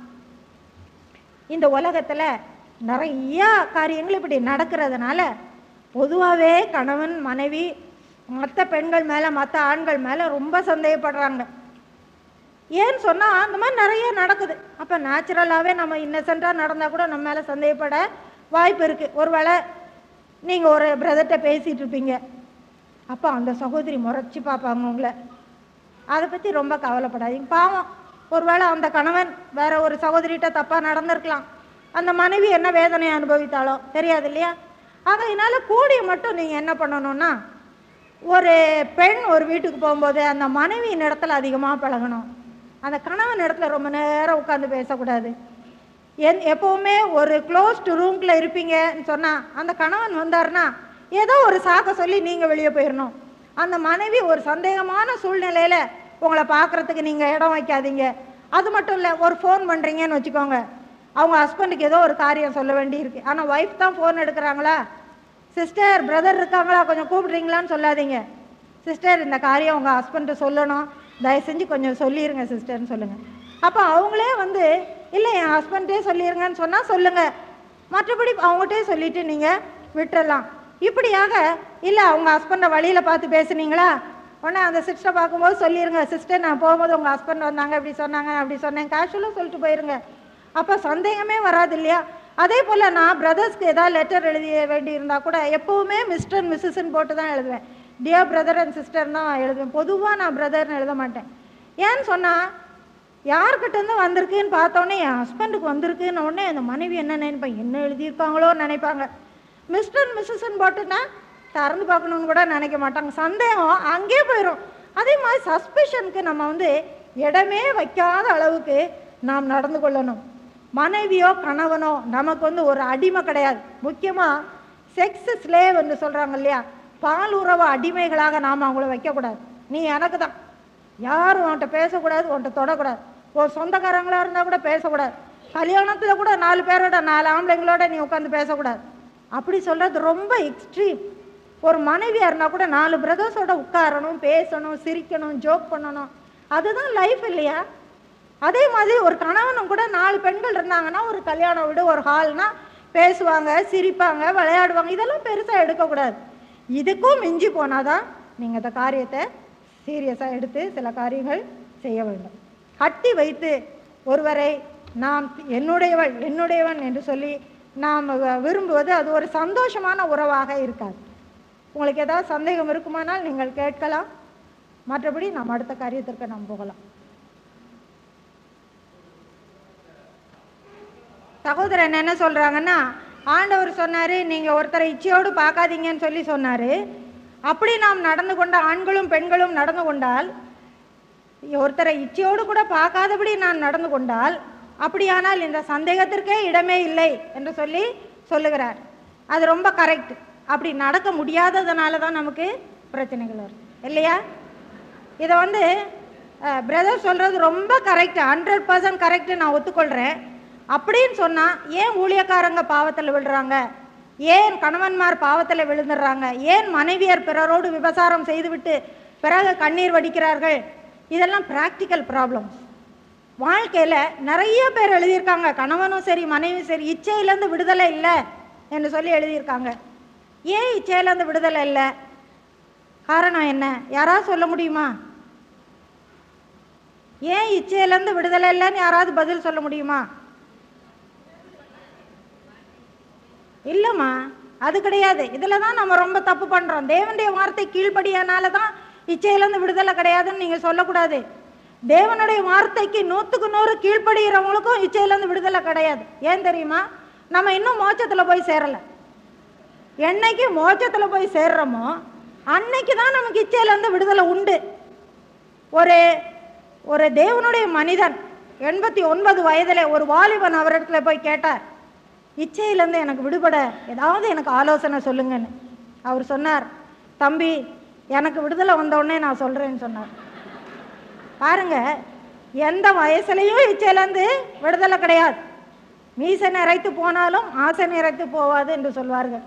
இந்த உலகத்தில் நிறைய காரியங்கள் இப்படி நடக்கிறதுனால பொதுவாகவே கணவன் மனைவி மற்ற பெண்கள் மேலே மற்ற ஆண்கள் மேலே ரொம்ப சந்தேகப்படுறாங்க ஏன்னு சொன்னால் அந்த மாதிரி நிறைய நடக்குது அப்போ நேச்சுரலாகவே நம்ம இன்னசென்ட்டாக நடந்தால் கூட நம்ம மேலே சந்தேகப்பட வாய்ப்பு இருக்குது ஒருவேளை நீங்கள் ஒரு பிரதர்கிட்ட பேசிகிட்டு இருப்பீங்க அப்போ அந்த சகோதரி முறைச்சி பார்ப்பாங்க உங்களை அதை பற்றி ரொம்ப கவலைப்படாதீங்க பாவம் ஒருவேளை அந்த கணவன் வேற ஒரு சகோதரிகிட்ட தப்பாக நடந்திருக்கலாம் அந்த மனைவி என்ன வேதனை அனுபவித்தாலோ தெரியாது இல்லையா ஆகையினால கூடிய மட்டும் நீங்கள் என்ன பண்ணணும்னா ஒரு பெண் ஒரு வீட்டுக்கு போகும்போது அந்த மனைவியின் இடத்துல அதிகமாக பழகணும் அந்த கணவன் இடத்துல ரொம்ப நேரம் உட்காந்து பேசக்கூடாது என் எப்போவுமே ஒரு க்ளோஸ்டு ரூம்குள்ளே இருப்பீங்கன்னு சொன்னால் அந்த கணவன் வந்தாருன்னா ஏதோ ஒரு சாக்க சொல்லி நீங்கள் வெளியே போயிடணும் அந்த மனைவி ஒரு சந்தேகமான சூழ்நிலையில் உங்களை பார்க்குறதுக்கு நீங்கள் இடம் வைக்காதீங்க அது மட்டும் இல்லை ஒரு ஃபோன் பண்ணுறீங்கன்னு வச்சுக்கோங்க அவங்க ஹஸ்பண்டுக்கு ஏதோ ஒரு காரியம் சொல்ல வேண்டியிருக்கு ஆனால் ஒய்ஃப் தான் ஃபோன் எடுக்கிறாங்களா சிஸ்டர் பிரதர் இருக்காங்களா கொஞ்சம் கூப்பிடுறீங்களான்னு சொல்லாதீங்க சிஸ்டர் இந்த காரியம் உங்கள் ஹஸ்பண்ட்டு சொல்லணும் தயவு செஞ்சு கொஞ்சம் சொல்லிடுங்க சிஸ்டர்னு சொல்லுங்கள் அப்போ அவங்களே வந்து இல்லை என் ஹஸ்பண்டே சொல்லிடுங்கன்னு சொன்னால் சொல்லுங்கள் மற்றபடி அவங்ககிட்டே சொல்லிட்டு நீங்கள் விட்டுறலாம் இப்படியாக இல்லை அவங்க ஹஸ்பண்டை வழியில் பார்த்து பேசுனீங்களா உடனே அந்த சிஸ்டரை பார்க்கும்போது சொல்லிடுங்க சிஸ்டர் நான் போகும்போது உங்கள் ஹஸ்பண்ட் வந்தாங்க இப்படி சொன்னாங்க அப்படி சொன்னேன் கேஷுவலாக சொல்லிட்டு போயிருங்க அப்போ சந்தேகமே வராது இல்லையா அதே போல் நான் பிரதர்ஸ்க்கு ஏதாவது லெட்டர் எழுதி வேண்டி இருந்தால் கூட எப்போவுமே மிஸ்டர் அண்ட் மிஸ்ஸஸ்ன்னு போட்டு தான் எழுதுவேன் டியர் பிரதர் அண்ட் சிஸ்டர் தான் எழுதுவேன் பொதுவாக நான் பிரதர்னு எழுத மாட்டேன் ஏன்னு சொன்னால் யார்கிட்டேருந்து வந்திருக்குன்னு பார்த்தோன்னே என் ஹஸ்பண்டுக்கு வந்திருக்குன்னு உடனே அந்த மனைவி என்ன நினைப்பாங்க என்ன எழுதியிருக்காங்களோன்னு நினைப்பாங்க மிஸ்டர் மிஸ்ஸஸ்ன்னு போட்டுன்னா திறந்து பார்க்கணுன்னு கூட நினைக்க மாட்டாங்க சந்தேகம் அங்கேயே போயிடும் அதே மாதிரி சஸ்பிஷனுக்கு நம்ம வந்து இடமே வைக்காத அளவுக்கு நாம் நடந்து கொள்ளணும் மனைவியோ கணவனோ நமக்கு வந்து ஒரு அடிமை கிடையாது முக்கியமாக செக்ஸ் ஸ்லேவ் என்று சொல்கிறாங்க இல்லையா பால் உறவு அடிமைகளாக நாம் அவங்கள வைக்கக்கூடாது நீ எனக்கு தான் யாரும் உன்கிட்ட பேசக்கூடாது உன்கிட்ட தொடக்கூடாது ஒரு சொந்தக்காரங்களா இருந்தால் கூட பேசக்கூடாது கல்யாணத்தில் கூட நாலு பேரோட நாலு ஆம்பளைங்களோட நீ உட்காந்து பேசக்கூடாது அப்படி சொல்கிறது ரொம்ப எக்ஸ்ட்ரீம் ஒரு மனைவியாக இருந்தால் கூட நாலு பிரதர்ஸோட உட்காரணும் பேசணும் சிரிக்கணும் ஜோக் பண்ணணும் அதுதான் லைஃப் இல்லையா அதே மாதிரி ஒரு கணவனும் கூட நாலு பெண்கள் இருந்தாங்கன்னா ஒரு கல்யாண வீடு ஒரு ஹால்னா பேசுவாங்க சிரிப்பாங்க விளையாடுவாங்க இதெல்லாம் பெருசாக எடுக்கக்கூடாது இதுக்கும் மிஞ்சி போனாதான் நீங்கள் இந்த காரியத்தை சீரியஸாக எடுத்து சில காரியங்கள் செய்ய வேண்டும் கட்டி வைத்து ஒருவரை நாம் என்னுடையவள் என்னுடையவன் என்று சொல்லி நாம் வ- விரும்புவது அது ஒரு சந்தோஷமான உறவாக இருக்காது உங்களுக்கு ஏதாவது சந்தேகம் இருக்குமானால் நீங்கள் கேட்கலாம் மற்றபடி நாம் அடுத்த காரியத்திற்கு நாம் போகலாம் சகோதரன் என்ன சொல்றாங்கன்னா ஆண்டவர் சொன்னாரு நீங்க ஒருத்தரை இச்சையோடு பார்க்காதீங்கன்னு சொல்லி சொன்னாரு அப்படி நாம் நடந்து கொண்ட ஆண்களும் பெண்களும் நடந்து கொண்டால் ஒருத்தரை இச்சையோடு கூட பார்க்காதபடி நான் நடந்து கொண்டால் அப்படியானால் இந்த சந்தேகத்திற்கே இடமே இல்லை என்று சொல்லி சொல்லுகிறார் அது ரொம்ப கரெக்ட் அப்படி நடக்க முடியாததுனால தான் நமக்கு பிரச்சனைகள் வரும் இல்லையா இதை வந்து பிரதர் சொல்கிறது ரொம்ப கரெக்ட் ஹண்ட்ரட் பர்சன்ட் கரெக்டு நான் ஒத்துக்கொள்கிறேன் அப்படின்னு சொன்னால் ஏன் ஊழியக்காரங்க பாவத்தில் விழுறாங்க ஏன் கணவன்மார் பாவத்தில் விழுந்துடுறாங்க ஏன் மனைவியர் பிறரோடு விபசாரம் செய்துவிட்டு பிறகு கண்ணீர் வடிக்கிறார்கள் இதெல்லாம் ப்ராக்டிக்கல் ப்ராப்ளம்ஸ் வாழ்க்கையில் நிறைய பேர் எழுதியிருக்காங்க கணவனும் சரி மனைவியும் சரி இச்சையிலேருந்து விடுதலை இல்லை என்று சொல்லி எழுதியிருக்காங்க ஏன் இச்சையிலேருந்து விடுதலை இல்லை காரணம் என்ன யாராவது சொல்ல முடியுமா ஏன் இச்சையிலேருந்து விடுதலை இல்லைன்னு யாராவது பதில் சொல்ல முடியுமா இல்லைம்மா அது கிடையாது இதில் தான் நம்ம ரொம்ப தப்பு பண்ணுறோம் தேவனுடைய வார்த்தை கீழ்ப்படியானால தான் இச்சையிலேருந்து விடுதலை கிடையாதுன்னு நீங்கள் சொல்லக்கூடாது தேவனுடைய வார்த்தைக்கு நூற்றுக்கு நூறு கீழ்ப்படுகிறவங்களுக்கும் இச்சையிலேருந்து விடுதலை கிடையாது ஏன் தெரியுமா நம்ம இன்னும் மோட்சத்தில் போய் சேரலை என்னைக்கு மோட்சத்தில் போய் சேர்றோமோ அன்னைக்கு தான் நமக்கு இச்சையிலேருந்து விடுதலை உண்டு ஒரு ஒரு தேவனுடைய மனிதன் எண்பத்தி ஒன்பது வயதில் ஒரு வாலிபன் அவரிடத்துல போய் கேட்டார் இச்சையிலேருந்து எனக்கு விடுபட ஏதாவது எனக்கு ஆலோசனை சொல்லுங்கன்னு அவர் சொன்னார் தம்பி எனக்கு விடுதலை வந்த உடனே நான் சொல்கிறேன்னு சொன்னார் பாருங்க எந்த வயசுலையும் இச்சையிலேருந்து விடுதலை கிடையாது மீசை நிறைத்து போனாலும் ஆசை நிறைத்து போவாது என்று சொல்வார்கள்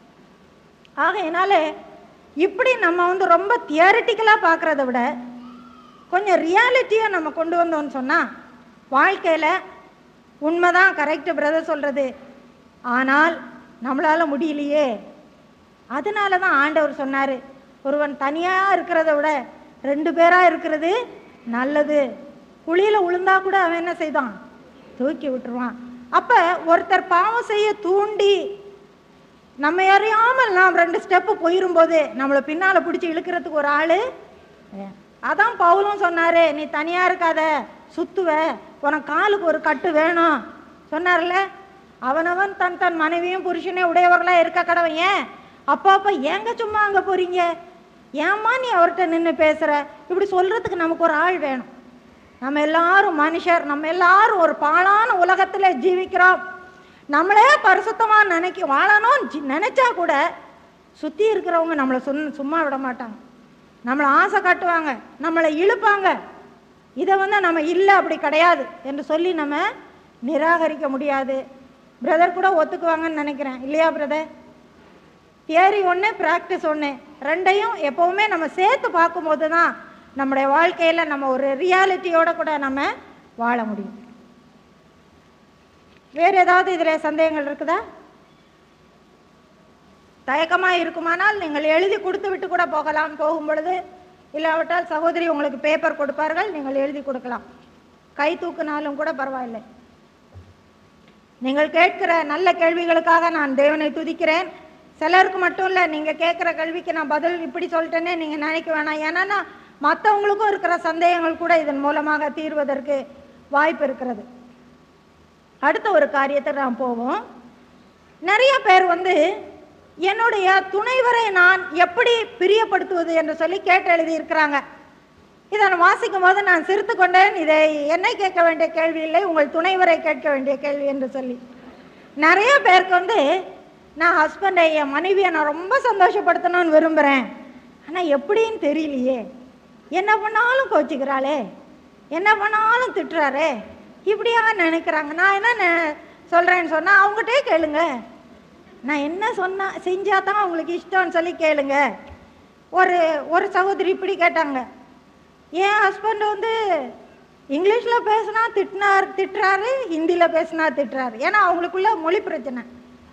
ஆகையினால இப்படி நம்ம வந்து ரொம்ப தியரிட்டிக்கலாக பார்க்குறத விட கொஞ்சம் ரியாலிட்டியை நம்ம கொண்டு வந்தோம்னு சொன்னால் வாழ்க்கையில் உண்மைதான் கரெக்டு பிரதர் சொல்கிறது ஆனால் நம்மளால் முடியலையே அதனால தான் ஆண்டவர் சொன்னார் ஒருவன் தனியாக இருக்கிறத விட ரெண்டு பேராக இருக்கிறது நல்லது குழியில் உளுந்தா கூட அவன் என்ன செய்தான் தூக்கி விட்டுருவான் அப்போ ஒருத்தர் பாவம் செய்ய தூண்டி நம்ம அறியாமல் நாம் ரெண்டு ஸ்டெப்பு போயிரும்போது நம்மளை பின்னால் பிடிச்சி இழுக்கிறதுக்கு ஒரு ஆள் அதான் பவுலும் சொன்னாரு நீ தனியாக இருக்காத சுத்துவ உனக்கு காலுக்கு ஒரு கட்டு வேணும் சொன்னார்ல அவனவன் தன் தன் மனைவியும் புருஷனே உடையவர்களா இருக்க கடவன் ஏன் அப்பா அப்பா ஏங்க சும்மா அங்கே போறீங்க ஏம்மா நீ அவர்கிட்ட நின்று பேசுற இப்படி சொல்றதுக்கு நமக்கு ஒரு ஆள் வேணும் நம்ம எல்லாரும் மனுஷர் நம்ம எல்லாரும் ஒரு பாழான உலகத்தில் ஜீவிக்கிறோம் நம்மளே பரிசுத்தமாக நினைக்க வாழணும் ஜி- நினைச்சா கூட சுற்றி இருக்கிறவங்க நம்மளை சொன்ன சும்மா விட மாட்டாங்க நம்மளை ஆசை காட்டுவாங்க நம்மளை இழுப்பாங்க இதை வந்து நம்ம இல்லை அப்படி கிடையாது என்று சொல்லி நம்ம நிராகரிக்க முடியாது பிரதர் கூட ஒத்துக்குவாங்கன்னு நினைக்கிறேன் இல்லையா பிரதர் தியரி ஒன்று ப்ராக்டிஸ் ஒன்று ரெண்டையும் எப்போவுமே நம்ம சேர்த்து பார்க்கும்போது தான் நம்முடைய வாழ்க்கையில் நம்ம ஒரு ரியாலிட்டியோட கூட நம்ம வாழ முடியும் வேறு ஏதாவது இதில் சந்தேகங்கள் இருக்குதா தயக்கமாக இருக்குமானால் நீங்கள் எழுதி கொடுத்து விட்டு கூட போகலாம் போகும் பொழுது இல்லாவிட்டால் சகோதரி உங்களுக்கு பேப்பர் கொடுப்பார்கள் நீங்கள் எழுதி கொடுக்கலாம் கை தூக்குனாலும் கூட பரவாயில்லை நீங்கள் கேட்கிற நல்ல கேள்விகளுக்காக நான் தேவனை துதிக்கிறேன் சிலருக்கு மட்டும் இல்லை நீங்கள் கேட்குற கேள்விக்கு நான் பதில் இப்படி சொல்லிட்டேனே நீங்கள் நினைக்க வேணாம் ஏன்னா மற்றவங்களுக்கும் இருக்கிற சந்தேகங்கள் கூட இதன் மூலமாக தீர்வதற்கு வாய்ப்பு இருக்கிறது அடுத்த ஒரு காரியத்தை நாம் போவோம் நிறைய பேர் வந்து என்னுடைய துணைவரை நான் எப்படி பிரியப்படுத்துவது என்று சொல்லி கேட்டு எழுதியிருக்கிறாங்க இதை நான் வாசிக்கும் போது நான் சிரித்து கொண்டேன் இதை என்னை கேட்க வேண்டிய கேள்வி இல்லை உங்கள் துணைவரை கேட்க வேண்டிய கேள்வி என்று சொல்லி நிறைய பேருக்கு வந்து நான் ஹஸ்பண்டை என் மனைவியை நான் ரொம்ப சந்தோஷப்படுத்தணும்னு விரும்புகிறேன் ஆனால் எப்படின்னு தெரியலையே என்ன பண்ணாலும் கோச்சிக்கிறாளே என்ன பண்ணாலும் திட்டுறாரே இப்படியாக நினைக்கிறாங்க நான் என்ன நெ- சொல்றேன்னு சொன்னால் அவங்ககிட்டே கேளுங்க நான் என்ன சொன்னா செஞ்சால் தான் அவங்களுக்கு இஷ்டம்னு சொல்லி கேளுங்க ஒரு ஒரு சகோதரி இப்படி கேட்டாங்க என் ஹஸ்பண்ட் வந்து இங்கிலீஷில் பேசினா திட்டினார் திட்டுறாரு ஹிந்தியில் பேசினா திட்டுறாரு ஏன்னா அவங்களுக்குள்ள மொழி பிரச்சனை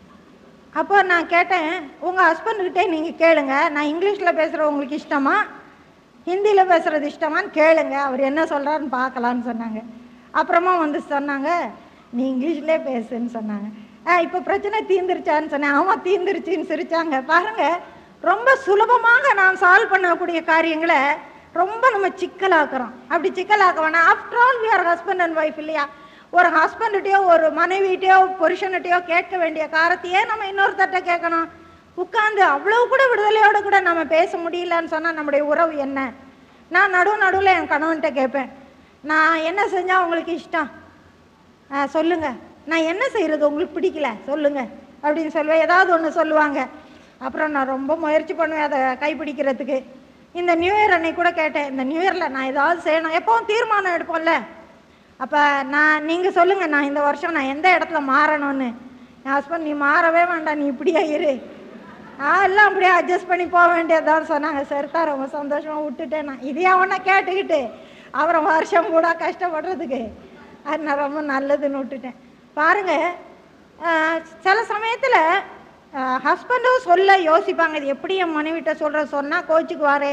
அப்போ நான் கேட்டேன் உங்கள் ஹஸ்பண்ட்கிட்டே நீங்கள் கேளுங்க நான் இங்கிலீஷில் பேசுகிற உங்களுக்கு இஷ்டமா ஹிந்தியில் பேசுகிறது இஷ்டமான்னு கேளுங்க அவர் என்ன சொல்கிறாருன்னு பார்க்கலான்னு சொன்னாங்க அப்புறமா வந்து சொன்னாங்க நீ இங்கிலீஷ்லேயே பேசுன்னு சொன்னாங்க ஆ இப்போ பிரச்சனை தீந்துருச்சான்னு சொன்னேன் ஆமாம் தீந்துருச்சுன்னு சிரிச்சாங்க பாருங்க ரொம்ப சுலபமாக நாம் சால்வ் பண்ணக்கூடிய காரியங்களை ரொம்ப நம்ம சிக்கலாக்குறோம் அப்படி சிக்கலாக்க வேணாம் after all we are husband and wife இல்லையா ஒரு ஹஸ்பண்ட்கிட்டயோ ஒரு மனைவிட்டையோ புருஷன்கிட்டயோ கேட்க வேண்டிய காரத்தையே நம்ம இன்னொருத்தட்ட கேட்கணும் உட்காந்து அவ்வளவு கூட விடுதலையோட கூட நம்ம பேச முடியலன்னு சொன்னால் நம்முடைய உறவு என்ன நான் நடுவு நடுவில் என் கணவன்கிட்ட கேட்பேன் நான் என்ன செஞ்சால் உங்களுக்கு இஷ்டம் ஆ, சொல்லுங்க நான் என்ன செய்யறது உங்களுக்கு பிடிக்கல சொல்லுங்க அப்படின்னு சொல்லுவேன் ஏதாவது ஒன்று சொல்லுவாங்க அப்புறம் நான் ரொம்ப முயற்சி பண்ணுவேன் அதை கைப்பிடிக்கிறதுக்கு இந்த நியூ இயர் அன்னைக்கு கூட கேட்டேன் இந்த நியூ இயரில் நான் ஏதாவது செய்யணும் எப்பவும் தீர்மானம் எடுப்போம்ல அப்போ நான் நீங்கள் சொல்லுங்கள் நான் இந்த வருஷம் நான் எந்த இடத்துல மாறணும்னு என் ஹஸ்பண்ட் நீ மாறவே வேண்டாம் நீ இப்படியே இரு ஆ எல்லாம் அப்படியே அட்ஜஸ்ட் பண்ணி போக வேண்டியதுதான் சொன்னாங்க சரிதா ரொம்ப சந்தோஷமாக விட்டுட்டேன் நான் இதையே ஒன்றா கேட்டுக்கிட்டு அப்புறம் வருஷம் கூட கஷ்டப்படுறதுக்கு அது நான் ரொம்ப நல்லதுன்னு விட்டுட்டேன் பாருங்க ஆஹ், சில சமயத்தில் ஹஸ்பண்டும் சொல்ல யோசிப்பாங்க இது எப்படி என் மனைவிட்ட சொல்கிற சொன்னால் கோச்சுக்குவாரே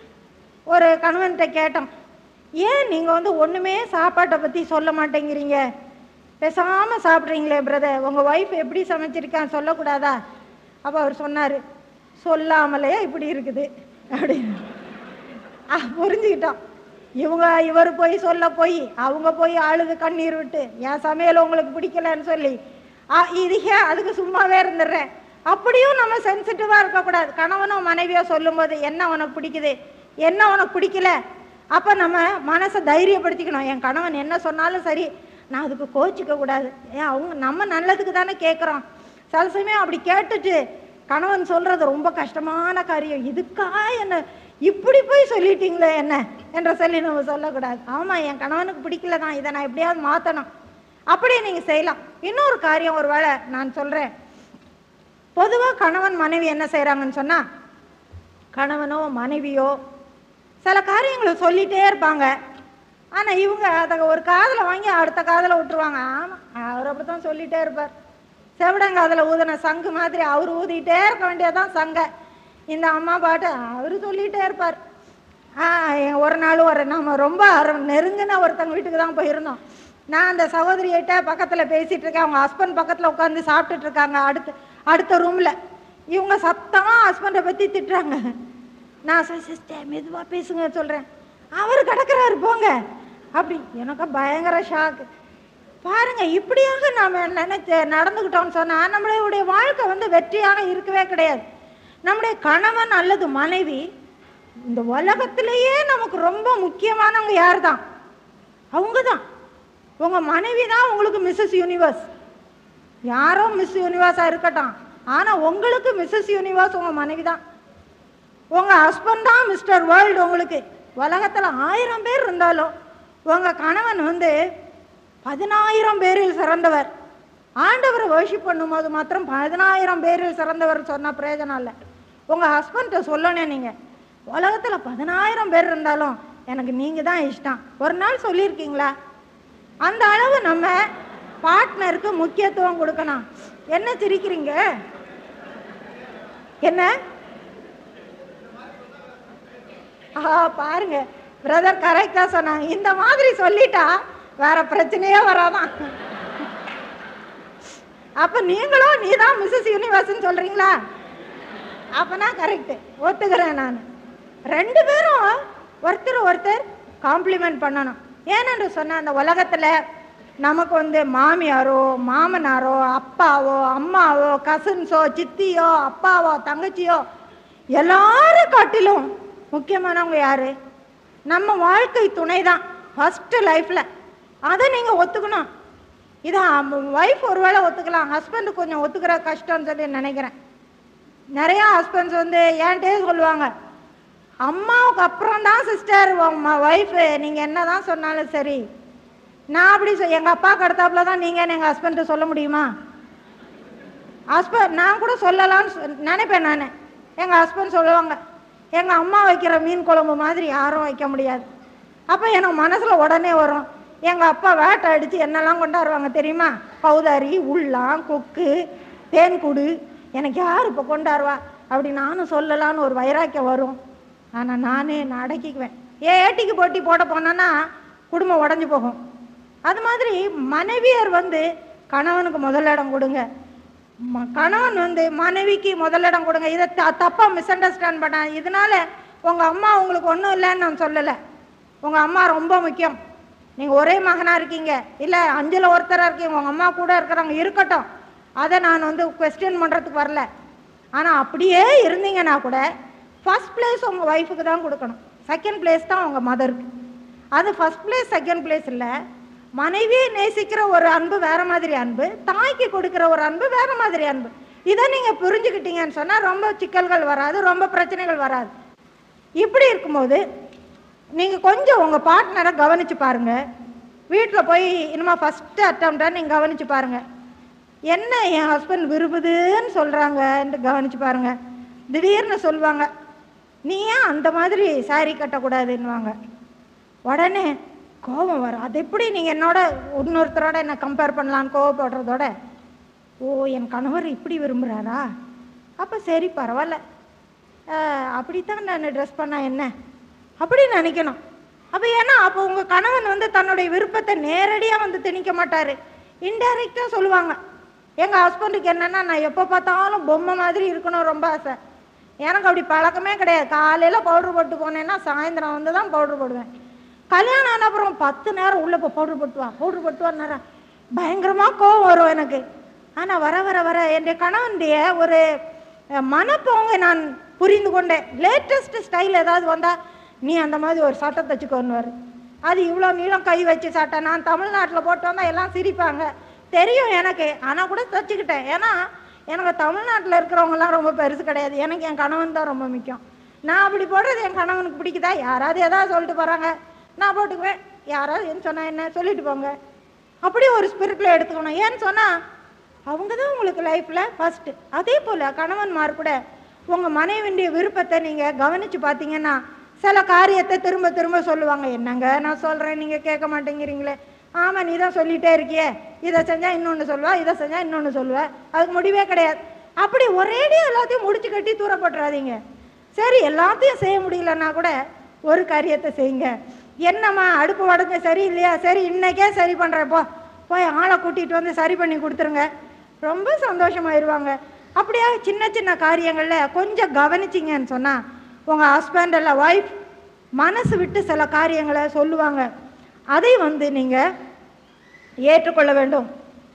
ஒரு கணவன்கிட்ட கேட்டோம் ஏன் நீங்கள் வந்து ஒன்றுமே சாப்பாட்டை பற்றி சொல்ல மாட்டேங்கிறீங்க பேசாமல் சாப்பிட்றீங்களே பிரதர் உங்கள் ஒய்ஃப் எப்படி சமைச்சிருக்கான்னு சொல்லக்கூடாதா அப்போ அவர் சொன்னார் சொல்லாமலே இப்படி இருக்குது அப்படின்னு ஆ புரிஞ்சுக்கிட்டோம் இவங்க இவர் போய் சொல்ல போய் அவங்க போய் அழுது கண்ணீர் விட்டு என் சமையல் உங்களுக்கு பிடிக்கலன்னு சொல்லி ஆ இது ஏன் அதுக்கு சும்மாவே இருந்துடுறேன் அப்படியும் நம்ம சென்சிட்டிவாக இருக்கக்கூடாது கணவனோ மனைவியோ சொல்லும்போது என்ன உனக்கு பிடிக்குது என்ன உனக்கு பிடிக்கல அப்போ நம்ம மனசை தைரியப்படுத்திக்கணும் என் கணவன் என்ன சொன்னாலும் சரி நான் அதுக்கு கோச்சிக்க கூடாது ஏன் அவங்க நம்ம நல்லதுக்கு தானே கேட்குறோம் சில சமயம் அப்படி கேட்டுட்டு கணவன் சொல்றது ரொம்ப கஷ்டமான காரியம் இதுக்கா என்ன இப்படி போய் சொல்லிட்டீங்களே என்ன என்ற சொல்லி நம்ம சொல்லக்கூடாது ஆமாம் என் கணவனுக்கு பிடிக்கல தான் இதை நான் எப்படியாவது மாற்றணும் அப்படியே நீங்கள் செய்யலாம் இன்னொரு காரியம் ஒரு வேளை நான் சொல்கிறேன் பொதுவாக கணவன் மனைவி என்ன செய்கிறாங்கன்னு சொன்னால் கணவனோ மனைவியோ சில காரியங்களை சொல்லிகிட்டே இருப்பாங்க ஆனால் இவங்க அதை ஒரு காதில் வாங்கி அடுத்த காதில் விட்டுருவாங்க ஆமாம் அவர் அப்படி தான் சொல்லிகிட்டே இருப்பார் செவிடங்காதில் ஊதின சங்கு மாதிரி அவர் ஊதிக்கிட்டே இருக்க வேண்டியதுதான் சங்க இந்த அம்மா பாட்டு அவர் சொல்லிகிட்டே இருப்பார் ஆ எ- ஒரு நாள் ஒரு நம்ம ரொம்ப அரு- நெருங்கின ஒருத்தங்க வீட்டுக்கு தான் போயிருந்தோம் நான் அந்த சகோதரியிட்ட பக்கத்தில் பேசிகிட்டு இருக்கேன் அவங்க ஹஸ்பண்ட் பக்கத்தில் உட்காந்து சாப்பிட்டுட்டு இருக்காங்க அடுத்த அடுத்த ரூமில் இவங்க சத்தமாக ஹஸ்பண்டை பற்றி திட்டுறாங்க நான் சிஸ்டர் மெதுவாக பேசுங்க சொல்கிறேன் அவர் கிடக்குறாரு போங்க அப்படி எனக்கு பயங்கர ஷாக்கு பாருங்க இப்படியாக நாம நினைச்சு நடந்துக்கிட்டோம்னு சொன்னா நம்மளுடைய வாழ்க்கை வந்து வெற்றியாக இருக்கவே கிடையாது நம்முடைய கணவன் அல்லது மனைவி இந்த உலகத்திலேயே நமக்கு ரொம்ப முக்கியமானவங்க யார் தான் அவங்க தான் உங்க மனைவி தான் உங்களுக்கு மிஸ்ஸஸ் யூனிவர்ஸ் யாரோ மிஸ் யூனிவர்ஸாக இருக்கட்டும் ஆனால் உங்களுக்கு மிஸ்ஸஸ் யூனிவர்ஸ் உங்கள் மனைவி தான் உங்கள் ஹஸ்பண்ட் தான் மிஸ்டர் வேர்ல்டு உங்களுக்கு உலகத்தில் ஆயிரம் பேர் இருந்தாலும் உங்கள் கணவன் வந்து பதினாயிரம் பேரில் சிறந்தவர் ஆண்டவரை வர்ஷிப் பண்ணும்போது மாத்திரம் பதினாயிரம் பேரில் சிறந்தவர் சொன்னால் பிரயோஜனம் இல்லை உங்கள் ஹஸ்பண்ட்டை சொல்லணும் நீங்கள் உலகத்தில் பதினாயிரம் பேர் இருந்தாலும் எனக்கு நீங்கள் தான் இஷ்டம் ஒரு நாள் சொல்லியிருக்கீங்களா அந்த அளவு நம்ம பார்ட்னருக்கு முக்கியத்துவம் கொடுக்கணும் என்ன சிரிக்கிறீங்க என்ன ஆ பாருங்க பிரதர் கரெக்டா சொன்னாங்க இந்த மாதிரி சொல்லிட்டா வேற பிரச்சனையே வராதான் அப்ப நீங்களும் நீ தான் மிஸ்ஸஸ் யூனிவர்ஸ்னு சொல்றீங்களா அப்பனா கரெக்ட் ஒத்துக்கிறேன் நான் ரெண்டு பேரும் ஒருத்தர் ஒருத்தர் காம்ப்ளிமெண்ட் பண்ணணும் ஏனென்று சொன்ன அந்த உலகத்துல நமக்கு வந்து மாமியாரோ மாமனாரோ அப்பாவோ அம்மாவோ கசின்ஸோ சித்தியோ அப்பாவோ தங்கச்சியோ எல்லாரும் காட்டிலும் முக்கியமானவங்க யாரு நம்ம வாழ்க்கை துணை தான் ஃபஸ்ட்டு லைஃப்பில் அதை நீங்கள் ஒத்துக்கணும் இதை ஒய்ஃப் ஒருவேளை ஒத்துக்கலாம் ஹஸ்பண்டு கொஞ்சம் ஒத்துக்கிற கஷ்டம்னு சொல்லி நினைக்கிறேன் நிறையா ஹஸ்பண்ட்ஸ் வந்து என்கிட்டே சொல்லுவாங்க அம்மாவுக்கு அப்புறம் தான் சிஸ்டர் உங்கள் ஒய்ஃபு நீங்கள் என்ன தான் சொன்னாலும் சரி நான் அப்படி சொ எங்கள் அப்பாவுக்கு அடுத்தாப்புல தான் நீங்கள் எங்கள் ஹஸ்பண்ட்டு சொல்ல முடியுமா ஹஸ்பண்ட் நான் கூட சொல்லலாம்னு சொ- நினைப்பேன் நான் எங்கள் ஹஸ்பண்ட் சொல்லுவாங்க எங்கள் அம்மா வைக்கிற மீன் குழம்பு மாதிரி யாரும் வைக்க முடியாது அப்போ எனக்கு மனசில் உடனே வரும் எங்கள் அப்பா வேட்டை அடித்து என்னெல்லாம் கொண்டாடுவாங்க தெரியுமா கௌதாரி உள்ளாம் கொக்கு தேன்கூடு எனக்கு யார் இப்போ கொண்டாடுவா அப்படி நானும் சொல்லலான்னு ஒரு வைராக்கியம் வரும் ஆனால் நானே நான் அடக்கிக்குவேன் ஏன் ஏட்டிக்கு போட்டி போட போனேன்னா குடும்பம் உடஞ்சி போகும் அது மாதிரி மனைவியர் வந்து கணவனுக்கு முதலிடம் கொடுங்க ம- கணவன் வந்து மனைவிக்கு முதலிடம் கொடுங்க இதை த தப்பாக மிஸ் அண்டர்ஸ்டாண்ட் பண்ண இதனால உங்கள் அம்மா உங்களுக்கு ஒன்றும் இல்லைன்னு நான் சொல்லலை உங்கள் அம்மா ரொம்ப முக்கியம் நீங்கள் ஒரே மகனாக இருக்கீங்க இல்லை அஞ்சில் ஒருத்தராக இருக்கீங்க உங்கள் அம்மா கூட இருக்கிறவங்க இருக்கட்டும் அதை நான் வந்து கொஸ்டின் பண்ணுறதுக்கு வரல ஆனால் அப்படியே இருந்தீங்கன்னா கூட ஃபர்ஸ்ட் பிளேஸ் உங்கள் ஒய்ஃபுக்கு தான் கொடுக்கணும் செகண்ட் பிளேஸ் தான் உங்கள் மதருக்கு அது ஃபர்ஸ்ட் பிளேஸ் செகண்ட் பிளேஸ் இல்லை மனைவியை நேசிக்கிற ஒரு அன்பு வேற மாதிரி அன்பு தாய்க்கு கொடுக்கிற ஒரு அன்பு வேற மாதிரி அன்பு இதை நீங்கள் புரிஞ்சுக்கிட்டீங்கன்னு சொன்னால் ரொம்ப சிக்கல்கள் வராது ரொம்ப பிரச்சனைகள் வராது இப்படி இருக்கும்போது நீங்கள் கொஞ்சம் உங்கள் பார்ட்னரை கவனித்து பாருங்கள் வீட்டில் போய் இனிமே ஃபஸ்ட்டு அட்டம்ப்டாக நீங்கள் கவனித்து பாருங்கள் என்ன என் ஹஸ்பண்ட் விரும்புதுன்னு சொல்கிறாங்கன்ட்டு கவனித்து பாருங்கள் திடீர்னு சொல்லுவாங்க நீ ஏன் அந்த மாதிரி saree கட்டக்கூடாதுன்னுவாங்க உடனே கோபம் வரும் அது எப்படி நீங்கள் என்னோட இன்னொருத்தரோட என்ன கம்பேர் பண்ணலான்னு கோவப்படுறதோட ஓ என் கணவர் இப்படி விரும்புகிறாரா அப்போ சரி பரவாயில்ல ஆஹ், அப்படித்தான் நான் ட்ரெஸ் பண்ணா என்ன அப்படி நினைக்கணும் அப்போ ஏன்னா அப்போ உங்கள் கணவன் வந்து தன்னுடைய விருப்பத்தை நேரடியாக வந்து திணிக்க மாட்டார் இன்டைரக்டாக சொல்லுவாங்க எங்கள் ஹஸ்பண்டுக்கு என்னென்னா நான் எப்போ பார்த்தாலும் பொம்மை மாதிரி இருக்கணும் ரொம்ப ஆசை எனக்கு அப்படி பழக்கமே கிடையாது காலையில் பவுடர் போட்டு போனேன்னா சாயந்தரம் வந்து தான் பவுடர் போடுவேன் கல்யாணம் ஆன அப்புறம் பத்து நேரம் உள்ளே இப்போ பவுடர் போட்டு வா பவுடர் போட்டு வான்னாரா பயங்கரமாக கோவம் வரும் எனக்கு ஆனால் வர வர வர என்னுடைய கணவனுடைய ஒரு அஹ், மனப்போங்க நான் புரிந்து கொண்டேன் லேட்டஸ்ட் ஸ்டைல் ஏதாவது வந்தால் நீ அந்த மாதிரி ஒரு சட்டை தச்சுக்கோன்னுவார் அது இவ்வளோ நீளம் கை வச்சு சட்டை நான் தமிழ்நாட்டில் போட்டு வந்தால் எல்லாம் சிரிப்பாங்க தெரியும் எனக்கு ஆனால் கூட தச்சுக்கிட்டேன் ஏன்னா எனக்கு தமிழ்நாட்டில் இருக்கிறவங்கலாம் ரொம்ப பெருசு கிடையாது எனக்கு என் கணவன் தான் ரொம்ப முக்கியம் நான் அப்படி போடுறது என் கணவனுக்கு பிடிக்குதா யாராவது ஏதாவது சொல்லிட்டு போகிறாங்க நான் போட்டுக்குவேன் யாராவது என்ன சொன்னா என்ன சொல்லிட்டு போங்க அப்படி ஒரு ஸ்பிரிட்டில் எடுத்துக்கணும் ஏன்னு சொன்னால் அவங்க தான் உங்களுக்கு லைஃப்பில் ஃபஸ்ட்டு அதே போல் கணவன்மார் கூட உங்கள் மனைவியுடைய விருப்பத்தை நீங்கள் கவனித்து பார்த்தீங்கன்னா சில காரியத்தை திரும்ப திரும்ப சொல்லுவாங்க என்னங்க நான் சொல்கிறேன் நீங்கள் கேட்க மாட்டேங்கிறீங்களே ஆமாம் நீ தான் சொல்லிகிட்டே இருக்கியே இதை செஞ்சால் இன்னொன்று சொல்லுவா இதை செஞ்சால் இன்னொன்று சொல்லுவ அதுக்கு முடிவே கிடையாது அப்படி ஒரேடியாக எல்லாத்தையும் முடிச்சு கட்டி தூரப்பட்டுறாதீங்க சரி எல்லாத்தையும் செய்ய முடியலன்னா கூட ஒரு காரியத்தை செய்யுங்க என்னம்மா அடுப்பு உடஞ்ச சரி இல்லையா சரி இன்னைக்கே சரி பண்ணுறேன் போ போய் ஆளை கூட்டிகிட்டு வந்து சரி பண்ணி கொடுத்துருங்க ரொம்ப சந்தோஷமாயிருவாங்க அப்படியே சின்ன சின்ன காரியங்களில் கொஞ்சம் கவனிச்சிங்கன்னு சொன்னால் உங்கள் ஹஸ்பண்ட் இல்லை ஒய்ஃப் மனசு விட்டு சில காரியங்களை சொல்லுவாங்க அதை வந்து நீங்கள் ஏற்றுக்கொள்ள வேண்டும்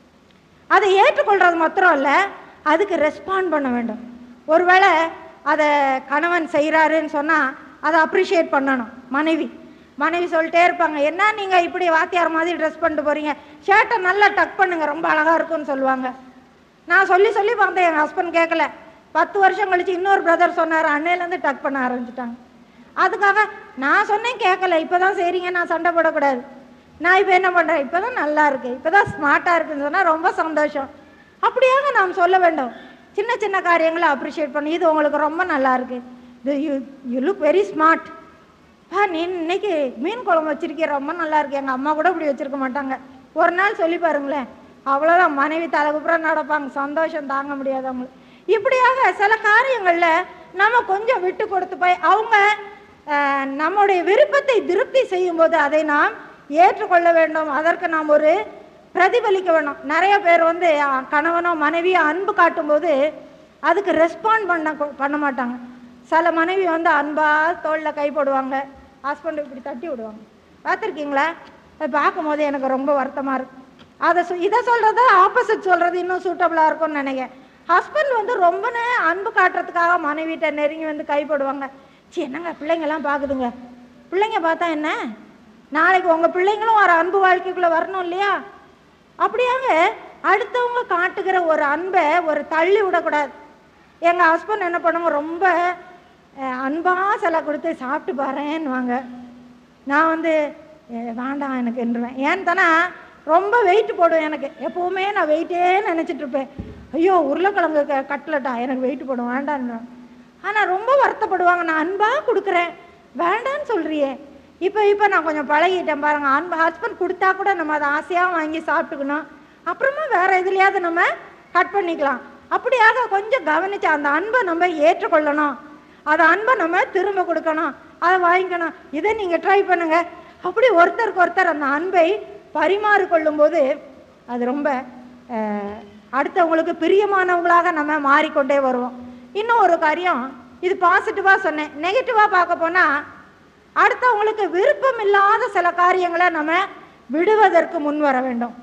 அதை ஏற்றுக்கொள்றது மாத்திரம் இல்லை அதுக்கு ரெஸ்பாண்ட் பண்ண வேண்டும் ஒருவேளை அதை கணவன் செய்கிறாருன்னு சொன்னால் அதை அப்ரிஷியேட் பண்ணணும் மனைவி மனைவி சொல்லிட்டே இருப்பாங்க என்ன நீங்கள் இப்படி வாத்தியார் மாதிரி ட்ரெஸ் பண்ணிட்டு போகிறீங்க ஷர்ட்டை நல்லா டக் பண்ணுங்க ரொம்ப அழகாக இருக்கும்னு சொல்லுவாங்க நான் சொல்லி சொல்லி பார்த்தேன் எங்கள் ஹஸ்பண்ட் கேட்கல பத்து வருஷம் கழிச்சு இன்னொரு பிரதர் சொன்னார் அன்னையிலேருந்து டக் பண்ண ஆரம்பிச்சிட்டாங்க அதுக்காக நான் சொன்னேன் கேட்கல இப்போ தான் சரிங்க நான் சண்டை போடக்கூடாது நான் இப்போ என்ன பண்ணுறேன் இப்போ தான் நல்லா இருக்கு இப்போ தான் ஸ்மார்ட்டாக இருக்குன்னு சொன்னால் ரொம்ப சந்தோஷம் அப்படியாக நாம் சொல்ல வேண்டும் சின்ன சின்ன காரியங்களை அப்ரிஷியேட் பண்ணி இது உங்களுக்கு ரொம்ப நல்லா இருக்கு இது you you look very smart பா நீ இன்னைக்கு மீன் குழம்பு வச்சிருக்கிய ரொம்ப நல்லா இருக்கு எங்கள் அம்மா கூட இப்படி வச்சிருக்க மாட்டாங்க ஒரு நாள் சொல்லி பாருங்களேன் அவ்வளோதான் மனைவி தலைகுப்புறம் நடப்பாங்க சந்தோஷம் தாங்க முடியாது அவங்களுக்கு இப்படியாக சில காரியங்களில் நம்ம கொஞ்சம் விட்டு கொடுத்து போய் அவங்க அஹ், நம்முடைய விருப்பத்தை திருப்தி செய்யும்போது அதை நாம் ஏற்றுக்கொள்ள வேண்டும் அதற்கு நாம் ஒரு பிரதிபலிக்க வேண்டும் நிறைய பேர் வந்து அஹ், கணவனோ மனைவியோ அன்பு காட்டும்போது அதுக்கு ரெஸ்பாண்ட் பண்ண பண்ண மாட்டாங்க சில மனைவி வந்து அன்பாக தோளில் கை போடுவாங்க ஹஸ்பண்ட் இப்படி தட்டி விடுவாங்க பார்த்துருக்கீங்களா அதை பார்க்கும்போது எனக்கு ரொம்ப வருத்தமாக இருக்கு அதை சொ இதை சொல்கிறது ஆப்போசிட் சொல்கிறது இன்னும் சூட்டபுளாக இருக்கும்னு நினைக்கிறேன் ஹஸ்பண்ட் வந்து ரொம்ப நே- அன்பு காட்டுறதுக்காக மனைவிட்ட நெருங்கி வந்து கை போடுவாங்க சி என்னங்க பிள்ளைங்கெல்லாம் பார்க்குதுங்க பிள்ளைங்க பார்த்தா என்ன நாளைக்கு உங்கள் பிள்ளைங்களும் ஒரு அன்பு வாழ்க்கைக்குள்ளே வரணும் இல்லையா அப்படியாங்க அடுத்தவங்க காட்டுகிற ஒரு அன்பை ஒரு தள்ளி விடக்கூடாது எங்கள் ஹஸ்பண்ட் என்ன பண்ணுவாங்க ரொம்ப அஹ், அன்பா சில கொடுத்து சாப்பிட்டு பாருன்னுவாங்க நான் வந்து "அஹ், வேண்டாம் எனக்குன்றுவேன் ஏன்னு தானே ரொம்ப வெயிட் போடும் எனக்கு எப்போவுமே நான் வெயிட்டே நினச்சிட்டு இருப்பேன் ஐயோ உருளைக்கிழங்கு க கட்லட்டா எனக்கு வெயிட் போடும் வேண்டான்றான் ஆனால் ரொம்ப வருத்தப்படுவாங்க நான் அன்பாக கொடுக்குறேன் வேண்டான்னு சொல்கிறியே இப்போ இப்போ நான் கொஞ்சம் பழகிட்டேன் பாருங்க அன்பு ஹஸ்பண்ட் கொடுத்தா கூட நம்ம அதை ஆசையாக வாங்கி சாப்பிட்டுக்கணும் அப்புறமா வேற எதுலையாவது நம்ம கட் பண்ணிக்கலாம் அப்படியாக கொஞ்சம் கவனிச்சு அந்த அன்பை நம்ம ஏற்றுக்கொள்ளணும் அந்த அன்பை நம்ம திரும்ப கொடுக்கணும் அதை வாங்கிக்கணும் இதை நீங்கள் ட்ரை பண்ணுங்க அப்படி ஒருத்தருக்கு ஒருத்தர் அந்த அன்பை பரிமாறிக்கொள்ளும் போது அது ரொம்ப அஹ், அடுத்தவங்களுக்கு பிரியமானவங்களாக நம்ம மாறிக்கொண்டே வருவோம் இன்னும் ஒரு காரியம் இது பாசிட்டிவாக சொன்னேன் நெகட்டிவாக பார்க்க போனால் அடுத்தவங்களுக்கு விருப்பம் இல்லாத சில காரியங்களை நம்ம விடுவதற்கு முன் வர வேண்டும்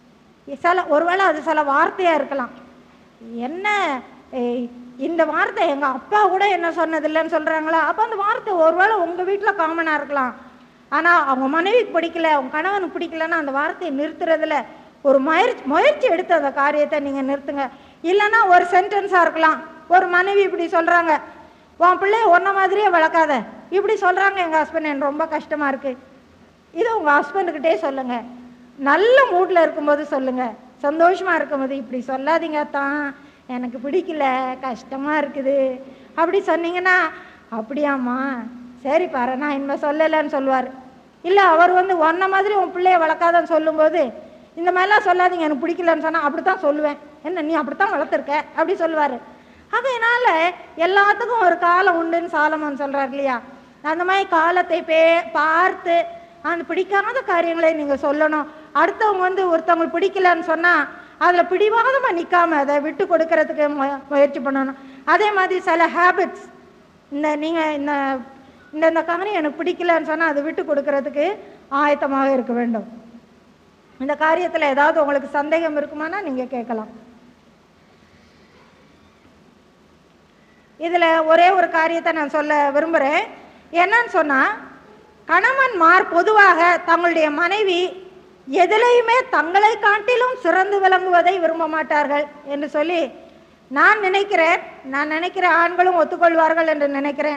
சில ஒருவேளை அது சில வார்த்தையாக இருக்கலாம் என்ன ஏய், இந்த வார்த்தை எங்கள் அப்பா கூட என்ன சொன்னதில்லைன்னு சொல்கிறாங்களா அப்போ அந்த வார்த்தை ஒருவேளை உங்கள் வீட்டில் காமனாக இருக்கலாம் ஆனால் அவங்க மனைவிக்கு பிடிக்கல அவங்க கணவனுக்கு பிடிக்கலன்னா அந்த வார்த்தையை நிறுத்துறதுல ஒரு முயற்சி முயற்சி எடுத்து அந்த காரியத்தை நீங்கள் நிறுத்துங்க இல்லைன்னா ஒரு சென்டென்ஸாக இருக்கலாம் ஒரு மனைவி இப்படி சொல்கிறாங்க உன் பிள்ளைய ஒன்றை மாதிரியே வளர்க்காத இப்படி சொல்கிறாங்க எங்கள் ஹஸ்பண்ட் எனக்கு ரொம்ப கஷ்டமாக இருக்குது இது உங்கள் ஹஸ்பண்டுக்கிட்டே சொல்லுங்க நல்ல மூடில் இருக்கும்போது சொல்லுங்க சந்தோஷமா இருக்கும்போது இப்படி சொல்லாதீங்க தான் எனக்கு பிடிக்கல கஷ்டமா இருக்குது அப்படி சொன்னீங்கன்னா அப்படியாம்மா சரி பாரு நான் இனிமேல் சொல்லலைன்னு சொல்லுவார் இல்லை அவர் வந்து ஒன்றை மாதிரி உன் பிள்ளைய வளர்க்காதன்னு சொல்லும்போது இந்த மாதிரிலாம் சொல்லாதீங்க எனக்கு பிடிக்கலன்னு சொன்னால் அப்படி தான் சொல்லுவேன் என்ன நீ அப்படி தான் வளர்த்துருக்க அப்படி சொல்லுவார் அதனால எல்லாத்துக்கும் ஒரு காலம் உண்டுன்னு சாலமன் சொல்றார் இல்லையா அந்த மாதிரி காலத்தை பே பார்த்து அந்த பிடிக்காத காரியங்களை நீங்க சொல்லணும் அடுத்தவங்க வந்து ஒருத்தவங்களுக்கு பிடிக்கலன்னு சொன்னா அதுல பிடிவாதமா நிக்காம அதை விட்டு கொடுக்கறதுக்கு மு- முயற்சி பண்ணணும் அதே மாதிரி சில ஹேபிட்ஸ் இந்த நீங்க இந்த இந்த இந்த காரியம் எனக்கு பிடிக்கலன்னு சொன்னா அதை விட்டு கொடுக்கறதுக்கு ஆயத்தமாக இருக்க வேண்டும் இந்த காரியத்துல ஏதாவது உங்களுக்கு சந்தேகம் இருக்குமானா நீங்க கேட்கலாம் இதில் ஒரே ஒரு காரியத்தை நான் சொல்ல விரும்புகிறேன் என்னன்னு சொன்னால் கணவன்மார் பொதுவாக தங்களுடைய மனைவி எதிலையுமே தங்களை காட்டிலும் சிறந்து விளங்குவதை விரும்ப மாட்டார்கள் என்று சொல்லி நான் நினைக்கிறேன் நான் நினைக்கிற ஆண்களும் ஒத்துக்கொள்வார்கள் என்று நினைக்கிறேன்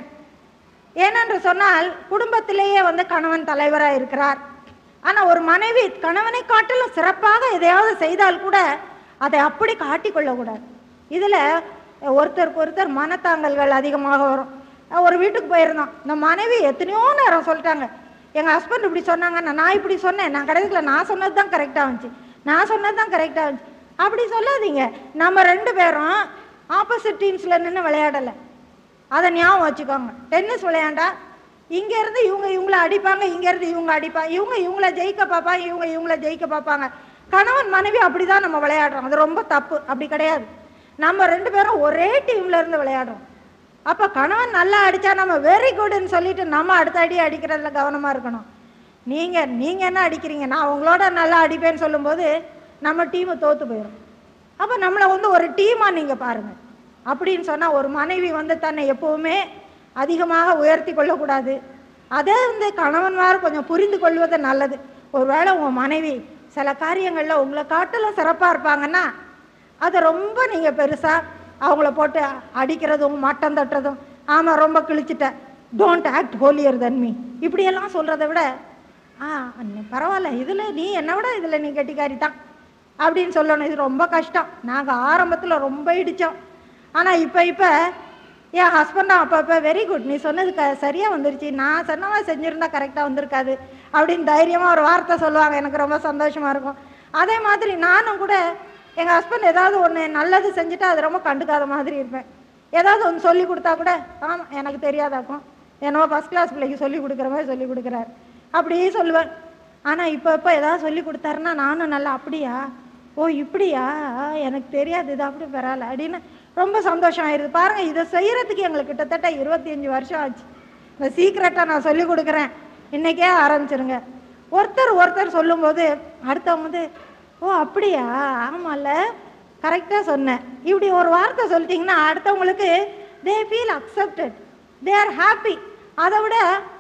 ஏனென்று சொன்னால் குடும்பத்திலேயே வந்து கணவன் தலைவராக இருக்கிறார் ஆனால் ஒரு மனைவி கணவனை காட்டிலும் சிறப்பாக எதையாவது செய்தால் கூட அதை அப்படி காட்டிக்கொள்ளக்கூடாது இதில் ஒருத்தருக்கு ஒருத்தர் மனத்தாங்கல்கள் அதிகமாக வரும் ஒரு வீட்டுக்கு போயிருந்தோம் இந்த மனைவி எத்தனையோ நேரம் சொல்லிட்டாங்க எங்கள் ஹஸ்பண்ட் இப்படி சொன்னாங்க நான் நான் இப்படி சொன்னேன் நான் கடைசியில் நான் சொன்னது தான் கரெக்டாக இருந்துச்சு நான் சொன்னது தான் கரெக்டாக இருந்துச்சு அப்படி சொல்லாதீங்க நம்ம ரெண்டு பேரும் ஆப்போசிட் டீம்ஸில் நின்று விளையாடலை அதை ஞாபகம் வச்சுக்கோங்க டென்னிஸ் விளையாண்டா இங்க இருந்து இவங்க இவங்கள அடிப்பாங்க இங்க இருந்து இவங்க அடிப்பாங்க இவங்க இவங்கள ஜெயிக்க பார்ப்பாங்க இவங்க இவங்கள ஜெயிக்க பார்ப்பாங்க கணவன் மனைவி அப்படிதான் நம்ம விளையாடுறோம் அது ரொம்ப தப்பு அப்படி கிடையாது நம்ம ரெண்டு பேரும் ஒரே டீம்ல இருந்து விளையாடுறோம் அப்ப கணவன் நல்லா அடிச்சா நம்ம வெரி குட்னு சொல்லிட்டு நம்ம அடுத்த அடி அடிக்கிறதுல கவனமா இருக்கணும் நீங்க நீங்க என்ன அடிக்கிறீங்க நான் உங்களோட நல்லா அடிப்பேன்னு சொல்லும்போது நம்ம டீமு தோத்து போயிடும் அப்ப நம்மளை வந்து ஒரு டீமா நீங்க பாருங்க அப்படின்னு சொன்னா ஒரு மனைவி வந்து தன்னை எப்பவுமே அதிகமாக உயர்த்தி கொள்ளக்கூடாது அதே வந்து கணவன்மார் கொஞ்சம் புரிந்து கொள்வது நல்லது ஒருவேளை உன் மனைவி சில காரியங்களில் உங்களை காட்டிலும் சிறப்பாக இருப்பாங்கன்னா அதை ரொம்ப நீங்கள் பெருசாக அவங்கள போட்டு அடிக்கிறதும் மட்டம் தட்டுறதும் ஆமாம் ரொம்ப கிழிச்சிட்ட don't act holier than me இப்படியெல்லாம் சொல்கிறத விட ஆ அண்ணே, பரவாயில்ல இதில் நீ என்னை விட இதில் நீ கெட்டிக்காரி தான் அப்படின்னு சொல்லணும் இது ரொம்ப கஷ்டம் நாங்கள் ஆரம்பத்தில் ரொம்ப இடித்தோம் ஆனால் இப்போ இப்போ என் ஹஸ்பண்டும் அப்பப்போ வெரி குட் நீ சொன்னது க சரியாக வந்துருச்சு நான் சொன்ன மாதிரி செஞ்சுருந்தா கரெக்டாக வந்திருக்காது அப்படின்னு தைரியமாக ஒரு வார்த்தை சொல்லுவாங்க எனக்கு ரொம்ப சந்தோஷமாக இருக்கும் அதே மாதிரி நானும் கூட எங்கள் ஹஸ்பண்ட் ஏதாவது ஒன்று நல்லது செஞ்சுட்டா அது ரொம்ப கண்டுக்காத மாதிரி இருப்பேன் ஏதாவது ஒன்று சொல்லி கொடுத்தா கூட ஆமாம் எனக்கு தெரியாதாக்கும் என்னவோ ஃபஸ்ட் கிளாஸ் பிள்ளைக்கு சொல்லி கொடுக்குற மாதிரி சொல்லி கொடுக்குறாரு அப்படியே சொல்லுவேன் ஆனால் இப்போ இப்போ ஏதாவது சொல்லி கொடுத்தாருன்னா நானும் நல்லா அப்படியா ஓ இப்படியா ஆ, எனக்கு தெரியாது இது அப்படி பரவாயில்ல அப்படின்னு ரொம்ப சந்தோஷம் ஆயிடுது பாருங்க இதை செய்யறதுக்கு எங்களுக்கு கிட்டத்தட்ட இருபத்தி அஞ்சு வருஷம் ஆச்சு இந்த சீக்கிரட்டாக நான் சொல்லி கொடுக்குறேன் இன்னைக்கே ஆரம்பிச்சிருங்க ஒருத்தர் ஒருத்தர் சொல்லும்போது அடுத்தவங்க வந்து ஓ அப்படியா ஆமாம்ல கரெக்டாக சொன்னேன் இப்படி ஒரு வார்த்தை சொல்லிட்டீங்கன்னா அடுத்தவங்களுக்கு they feel accepted they are happy அதை விட ஆமாம்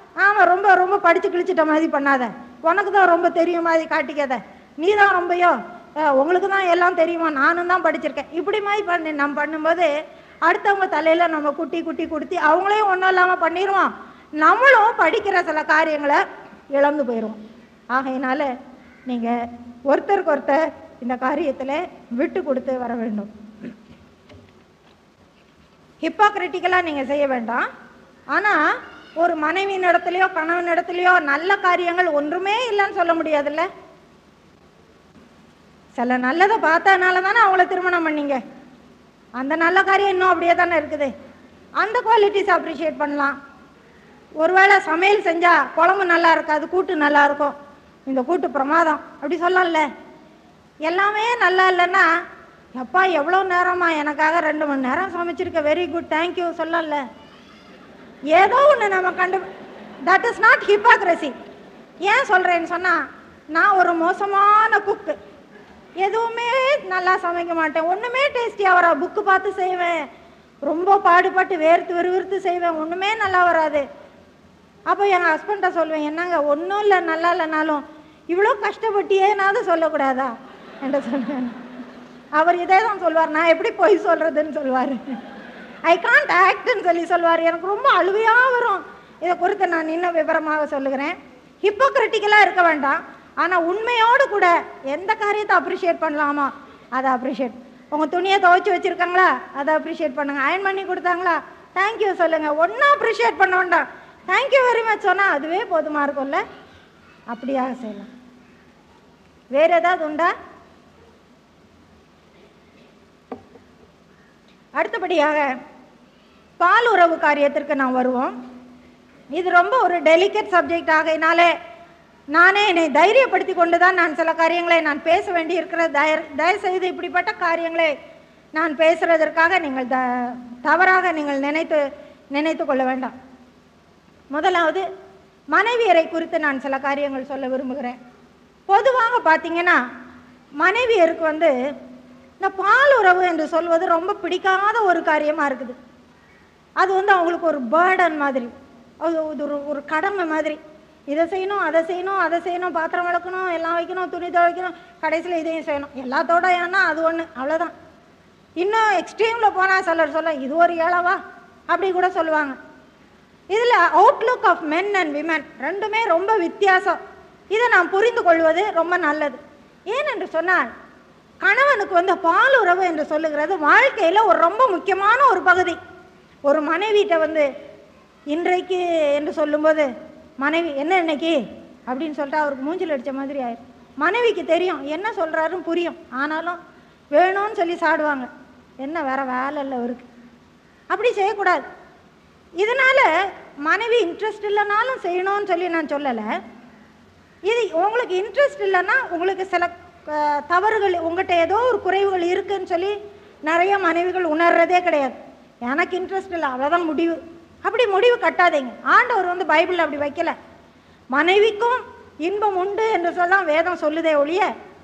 ரொம்ப ரொம்ப படிச்சு கிழிச்சிட்ட மாதிரி பண்ணாத உனக்கு தான் ரொம்ப தெரியும் மாதிரி காட்டிக்காத நீ தான் ரொம்பயோ அஹ், உங்களுக்கு தான் எல்லாம் தெரியுமா நானும் தான் படிச்சிருக்கேன் இப்படி மாதிரி பண்ணி நம்ம பண்ணும்போது அடுத்தவங்க தலையில நம்ம குட்டி குட்டி கொடுத்தி அவங்களையும் ஒன்றும் இல்லாமல் பண்ணிடுவோம் நம்மளும் படிக்கிற சில காரியங்களை இழந்து போயிடுவோம் ஆகையினால நீங்கள் ஒருத்தருக்கு ஒருத்தர் இந்த காரியத்தில் விட்டு கொடுத்து வர வேண்டும் ஹிப்போக்ரிட்டிக்கலாக நீங்கள் செய்ய வேண்டாம் ஆனால் ஒரு மனைவியின் இடத்துலையோ கணவன் இடத்துலையோ நல்ல காரியங்கள் ஒன்றுமே இல்லைன்னு சொல்ல முடியாதுல்ல சில நல்லதை பார்த்ததுனால தானே அவங்கள திருமணம் பண்ணீங்க அந்த நல்ல காரியம் இன்னும் அப்படியே தானே இருக்குது அந்த குவாலிட்டிஸ் அப்ரிஷியேட் பண்ணலாம் ஒருவேளை சமையல் செஞ்சால் குழம்பு நல்லா இருக்காது கூட்டு நல்லா இருக்கும் இந்த கூட்டு பிரமாதம் அப்படி சொல்லலாம்ல எல்லாமே நல்லா இல்லைன்னா எப்பா எவ்வளோ நேரமா எனக்காக ரெண்டு மணி நேரம் சமைச்சிருக்க வெரி குட் தேங்க்யூ சொல்லலாம்ல ஏதோ ஒன்று நம்ம கண்டு தட் இஸ் நாட் ஹிப்பாக்ரஸி ஏன் சொல்கிறேன்னு சொன்னால் நான் ஒரு மோசமான குக்கு எதுவுமே நல்லா சமைக்க மாட்டேன் ஒன்றுமே டேஸ்டியாக வரா புக்கு பார்த்து செய்வேன் ரொம்ப பாடுபட்டு வேர்த்து விறுவிறுத்து செய்வேன் ஒன்றுமே நல்லா வராது அப்போ என் ஹஸ்பண்ட சொல்லுவேன் என்னங்க ஒன்றும் இல்லை நல்லா இல்லைனாலும் இவ்வளோ கஷ்டப்பட்டியேனாவது சொல்லக்கூடாதா என்று சொல்லுவேன் அவர் இதே தான் சொல்வார் நான் எப்படி பொய் சொல்கிறதுன்னு சொல்லுவார் ஐ காண்ட் ஆக்ட்னு சொல்லி சொல்லுவார் எனக்கு ரொம்ப அழுவையாக வரும் இதை குறித்து நான் இன்னும் விவரமாக சொல்லுகிறேன் ஹிப்போக்ரிட்டிக்கலாக இருக்க வேண்டாம் ஆனால் உண்மையோடு கூட எந்த காரியத்தை அப்ரிஷியேட் பண்ணலாமா அதை அப்ரிஷியேட் உங்கள் துணியை துவைச்சி வச்சுருக்காங்களா அதை அப்ரிஷியேட் பண்ணுங்க அயன் பண்ணி கொடுத்தாங்களா தேங்க்யூ சொல்லுங்கள் ஒன்றும் அப்ரிஷியேட் பண்ண வேண்டாம் தேங்க்யூ வெரி மச் சொன்னால் அதுவே போதுமா இருக்கும்ல அப்படியாக செய்யலாம் வேற ஏதாவது உண்டா அடுத்தபடியாக பால் உறவு காரியத்திற்கு நாம் வருவோம் இது ரொம்ப ஒரு டெலிகேட் சப்ஜெக்ட் ஆகையினாலே நானே என்னை தைரியப்படுத்தி கொண்டு தான் நான் சில காரியங்களை நான் பேச வேண்டி இருக்கிற தய தயவுசெய்து இப்படிப்பட்ட காரியங்களை நான் பேசுறதற்காக நீங்கள் த தவறாக நீங்கள் நினைத்து நினைத்து கொள்ள வேண்டாம் முதலாவது மனைவியரை குறித்து நான் சில காரியங்கள் சொல்ல விரும்புகிறேன் பொதுவாக பார்த்தீங்கன்னா மனைவியருக்கு வந்து இந்த பால் உறவு என்று சொல்வது ரொம்ப பிடிக்காத ஒரு காரியமாக இருக்குது அது வந்து அவங்களுக்கு ஒரு பேர்டன் மாதிரி அது இது ஒரு ஒரு கடமை மாதிரி இதை செய்யணும் அதை செய்யணும் அதை செய்யணும் பாத்திரம் விளக்கணும் எல்லாம் வைக்கணும் துணி துவைக்கணும் கடைசியில் இதையும் செய்யணும் எல்லாத்தோட ஏன்னா அது ஒன்று அவ்வளோதான் இன்னும் எக்ஸ்ட்ரீமில் போனால் சிலர் சொல்ல இது ஒரு ஏழவா அப்படி கூட சொல்லுவாங்க இதில் outlook of men and women ரெண்டுமே ரொம்ப வித்தியாசம் இதை நாம் புரிந்து கொள்வது ரொம்ப நல்லது ஏனென்று சொன்னால் கணவனுக்கு வந்து பால் உறவு என்று சொல்லுகிறது வாழ்க்கையில் ஒரு ரொம்ப முக்கியமான ஒரு பகுதி ஒரு மனைவிட்ட வந்து இன்றைக்கு என்று சொல்லும்போது மனைவி என்ன இன்னைக்கு அப்படின்னு சொல்லிட்டு அவருக்கு மூஞ்சில் அடித்த மாதிரி ஆயிரும் மனைவிக்கு தெரியும் என்ன சொல்கிறாருன்னு புரியும் ஆனாலும் வேணும்னு சொல்லி சாடுவாங்க என்ன வேற வேலை இல்லை அவருக்கு அப்படி செய்யக்கூடாது இதனால மனைவி இன்ட்ரெஸ்ட் இல்லைனாலும் செய்யணும்னு சொல்லி நான் சொல்லலை இது உங்களுக்கு இன்ட்ரெஸ்ட் இல்லைன்னா உங்களுக்கு சில அஹ், தவறுகள் உங்கள்கிட்ட ஏதோ ஒரு குறைவுகள் இருக்குன்னு சொல்லி நிறைய மனைவிகள் உணர்றதே கிடையாது எனக்கு இன்ட்ரெஸ்ட் இல்லை அவ்வளோதான் முடிவு அப்படி முடிவு கட்டாதீங்க ஆண்டவர் வந்து பைபிளில் அப்படி வைக்கல மனைவிக்கும் இன்பம் உண்டு என்று சொல்லலாம் வேதம் சொல்லுதே ஒழிய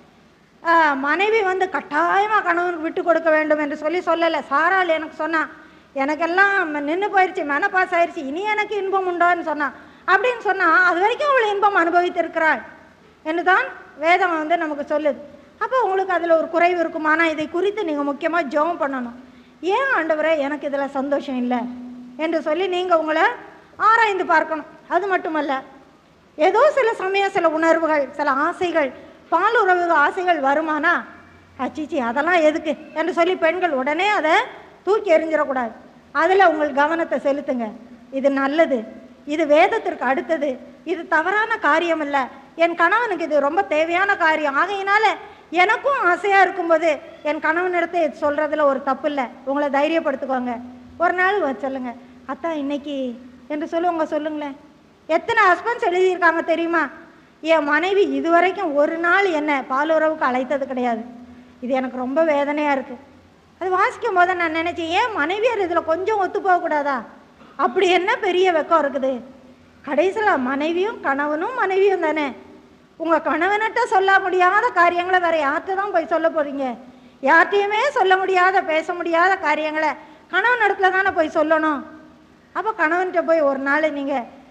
ஆஹ், மனைவி வந்து கட்டாயமாக கணவனுக்கு விட்டு கொடுக்க வேண்டும் என்று சொல்லி சொல்லலை சாரால் எனக்கு சொன்னா எனக்கெல்லாம் நின்று போயிடுச்சு மெனப்பாஸ் ஆயிடுச்சு இனி எனக்கு இன்பம் உண்டோன்னு சொன்னான் அப்படின்னு சொன்னால் அது வரைக்கும் அவள் இன்பம் அனுபவித்திருக்கிறாள் என்று தான் வேதம் வந்து நமக்கு சொல்லுது அப்போ உங்களுக்கு அதில் ஒரு குறைவு இருக்கும் ஆனால் இதை குறித்து நீங்கள் முக்கியமாக ஜெபம் பண்ணணும் ஏன் ஆண்டவரே எனக்கு இதில் சந்தோஷம் இல்லை என்று சொல்லி நீங்கள் உங்களை ஆராய்ந்து பார்க்கணும் அது மட்டுமல்ல ஏதோ சில சமயம் சில உணர்வுகள் சில ஆசைகள் பால் உறவு ஆசைகள் வருமானா அச்சிச்சி அதெல்லாம் எதுக்கு என்று சொல்லி பெண்கள் உடனே அதை தூக்கி எறிஞ்சிடக்கூடாது அதில் உங்கள் கவனத்தை செலுத்துங்க இது நல்லது இது வேதத்திற்கு அடுத்தது இது தவறான காரியம் இல்லை என் கணவனுக்கு இது ரொம்ப தேவையான காரியம் ஆகையினால எனக்கும் ஆசையாக இருக்கும்போது என் கணவனிடத்தை சொல்கிறதுல ஒரு தப்பு இல்லை உங்களை தைரியப்படுத்திக்கோங்க ஒரு நாள் வ- சொல்லுங்க அத்தா இன்னைக்கு என்று சொல்லுவாங்க சொல்லுங்களேன் எத்தனை ஹஸ்பண்ட்ஸ் எழுதியிருக்காங்க தெரியுமா என் மனைவி இதுவரைக்கும் ஒரு நாள் என்ன பாலுறவுக்கு அழைத்தது கிடையாது இது எனக்கு ரொம்ப வேதனையாக இருக்குது அது வாசிக்கும் போது நான் நினச்சேன் ஏன் மனைவியர் இதில் கொஞ்சம் ஒத்து போகக்கூடாதா அப்படி என்ன பெரிய வெக்கம் இருக்குது கடைசியில் மனைவியும் கணவனும் மனைவியும் தானே உங்கள் கணவன்கிட்ட சொல்ல முடியாத காரியங்களை வேற யார்கிட்ட தான் போய் சொல்ல போகிறீங்க யார்கிட்டையுமே சொல்ல முடியாத பேச முடியாத காரியங்களை கணவன் இடத்துல தானே போய் சொல்லணும் அப்போ கணவன்கிட்ட போய் ஒரு நாள் நீங்கள்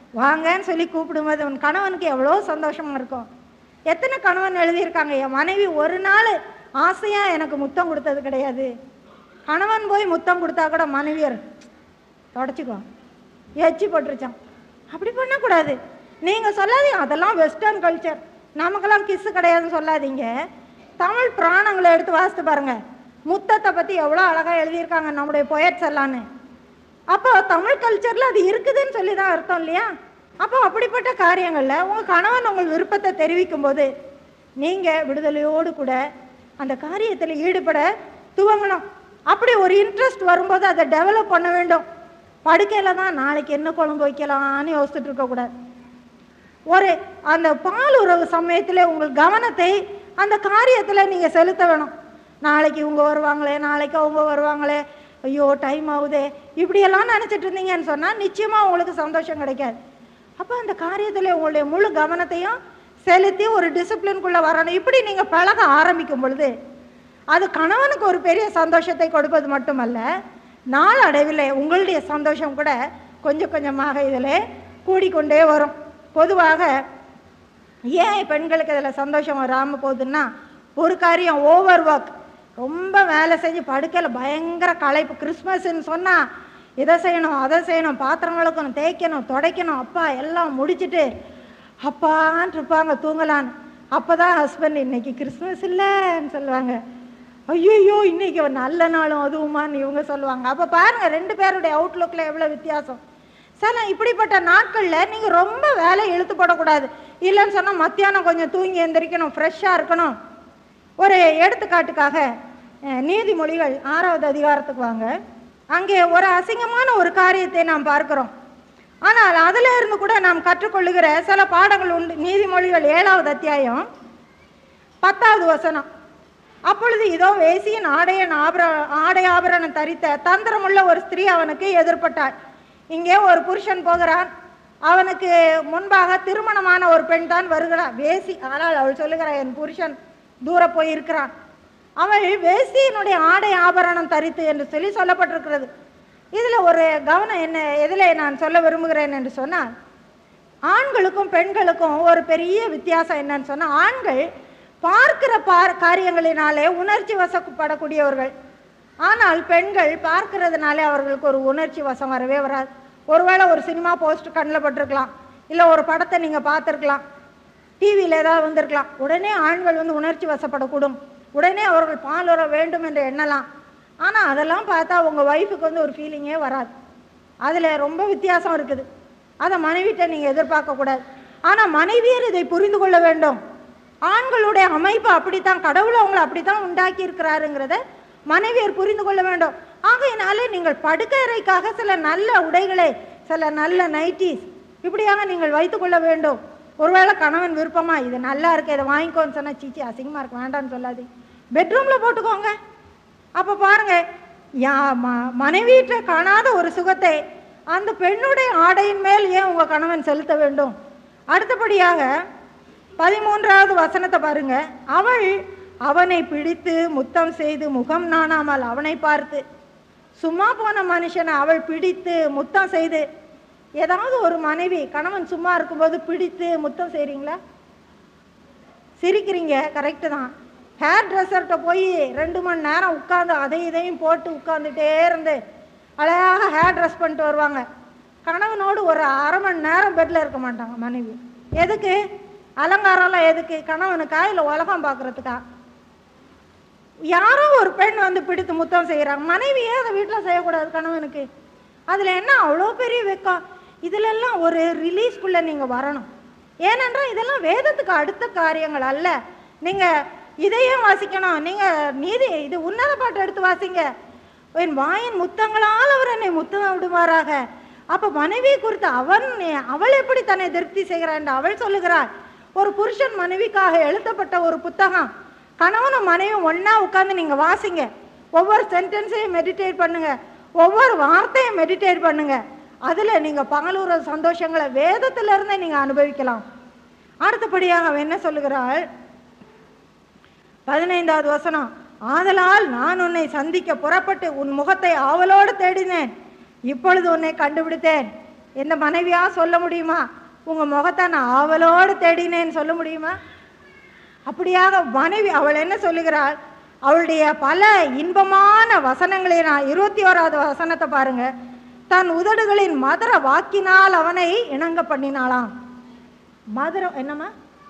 வாங்கன்னு சொல்லி கூப்பிடும்போது உன் கணவனுக்கு எவ்வளோ சந்தோஷமா இருக்கும் எத்தனை கணவன் எழுதியிருக்காங்க என் மனைவி ஒரு நாள் ஆசையாக எனக்கு முத்தம் கொடுத்தது கிடையாது கணவன் போய் முத்தம் கொடுத்தா கூட மனைவியர் தொடச்சிக்கோ எச்சி போட்டுருச்சான் அப்படி பண்ணக்கூடாது நீங்கள் சொல்லாதீங்க அதெல்லாம் வெஸ்டர்ன் கல்ச்சர் நமக்கெல்லாம் கிஸ்ஸு கிடையாதுன்னு சொல்லாதீங்க தமிழ் புராணங்களை எடுத்து வாசித்து பாருங்க முத்தத்தை பற்றி எவ்வளோ அழகாக எழுதியிருக்காங்க நம்முடைய பொயட்ஸ் எல்லான்னு அப்போ தமிழ் கல்ச்சரில் அது இருக்குதுன்னு சொல்லி தான் அர்த்தம் இல்லையா அப்போ அப்படிப்பட்ட காரியங்களில் உங்கள் கணவன் உங்கள் விருப்பத்தை தெரிவிக்கும் போது நீங்கள் விடுதலையோடு கூட அந்த காரியத்தில் ஈடுபட துவங்கணும் அப்படி ஒரு இன்ட்ரெஸ்ட் வரும்போது அதை டெவலப் பண்ண வேண்டும் படுக்கையில் தான் நாளைக்கு என்ன குழம்பு வைக்கலாம்னு யோசிச்சுட்டு இருக்கக்கூடாது ஒரு அந்த பால் உறவு சமயத்தில் உங்கள் கவனத்தை அந்த காரியத்தில் நீங்கள் செலுத்த வேணும் நாளைக்கு இவங்க வருவாங்களே நாளைக்கு அவங்க வருவாங்களே ஐயோ டைம் ஆகுதே இப்படியெல்லாம் நினச்சிட்டு இருந்தீங்கன்னு சொன்னால் நிச்சயமாக உங்களுக்கு சந்தோஷம் கிடைக்காது அப்போ அந்த காரியத்தில் உங்களுடைய முழு கவனத்தையும் செலுத்தி ஒரு டிசிப்ளின்குள்ளே வரணும் இப்படி நீங்கள் பழக ஆரம்பிக்கும் பொழுது அது கணவனுக்கு ஒரு பெரிய சந்தோஷத்தை கொடுப்பது மட்டுமல்ல நாளடைவில் உங்களுடைய சந்தோஷம் கூட கொஞ்சம் கொஞ்சமாக இதில் கூடிக்கொண்டே வரும் பொதுவாக ஏன் பெண்களுக்கு இதில் சந்தோஷம் வராமல் போகுதுன்னா ஒரு காரியம் ஓவர் ஒர்க் ரொம்ப வேலை செஞ்சு படுக்கையில் பயங்கர களைப்பு கிறிஸ்மஸ்ன்னு சொன்னால் இதை செய்யணும் அதை செய்யணும் பாத்திரம் விளக்கணும் தேய்க்கணும் துடைக்கணும் அப்பா எல்லாம் முடிச்சிட்டு அப்பான்னு இருப்பாங்க தூங்கலான்னு அப்போ தான் ஹஸ்பண்ட் இன்னைக்கு கிறிஸ்மஸ் இல்லைன்னு சொல்லுவாங்க ஐயோ இன்னைக்கு ஒரு நல்ல நாளும் அதுவுமான்னு இவங்க சொல்லுவாங்க அப்போ பாருங்க ரெண்டு பேருடைய அவுட்லுக்கில் எவ்வளோ வித்தியாசம் சில இப்படிப்பட்ட நாட்களில் நீங்கள் ரொம்ப வேலையை இழுத்து போடக்கூடாது இல்லைன்னு சொன்னால் மத்தியானம் கொஞ்சம் தூங்கி எந்திரிக்கணும் ஃப்ரெஷ்ஷாக இருக்கணும் ஒரு எடுத்துக்காட்டுக்காக அஹ், நீதிமொழிகள் ஆறாவது அதிகாரத்துக்கு வாங்க அங்கே ஒரு அசிங்கமான ஒரு காரியத்தை நாம் பார்க்கிறோம் ஆனால் அதில் இருந்து கூட நாம் கற்றுக்கொள்ளுகிற சில பாடங்கள் உண்டு நீதிமொழிகள் ஏழாவது அத்தியாயம் பத்தாவது வசனம் அப்பொழுது இதோ வேசியின் ஆடையன் ஆபர ஆடை ஆபரணம் தரித்த தந்திரமுள்ள ஒரு ஸ்திரீ அவனுக்கு எதிர்பட்டாள் இங்கே ஒரு புருஷன் போகிறான் அவனுக்கு முன்பாக திருமணமான ஒரு பெண் தான் வருகிறாள் வேசி ஆனால் அவள் சொல்லுகிறாள் என் புருஷன் தூர போய் இருக்கிறான் அவள் வேசியினுடைய ஆடை ஆபரணம் தரித்து என்று சொல்லி சொல்லப்பட்டிருக்கிறது இதில் ஒரு கவனம் என்ன எதில் நான் சொல்ல விரும்புகிறேன் என்று சொன்னால் ஆண்களுக்கும் பெண்களுக்கும் ஒரு பெரிய வித்தியாசம் என்னன்னு சொன்னால் ஆண்கள் பார்க்கிற பார் காரியங்களினாலே உணர்ச்சி வசப்படக்கூடியவர்கள் ஆனால் பெண்கள் பார்க்கிறதுனாலே அவர்களுக்கு ஒரு உணர்ச்சி வசம் வரவே வராது ஒருவேளை ஒரு சினிமா போஸ்ட் கண்ணில் பட்டிருக்கலாம் இல்லை ஒரு படத்தை நீங்கள் பார்த்துருக்கலாம் டிவியில் ஏதாவது வந்திருக்கலாம் உடனே ஆண்கள் வந்து உணர்ச்சி வசப்படக்கூடும் உடனே அவர்கள் பாலுற வேண்டும் என்று எண்ணலாம் ஆனால் அதெல்லாம் பார்த்தா உங்கள் ஒய்ஃபுக்கு வந்து ஒரு ஃபீலிங்கே வராது அதில் ரொம்ப வித்தியாசம் இருக்குது அதை மனைவிட்ட நீங்கள் எதிர்பார்க்கக்கூடாது ஆனால் மனைவியர் இதை புரிந்து கொள்ள வேண்டும் ஆண்களுடைய அமைப்பு அப்படித்தான் கடவுள் அவங்களை அப்படித்தான் உண்டாக்கி இருக்கிறாருங்கிறத மனைவியர் புரிந்து கொள்ள வேண்டும் ஆகையினாலே நீங்கள் படுக்கையறைக்காக சில நல்ல உடைகளை சில நல்ல நைட்டிஸ் இப்படியாக நீங்கள் வைத்துக்கொள்ள வேண்டும் ஒருவேளை கணவன் விருப்பமா இது நல்லா இருக்கு இதை வாங்கிக்கோன்னு சொன்னா சீச்சி அசிங்கமா இருக்கு வேண்டாம்னு சொல்லாது பெட்ரூம்ல போட்டுக்கோங்க அப்போ பாருங்க யா ம மனைவியிட்ட காணாத ஒரு சுகத்தை அந்த பெண்ணுடைய ஆடையின் மேல் ஏன் உங்க கணவன் செலுத்த வேண்டும் அடுத்தபடியாக பதிமூன்றாவது வசனத்தை பாருங்க அவள் அவனை பிடித்து முத்தம் செய்து முகம் நாணாமல் அவனை பார்த்து சும்மா போன மனுஷனை அவள் பிடித்து முத்தம் செய்து ஏதாவது ஒரு மனைவி கணவன் சும்மா இருக்கும்போது பிடித்து முத்தம் செய்றீங்களா சிரிக்கிறீங்க கரெக்டு தான் ஹேர் ட்ரெஸ்ஸர்கிட்ட போய் ரெண்டு மணி நேரம் உட்காந்து அதை இதையும் போட்டு உட்காந்துட்டே இருந்து அழகாக ஹேர் ட்ரெஸ் பண்ணிட்டு வருவாங்க கணவனோடு ஒரு அரை மணி நேரம் பெட்டில் இருக்க மாட்டாங்க மனைவி எதுக்கு அலங்காரம்லாம் எதுக்கு கணவனுக்கா இல்லை உலகம் பார்க்குறதுக்கா யாரோ ஒரு பெண் வந்து பிடித்து முத்தம் செய்கிறாங்க மனைவியே அதை வீட்டில் செய்யக்கூடாது கணவனுக்கு அதில் என்ன அவ்வளோ பெரிய வெக்கம் இதிலெல்லாம் ஒரு ரிலீஸ்க்குள்ளே நீங்கள் வரணும் ஏனென்றால் இதெல்லாம் வேதத்துக்கு அடுத்த காரியங்கள் அல்ல நீங்கள் இதையும் வாசிக்கணும் நீங்கள் நீதி இது உன்னத பாட்டு எடுத்து வாசிங்க என் வாயின் முத்தங்களால் அவர் என்னை முத்தம் விடுவாராக அப்போ மனைவி குறித்து அவன் அவள் எப்படி தன்னை திருப்தி செய்கிறாள் என்று அவள் சொல்லுகிறாள் ஒரு புருஷன் மனைவிக்காக எழுதப்பட்ட ஒரு புத்தகம் கணவனும் மனைவியும் ஒண்ணா உட்காந்து நீங்க வாசிங்க ஒவ்வொரு சென்டென்ஸையும் மெடிடேட் பண்ணுங்க ஒவ்வொரு வார்த்தையும் மெடிடேட் பண்ணுங்க அதுல நீங்க பகலூர சந்தோஷங்களை வேதத்துல இருந்தே நீங்க அனுபவிக்கலாம் அடுத்தபடியாக அவன் என்ன சொல்லுகிறாள் பதினைந்தாவது வசனம் ஆதலால் நான் உன்னை சந்திக்க புறப்பட்டு உன் முகத்தை ஆவலோடு தேடினேன் இப்பொழுது உன்னை கண்டுபிடித்தேன் எந்த மனைவியா சொல்ல முடியுமா உங்க முகத்தை நான் ஆவலோடு தேடினேன்னு சொல்ல முடியுமா அப்படியாக மனைவி அவள் என்ன சொல்லுகிறாள் அவளுடைய பல இன்பமான வசனங்களை நான் இருபத்தி ஓராவது வசனத்தை பாருங்க தன் உதடுகளின் மதுர வாக்கினால் அவனை இணங்க பண்ணினாளாம் மதுரம் என்னம்மா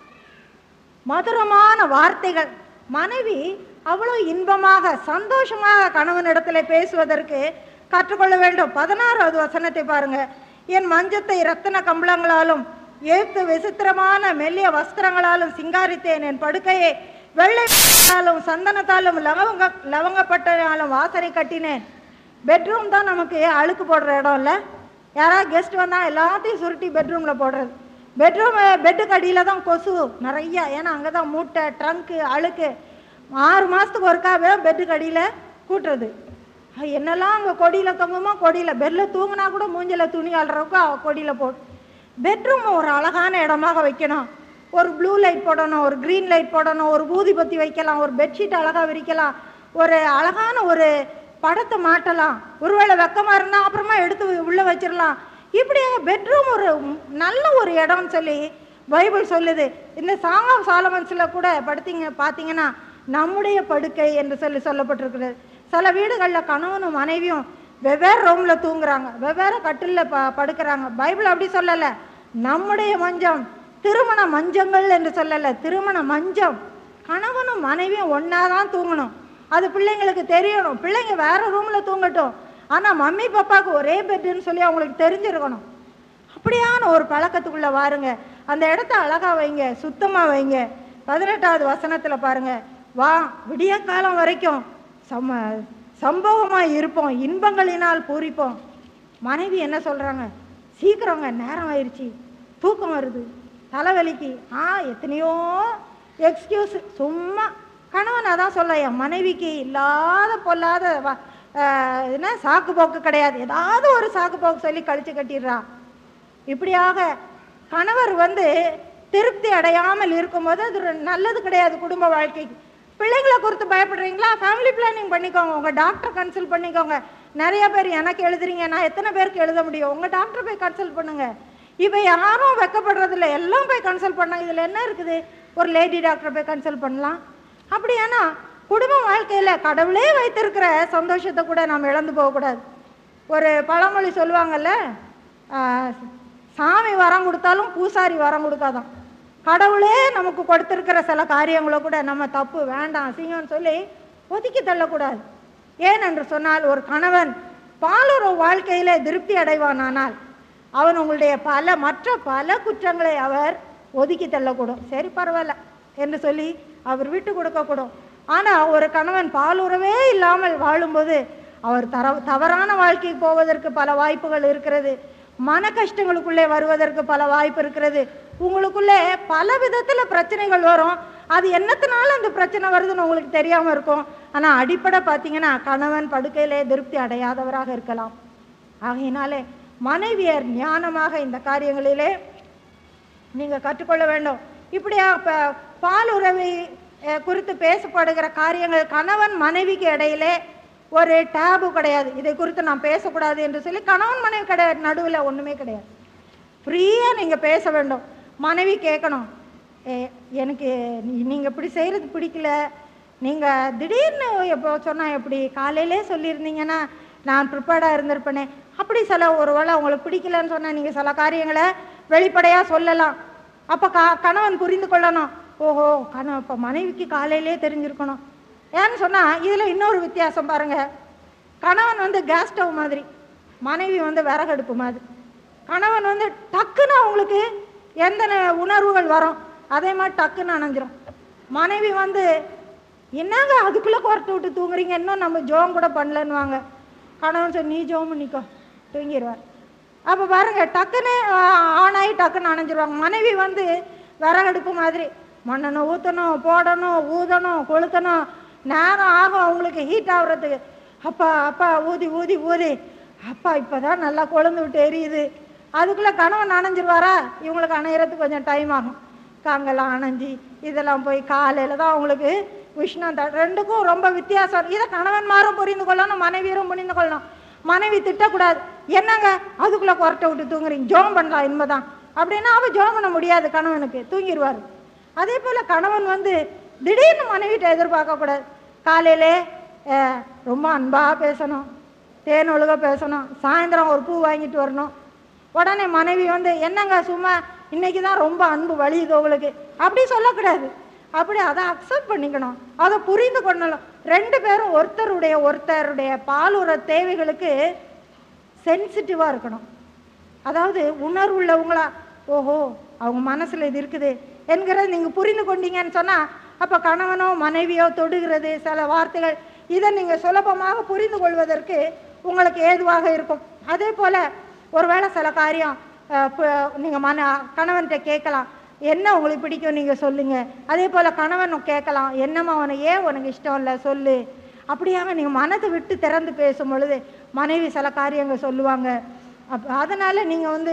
மதுரமான வார்த்தைகள் மனைவி அவ்வளோ இன்பமாக சந்தோஷமாக கணவனிடத்துல பேசுவதற்கு கற்றுக்கொள்ள வேண்டும் பதினாறாவது வசனத்தை பாருங்க என் மஞ்சத்தை ரத்தின கம்பளங்களாலும் ஏத்து விசித்திரமான மெல்லிய வஸ்திரங்களாலும் சிங்காரித்தேன் என் படுக்கையை வெள்ளையாலும் சந்தனத்தாலும் லவங்க லவங்கப்பட்டாலும் வாசனை கட்டினேன் பெட்ரூம் தான் நமக்கு அழுக்கு போடுற இடம் இல்லை யாராவது கெஸ்ட் வந்தால் எல்லாத்தையும் சுருட்டி பெட்ரூமில் போடுறது பெட்ரூம் பெட்டுக்கு அடியில் தான் கொசு நிறைய ஏன்னா அங்கே தான் மூட்டை ட்ரங்க்கு அழுக்கு ஆறு மாதத்துக்கு ஒருக்காவே பெட்டுக்கு அடியில் கூட்டுறது அஹ் என்னெல்லாம் அங்கே கொடியில் தொங்குமோ கொடியில் பெட்டில் தூங்கினா கூட மூஞ்சில் துணி அல்றவுக்கு கொடியில் போட்டு பெட்ரூம் ஒரு அழகான இடமாக வைக்கணும் ஒரு ப்ளூ லைட் போடணும் ஒரு க்ரீன் லைட் போடணும் ஒரு ஊதிபத்தி வைக்கலாம் ஒரு பெட்ஷீட் அழகாக விரிக்கலாம் ஒரு அழகான ஒரு படத்தை மாட்டலாம் ஒருவேளை வெக்கமாக இருந்தால் அப்புறமா எடுத்து உள்ளே வச்சிடலாம் இப்படி பெட்ரூம் ஒரு நல்ல ஒரு இடம்னு சொல்லி பைபிள் சொல்லுது இந்த சாங் ஆஃப் சாலமன்ஸில் கூட படுத்தீங்க பார்த்தீங்கன்னா நம்முடைய படுக்கை என்று சொல்லி சொல்லப்பட்டிருக்கிறது சில வீடுகளில் கணவனும் மனைவியும் வெவ்வேறு ரூமில் தூங்குறாங்க வெவ்வேறு கட்டிலில் ப படுக்கிறாங்க பைபிள் அப்படி சொல்லலை நம்முடைய மஞ்சம் திருமண மஞ்சங்கள் என்று சொல்லலை திருமண மஞ்சம் கணவனும் மனைவியும் ஒன்றா தான் தூங்கணும் அது பிள்ளைங்களுக்கு தெரியணும் பிள்ளைங்க வேற ரூமில் தூங்கட்டும் ஆனால் மம்மி பாப்பாவுக்கு ஒரே பெட்டுன்னு சொல்லி அவங்களுக்கு தெரிஞ்சிருக்கணும் அப்படியான ஒரு பழக்கத்துக்குள்ள வாருங்க அந்த இடத்த அழகா வைங்க சுத்தமா வைங்க பதினெட்டாவது வசனத்துல பாருங்க வா விடிய காலம் வரைக்கும் சம சம்பவமா இருப்போம் இன்பங்களினால் பூரிப்போம் மனைவி என்ன சொல்றாங்க சீக்கிரங்க நேரம் ஆயிடுச்சு தூக்கம் வருது தலைவலிக்கு ஆ எத்தனையோ எக்ஸ்கியூஸ் சும்மா கணவன் அதான் சொல்ல என் மனைவிக்கு இல்லாத பொல்லாத வ- ஆஹ் என்ன சாக்கு போக்கு கிடையாது ஏதாவது ஒரு சாக்கு போக்கு சொல்லி கழிச்சு கட்டிடுறான் இப்படியாக கணவர் வந்து திருப்தி அடையாமல் இருக்கும்போது அது ஒரு நல்லது கிடையாது குடும்ப வாழ்க்கைக்கு பிள்ளைங்களை குறித்து பயப்படுறீங்களா ஃபேமிலி பிளானிங் பண்ணிக்கோங்க உங்கள் டாக்டர் கன்சல்ட் பண்ணிக்கோங்க நிறைய பேர் எனக்கு எழுதுறீங்க நான் எத்தனை பேருக்கு எழுத முடியும் உங்கள் டாக்டர் போய் கன்சல்ட் பண்ணுங்க இப்போ யாரும் வெக்கப்படுறதில்ல எல்லாம் போய் கன்சல்ட் பண்ணாங்க இதில் என்ன இருக்குது ஒரு லேடி டாக்டர் போய் கன்சல்ட் பண்ணலாம் அப்படியானா குடும்ப வாழ்க்கையில் கடவுளே வைத்திருக்கிற சந்தோஷத்தை கூட நாம் இழந்து போகக்கூடாது ஒரு பழமொழி சொல்லுவாங்கல்ல ஆஹ், சாமி வரம் கொடுத்தாலும் பூசாரி வரம் கொடுக்காதான் கடவுளே நமக்கு கொடுத்திருக்கிற சில காரியங்களை கூட நம்ம தப்பு வேண்டாம் அசிங்கம்னு சொல்லி ஒதுக்கி தள்ளக்கூடாது ஏனென்று சொன்னால் ஒரு கணவன் பாலுறவு வாழ்க்கையிலே திருப்தி அடைவானானால் அவன் உங்களுடைய பல மற்ற பல குற்றங்களை அவர் ஒதுக்கி தள்ளக்கூடும் சரி பரவாயில்ல என்று சொல்லி அவர் விட்டு கொடுக்கக்கூடும் ஆனால் ஒரு கணவன் பாலுறவே இல்லாமல் வாழும்போது அவர் தர தவறான வாழ்க்கைக்கு போவதற்கு பல வாய்ப்புகள் இருக்கிறது மன கஷ்டங்களுக்குள்ளே வருவதற்கு பல வாய்ப்பு இருக்கிறது உங்களுக்குள்ளே பல விதத்தில் பிரச்சனைகள் வரும் அது என்னத்தினால அந்த பிரச்சனை வருதுன்னு உங்களுக்கு தெரியாமல் இருக்கும் ஆனால் அடிப்படை பார்த்தீங்கன்னா கணவன் படுக்கையிலே திருப்தி அடையாதவராக இருக்கலாம் ஆகையினாலே மனைவியர் ஞானமாக இந்த காரியங்களிலே நீங்கள் கற்றுக்கொள்ள வேண்டும் இப்படியா இப்போ பால் உறவை அஹ், குறித்து பேசப்படுகிற காரியங்கள் கணவன் மனைவிக்கு இடையிலே ஒரு டேபு கிடையாது இதை குறித்து நான் பேசக்கூடாது என்று சொல்லி கணவன் மனைவி கிடையாது நடுவில் ஒன்றுமே கிடையாது ஃப்ரீயாக நீங்கள் பேச வேண்டும் மனைவி கேட்கணும் "ஏ, எனக்கு நீங்கள் இப்படி செய்கிறது பிடிக்கல நீங்கள் திடீர்னு எப்போ சொன்னால் எப்படி காலையிலே சொல்லியிருந்தீங்கன்னா நான் ப்ரிப்பேர்டாக இருந்திருப்பேனே அப்படி சில ஒரு வேளை உங்களுக்கு பிடிக்கலன்னு சொன்னால் நீங்கள் சில காரியங்களை வெளிப்படையாக சொல்லலாம் அப்போ க கணவன் புரிந்து கொள்ளணும் ஓஹோ கணவன் இப்போ மனைவிக்கு காலையிலே தெரிஞ்சிருக்கணும் ஏன்னு சொன்னால் இதில் இன்னொரு வித்தியாசம் பாருங்கள் கணவன் வந்து கேஸ் ஸ்டவ் மாதிரி மனைவி வந்து விறகடுப்பு மாதிரி கணவன் வந்து டக்குன்னு அவங்களுக்கு எந்த ந- உணர்வுகள் வரும் அதே மாதிரி டக்குன்னு அணைஞ்சிரும் மனைவி வந்து என்னங்க அதுக்குள்ளே குறைத்து விட்டு தூங்குறீங்க இன்னும் நம்ம ஜோம் கூட பண்ணலன்னுவாங்க கணவன் சொல்லி நீ ஜோம் பண்ணிக்கோ தூங்கிடுவார் அப்போ பாருங்க டக்குன்னு ஆன் ஆகி டக்குன்னு அணைஞ்சிருவாங்க மனைவி வந்து விறகடுப்பு மாதிரி மண்ணெண்ணெய் ஊற்றணும் போடணும் ஊதணும் கொளுத்தணும் நேரம் ஆகும் அவங்களுக்கு ஹீட் ஆகுறதுக்கு அப்பா அப்பா ஊதி ஊதி ஊதி அப்பா இப்போ தான் நல்லா கொழுந்து விட்டு எரியுது அதுக்குள்ளே கணவன் அணைஞ்சிருவாரா இவங்களுக்கு அணையிறதுக்கு கொஞ்சம் டைம் ஆகும் காங்கெல்லாம் அணைஞ்சி இதெல்லாம் போய் காலையில் தான் அவங்களுக்கு உஷ்ணம் த ரெண்டுக்கும் ரொம்ப வித்தியாசம் இதை கணவன்மாரும் புரிந்து கொள்ளணும் மனைவியரும் புரிந்து கொள்ளணும் மனைவி திட்டக்கூடாது என்னங்க அதுக்குள்ளே குரட்டை விட்டு தூங்குறீங்க ஜோம் பண்ணலாம் இனிமேதான் அப்படின்னா அவள் ஜோம் பண்ண முடியாது கணவனுக்கு தூங்கிடுவார் அதே போல் கணவன் வந்து திடீர்னு மனைவிட்ட எதிர்பார்க்கக்கூடாது காலையிலே அஹ், ரொம்ப அன்பாக பேசணும் தேன் ஒழுக பேசணும் சாயந்தரம் ஒரு பூ வாங்கிட்டு வரணும் உடனே மனைவி வந்து என்னங்க சும்மா இன்னைக்கு தான் ரொம்ப அன்பு வழியுது உங்களுக்கு அப்படி சொல்லக்கூடாது அப்படி அதை அக்செப்ட் பண்ணிக்கணும் அதை புரிந்து கொள்ளணும் ரெண்டு பேரும் ஒருத்தருடைய ஒருத்தருடைய பாலுற தேவைகளுக்கு சென்சிட்டிவாக இருக்கணும் அதாவது உணர்வுள்ளவங்களா ஓஹோ அவங்க மனசில் இது இருக்குது என்கிறத நீங்கள் புரிந்து கொண்டீங்கன்னு சொன்னால் அப்போ கணவனோ மனைவியோ தொடுகிறது சில வார்த்தைகள் இதை நீங்கள் சுலபமாக புரிந்து கொள்வதற்கு உங்களுக்கு ஏதுவாக இருக்கும் அதே போல் ஒருவேளை சில காரியம் நீங்கள் மன கணவன்கிட்ட கேட்கலாம் என்ன உங்களுக்கு பிடிக்கும் நீங்கள் சொல்லுங்கள் அதே போல் கணவன் கேட்கலாம் என்னம்மா உனக்கு ஏன் உனக்கு இஷ்டம் இல்லை சொல்லு அப்படியாக நீங்கள் மனதை விட்டு திறந்து பேசும் பொழுது மனைவி சில காரியங்கள் சொல்லுவாங்க அப்போ அதனால் நீங்கள் வந்து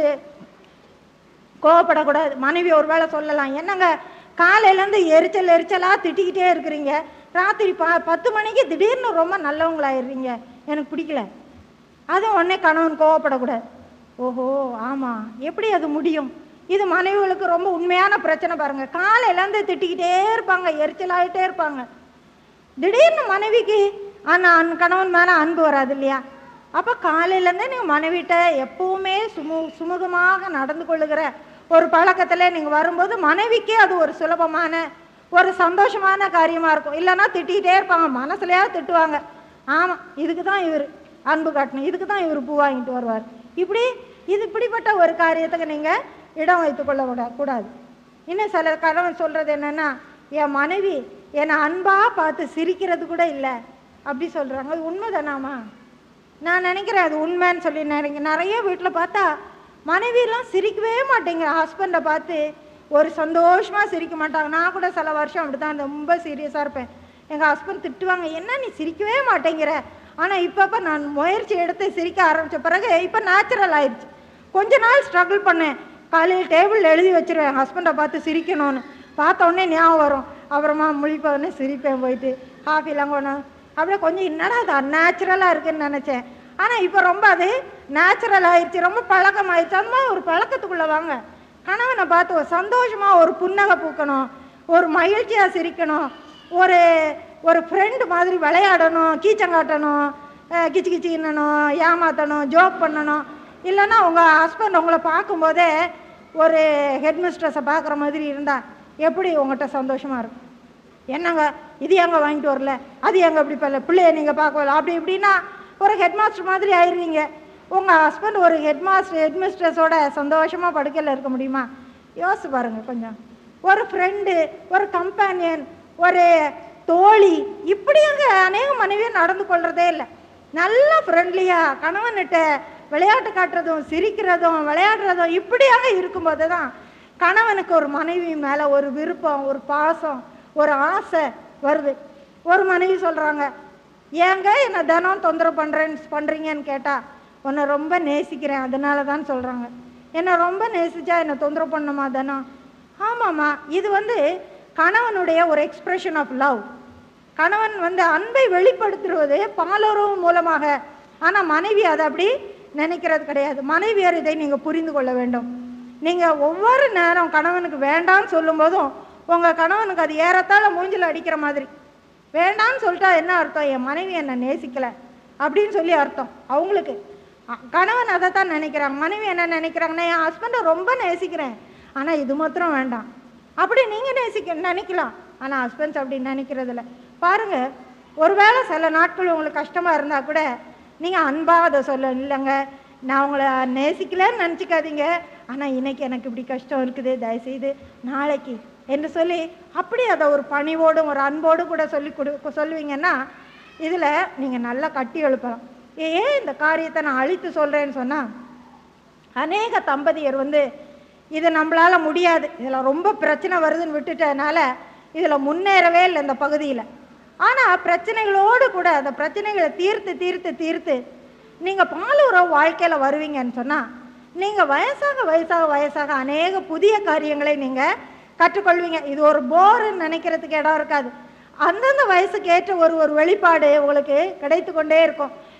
கோவப்படக்கூடாது மனைவி ஒரு வேளை சொல்லலாம் என்னங்க காலையிலேருந்து எரிச்சல் எரிச்சலாக திட்டிக்கிட்டே இருக்கிறீங்க ராத்திரி ப பத்து மணிக்கு திடீர்னு ரொம்ப நல்லவங்களாயிடுறீங்க எனக்கு பிடிக்கல அதுவும் உடனே கணவன் கோவப்படக்கூடாது ஓஹோ ஆமாம் எப்படி அது முடியும் இது மனைவிகளுக்கு ரொம்ப உண்மையான பிரச்சனை பாருங்கள் காலையிலேருந்து திட்டிக்கிட்டே இருப்பாங்க எரிச்சலாகிட்டே இருப்பாங்க திடீர்னு மனைவிக்கு ஆனால் கணவன் மேலே அன்பு வராது இல்லையா அப்போ காலையிலேருந்தே நீங்கள் மனைவிட்ட எப்பவுமே சுமு சுமூகமாக நடந்து கொள்ளுகிற ஒரு பழக்கத்தில் நீங்கள் வரும்போது மனைவிக்கே அது ஒரு சுலபமான ஒரு சந்தோஷமான காரியமாக இருக்கும் இல்லைன்னா திட்டிகிட்டே இருப்பாங்க மனசுலையா திட்டுவாங்க ஆமாம் இதுக்கு தான் இவர் அன்பு காட்டணும் இதுக்கு தான் இவர் பூ வாங்கிட்டு வருவார் இப்படி இது இப்படிப்பட்ட ஒரு காரியத்துக்கு நீங்கள் இடம் வைத்துக் கொள்ள விட- கூடாது இன்னும் சில கணவன் சொல்கிறது என்னென்னா என் மனைவி என்னை அன்பாக பார்த்து சிரிக்கிறது கூட இல்லை அப்படி சொல்கிறாங்க அது உண்மைதானாமா நான் நினைக்கிறேன் அது உண்மைன்னு சொல்லி நினைக்க நிறைய வீட்டில் பார்த்தா மனைவியெல்லாம் சிரிக்கவே மாட்டேங்கிற ஹஸ்பண்டை பார்த்து ஒரு சந்தோஷமாக சிரிக்க மாட்டாங்க நான் கூட சில வருஷம் அப்படி தான் ரொம்ப சீரியஸாக இருப்பேன் எங்கள் ஹஸ்பண்ட் திட்டுவாங்க என்ன நீ சிரிக்கவே மாட்டேங்கிற ஆனால் இப்பப்போ நான் முயற்சி எடுத்து சிரிக்க ஆரம்பித்த பிறகு இப்போ நேச்சுரல் ஆயிடுச்சு கொஞ்ச நாள் ஸ்ட்ரகிள் பண்ணேன் காலையில் டேபிள் எழுதி வச்சிருவேன் என் ஹஸ்பண்டை பார்த்து சிரிக்கணும்னு பார்த்த உடனே ஞாபகம் வரும் அப்புறமா முழிப்ப உடனே சிரிப்பேன் போயிட்டு காஃபிலாம் கொண்டு அப்படியே கொஞ்சம் என்னடா அது அந்நேச்சுரலாக இருக்குன்னு நினச்சேன் ஆனால் இப்போ ரொம்ப அது நேச்சுரல் ஆயிடுச்சு ரொம்ப பழக்கம் ஆயிடுச்சு அந்த மாதிரி ஒரு பழக்கத்துக்குள்ளே வாங்க கணவனை பார்த்து ஒரு சந்தோஷமாக ஒரு புன்னகை பூக்கணும் ஒரு மகிழ்ச்சியாக சிரிக்கணும் ஒரு ஒரு ஃப்ரெண்டு மாதிரி விளையாடணும் கீச்சங்காட்டணும் அஹ் கிச்சு கிச்சு இன்னணும் ஏமாற்றணும் ஜோக் பண்ணணும் இல்லைன்னா உங்கள் ஹஸ்பண்ட் உங்களை பார்க்கும்போதே ஒரு ஹெட் மிஸ்ட்ரஸை பார்க்குற மாதிரி இருந்தால் எப்படி உங்கள்கிட்ட சந்தோஷமாக இருக்கும் என்னங்க இது எங்க வாங்கிட்டு வரல அது எங்க இப்படி பண்ணல பிள்ளைய நீங்கள் பார்க்கல அப்படி இப்படின்னா ஒரு ஹெட் மாஸ்டர் மாதிரி ஆயிடுவீங்க உங்கள் ஹஸ்பண்ட் ஒரு ஹெட் மாஸ்டர் ஹெட் மிஸ்ட்ரஸோட சந்தோஷமாக படுக்கையில் இருக்க முடியுமா யோசிச்சு பாருங்க கொஞ்சம் ஒரு ஃப்ரெண்டு ஒரு கம்பேனியன் ஒரு தோழி இப்படியாங்க அநேக மனைவியும் நடந்து கொள்றதே இல்லை நல்ல ஃப்ரெண்ட்லியாக கணவன்கிட்ட விளையாட்டு காட்டுறதும் சிரிக்கிறதும் விளையாடுறதும் இப்படியாக இருக்கும்போது தான் கணவனுக்கு ஒரு மனைவி மேலே ஒரு விருப்பம் ஒரு பாசம் ஒரு ஆசை வருது ஒரு மனைவி சொல்கிறாங்க ஏங்க என்னை தினம் தொந்தரவு பண்ணுறேன்னு பண்ணுறீங்கன்னு கேட்டால் உன்னை ரொம்ப நேசிக்கிறேன் அதனால தான் சொல்கிறாங்க என்னை ரொம்ப நேசிச்சா என்னை தொந்தரவு பண்ணுமா தினம் ஆமாம்மா இது வந்து கணவனுடைய ஒரு எக்ஸ்பிரஷன் ஆஃப் லவ் கணவன் வந்து அன்பை வெளிப்படுத்துவது பாலுறவு மூலமாக ஆனால் மனைவி அதை அப்படி நினைக்கிறது கிடையாது மனைவியர் இதை நீங்கள் புரிந்து கொள்ள வேண்டும் நீங்கள் ஒவ்வொரு நேரம் கணவனுக்கு வேண்டாம்னு சொல்லும்போதும் உங்கள் கணவனுக்கு அது ஏறத்தாழ மூஞ்சில் அடிக்கிற மாதிரி வேண்டாம்னு சொல்லிட்டா என்ன அர்த்தம் என் மனைவி என்னை நேசிக்கலை அப்படின்னு சொல்லி அர்த்தம் அவங்களுக்கு அ- கணவன் அதை தான் நினைக்கிறாங்க மனைவி என்ன நினைக்கிறாங்கன்னா என் ஹஸ்பண்டை ரொம்ப நேசிக்கிறேன் ஆனால் இது மாத்திரம் வேண்டாம் அப்படி நீங்கள் நேசிக்க நினைக்கலாம் ஆனால் ஹஸ்பண்ட்ஸ் அப்படி நினைக்கிறதில்ல பாருங்க ஒருவேளை சில நாட்கள் உங்களுக்கு கஷ்டமாக இருந்தால் கூட நீங்கள் அன்பாக அதை சொல்ல இல்லைங்க நான் உங்களை நேசிக்கலன்னு நினச்சிக்காதீங்க ஆனால் இன்னைக்கு எனக்கு இப்படி கஷ்டம் இருக்குது தயவுசெய்து நாளைக்கு என்று சொல்லி அப்படி அதை ஒரு பணிவோடும் ஒரு அன்போடு கூட சொல்லி கொடு சொல்லுவீங்கன்னா இதில் நீங்கள் நல்லா கட்டி எழுப்பலாம் ஏன் இந்த காரியத்தை நான் அழித்து சொல்கிறேன்னு சொன்னால் அநேக தம்பதியர் வந்து இது நம்மளால முடியாது இதில் ரொம்ப பிரச்சனை வருதுன்னு விட்டுட்டதுனால இதில் முன்னேறவே இல்லை இந்த பகுதியில் ஆனால் பிரச்சனைகளோடு கூட அந்த பிரச்சனைகளை தீர்த்து தீர்த்து தீர்த்து நீங்கள் பாலுறவு வாழ்க்கையில் வருவீங்கன்னு சொன்னால் நீங்கள் வயசாக வயசாக வயசாக அநேக புதிய காரியங்களை நீங்கள் கற்றுக்கொள்வீங்க இது ஒரு போர்ன்னு நினைக்கிறதுக்கு இடம் இருக்காது அந்தந்த வயசுக்கு ஏற்ற ஒரு ஒரு வெளிப்பாடு உங்களுக்கு கிடைத்து கொண்டே இருக்கும்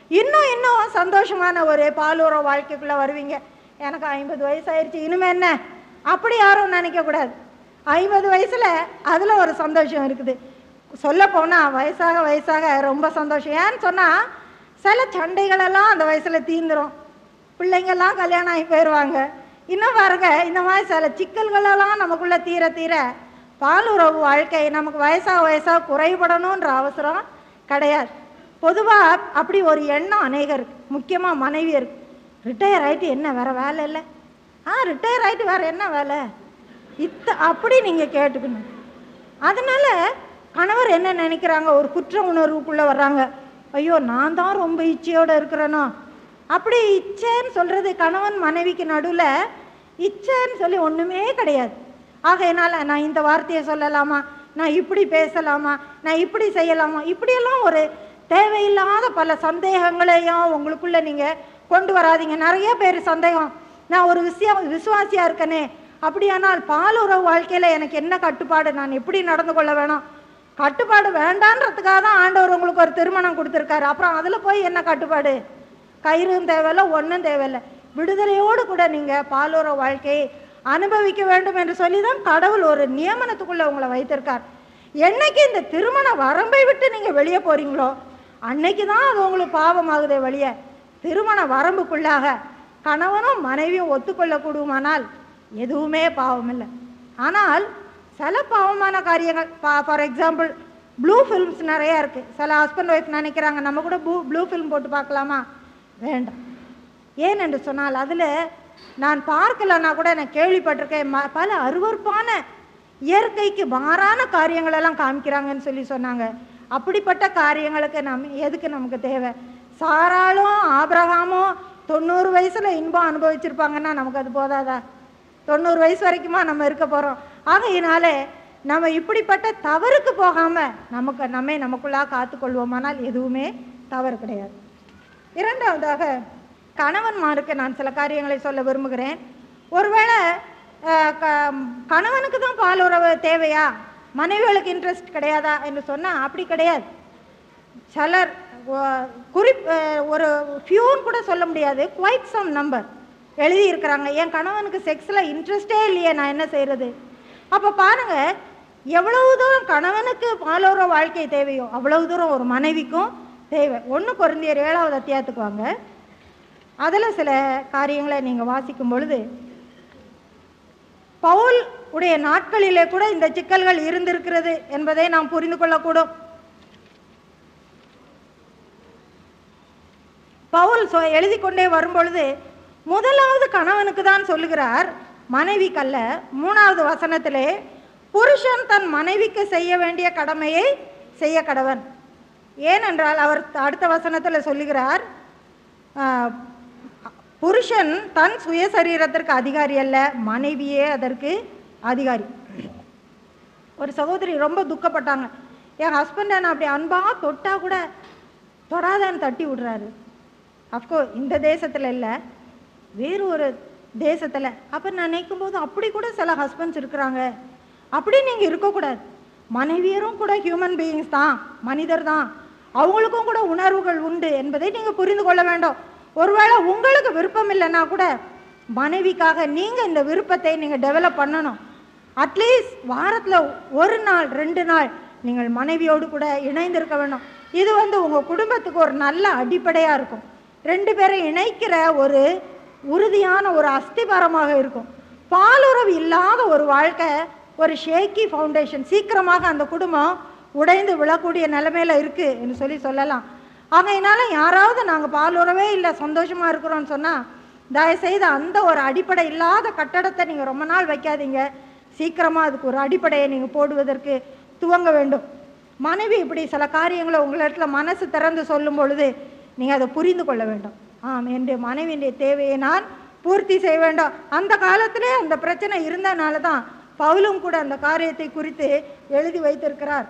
இன்னும் இன்னும் சந்தோஷமான ஒரு பாலுறவு வாழ்க்கைக்குள்ளே வருவீங்க எனக்கு ஐம்பது வயசு ஆயிடுச்சு இனிமே என்ன அப்படி யாரும் நினைக்கக்கூடாது ஐம்பது வயசில் அதில் ஒரு சந்தோஷம் இருக்குது சொல்ல போனால் வயசாக வயசாக ரொம்ப சந்தோஷம் ஏன்னு சொன்னால் சில சண்டைகளெல்லாம் அந்த வயசில் தீந்துரும் பிள்ளைங்கெல்லாம் கல்யாணம் ஆகி போயிடுவாங்க இன்னும் பாருங்க இந்த மாதிரி சில சிக்கல்களெல்லாம் நமக்குள்ளே தீர தீர பாலுறவு வாழ்க்கை நமக்கு வயசாக வயசாக குறைபடணுன்ற அவசரம் கிடையாது பொதுவாக அப்படி ஒரு எண்ணம் அநேகருக்கு முக்கியமாக மனைவியருக்கு ரிட்டையர் ஆகிட்டு என்ன வேற வேலை இல்லை ஆ ரிட்டையர் ஆகிட்டு வேற என்ன வேலை இத்த அப்படி நீங்கள் கேட்டுக்கணும் அதனால கணவர் என்ன நினைக்கிறாங்க ஒரு குற்ற உணர்வுக்குள்ளே வர்றாங்க ஐயோ நான் தான் ரொம்ப இச்சையோடு இருக்கிறேனோ அப்படி இச்சைன்னு சொல்கிறது கணவன் மனைவிக்கு நடுவில் இச்சைன்னு சொல்லி ஒன்றுமே கிடையாது ஆகையினால நான் இந்த வார்த்தையை சொல்லலாமா நான் இப்படி பேசலாமா நான் இப்படி செய்யலாமா இப்படியெல்லாம் ஒரு தேவையில்லாத பல சந்தேகங்களையும் உங்களுக்குள்ள நீங்கள் கொண்டு வராதீங்க நிறைய பேர் சந்தேகம் நான் ஒரு விஷயம் விசுவாசியாக இருக்கனே அப்படியானால் பாலுறவு வாழ்க்கையில் எனக்கு என்ன கட்டுப்பாடு நான் எப்படி நடந்து கொள்ள வேணும் கட்டுப்பாடு வேண்டான்றதுக்காக தான் ஆண்டவர் உங்களுக்கு ஒரு திருமணம் கொடுத்துருக்காரு அப்புறம் அதில் போய் என்ன கட்டுப்பாடு கயிறும் தேவையில்ல ஒன்றும் தேவையில்லை விடுதலையோடு கூட நீங்கள் பாலுறவு வாழ்க்கையை அனுபவிக்க வேண்டும் என்று சொல்லி தான் கடவுள் ஒரு நியமனத்துக்குள்ளே உங்களை வைத்திருக்கார் என்னைக்கு இந்த திருமண வரம்பை விட்டு நீங்கள் வெளியே போகிறீங்களோ அன்னைக்கு தான் அது உங்களுக்கு பாவமாகுதே வெளியே திருமண வரம்புக்குள்ளாக கணவனும் மனைவியும் ஒத்துக்கொள்ளக்கூடுமானால் எதுவுமே பாவம் இல்லை ஆனால் சில பாவமான காரியங்கள் ஃபார் எக்ஸாம்பிள் ப்ளூ ஃபில்ம்ஸ் நிறையா இருக்குது சில ஹஸ்பண்ட் ஒய்ஃப் நினைக்கிறாங்க நம்ம கூட ப்ளூ ப்ளூ ஃபில்ம் போட்டு பார்க்கலாமா வேண்டாம் ஏன் என்று சொன்னால் அதில் நான் பார்க்கலன்னா கூட நான் கேள்விப்பட்டிருக்கேன் ம பல அருவருப்பான இயற்கைக்கு மாறான காரியங்களெல்லாம் காமிக்கிறாங்கன்னு சொல்லி சொன்னாங்க அப்படிப்பட்ட காரியங்களுக்கு நம்ம எதுக்கு நமக்கு தேவை சாராளும் ஆபிரகாமும் தொண்ணூறு வயசில் இன்பம் அனுபவிச்சிருப்பாங்கன்னா நமக்கு அது போதாதா தொண்ணூறு வயசு வரைக்குமா நம்ம இருக்க போகிறோம் ஆகையினாலே நம்ம இப்படிப்பட்ட தவறுக்கு போகாமல் நமக்கு நம்மை நமக்குள்ளாக காத்துக்கொள்வோமானால் எதுவுமே தவறு கிடையாது இரண்டாவதாக கணவன்மாருக்கு நான் சில காரியங்களை சொல்ல விரும்புகிறேன் ஒருவேளை அஹ், க- கணவனுக்கு தான் பால் உறவு தேவையா மனைவிகளுக்கு இன்ட்ரெஸ்ட் கிடையாதா என்று சொன்னால் அப்படி கிடையாது சிலர் ஒ- குறிப் அஹ், ஒரு ஃபியூன் கூட சொல்ல முடியாது குவைட் சம் நம்பர் எழுதியிருக்கிறாங்க என் கணவனுக்கு செக்ஸில் இன்ட்ரெஸ்டே இல்லையே நான் என்ன செய்கிறது அப்போ பாருங்கள் எவ்வளவு தூரம் கணவனுக்கு பாலோர வாழ்க்கை தேவையோ அவ்வளவு தூரம் ஒரு மனைவிக்கும் தேவை ஒன்று குறைந்தியர் ஏழாவது அத்தியாயத்துக்கு வாங்க அதில் சில காரியங்களை நீங்கள் வாசிக்கும் பொழுது பவுல் உடைய நாட்களிலே கூட இந்த சிக்கல்கள் இருந்திருக்கிறது என்பதை நாம் புரிந்து கொள்ளக்கூடும் பவுல் சொ எழுதி கொண்டே வரும்பொழுது முதலாவது கணவனுக்கு தான் சொல்லுகிறார் மனைவிக்கல்ல மூணாவது வசனத்திலே புருஷன் தன் மனைவிக்கு செய்ய வேண்டிய கடமையை செய்ய கடவன் ஏனென்றால் அவர் அடுத்த வசனத்தில் சொல்லுகிறார் ஆஹ், புருஷன் தன் சுயசரீரத்திற்கு அதிகாரி அல்ல மனைவியே அதற்கு அதிகாரி ஒரு சகோதரி ரொம்ப துக்கப்பட்டாங்க என் ஹஸ்பண்டை நான் அப்படி அன்பாக தொட்டா கூட தொடாதான்னு தட்டி விடுறாரு அஃப்கோ இந்த தேசத்தில் இல்லை வேறு ஒரு தேசத்தில் அப்போ நான் நினைக்கும் போது அப்படி கூட சில ஹஸ்பண்ட்ஸ் இருக்கிறாங்க அப்படி நீங்கள் இருக்கக்கூடாது மனைவியரும் கூட ஹியூமன் பீயிங்ஸ் தான் மனிதர் தான் அவங்களுக்கும் கூட உணர்வுகள் உண்டு என்பதை நீங்கள் புரிந்து கொள்ள வேண்டும் ஒருவேளை உங்களுக்கு விருப்பம் இல்லைன்னா கூட மனைவிக்காக நீங்கள் இந்த விருப்பத்தை நீங்கள் டெவலப் பண்ணணும் அட்லீஸ்ட் வாரத்தில் ஒரு நாள் ரெண்டு நாள் நீங்கள் மனைவியோடு கூட இணைந்திருக்க வேண்டும் இது வந்து உங்கள் குடும்பத்துக்கு ஒரு நல்ல அடிப்படையாக இருக்கும் ரெண்டு பேரை இணைக்கிற ஒரு உறுதியான ஒரு அஸ்திபாரமாக இருக்கும் பாலுறவு இல்லாத ஒரு வாழ்க்கை ஒரு ஷேக்கி ஃபவுண்டேஷன் சீக்கிரமாக அந்த குடும்பம் உடைந்து விழக்கூடிய நிலைமையில இருக்குது என்று சொல்லி சொல்லலாம் ஆகையினால யாராவது நாங்கள் பாலுறவே இல்லை சந்தோஷமாக இருக்கிறோம்னு சொன்னால் தயவுசெய்து அந்த ஒரு அடிப்படை இல்லாத கட்டடத்தை நீங்கள் ரொம்ப நாள் வைக்காதீங்க சீக்கிரமாக அதுக்கு ஒரு அடிப்படையை நீங்கள் போடுவதற்கு துவங்க வேண்டும் மனைவி இப்படி சில காரியங்களை உங்களிடத்துல மனசு திறந்து சொல்லும் பொழுது நீங்கள் அதை புரிந்து கொள்ள வேண்டும் ஆம் என் மனைவியுடைய தேவையை நான் பூர்த்தி செய்ய வேண்டும் அந்த காலத்திலே அந்த பிரச்சனை இருந்தனால தான் பவுலும் கூட அந்த காரியத்தை குறித்து எழுதி வைத்திருக்கிறார்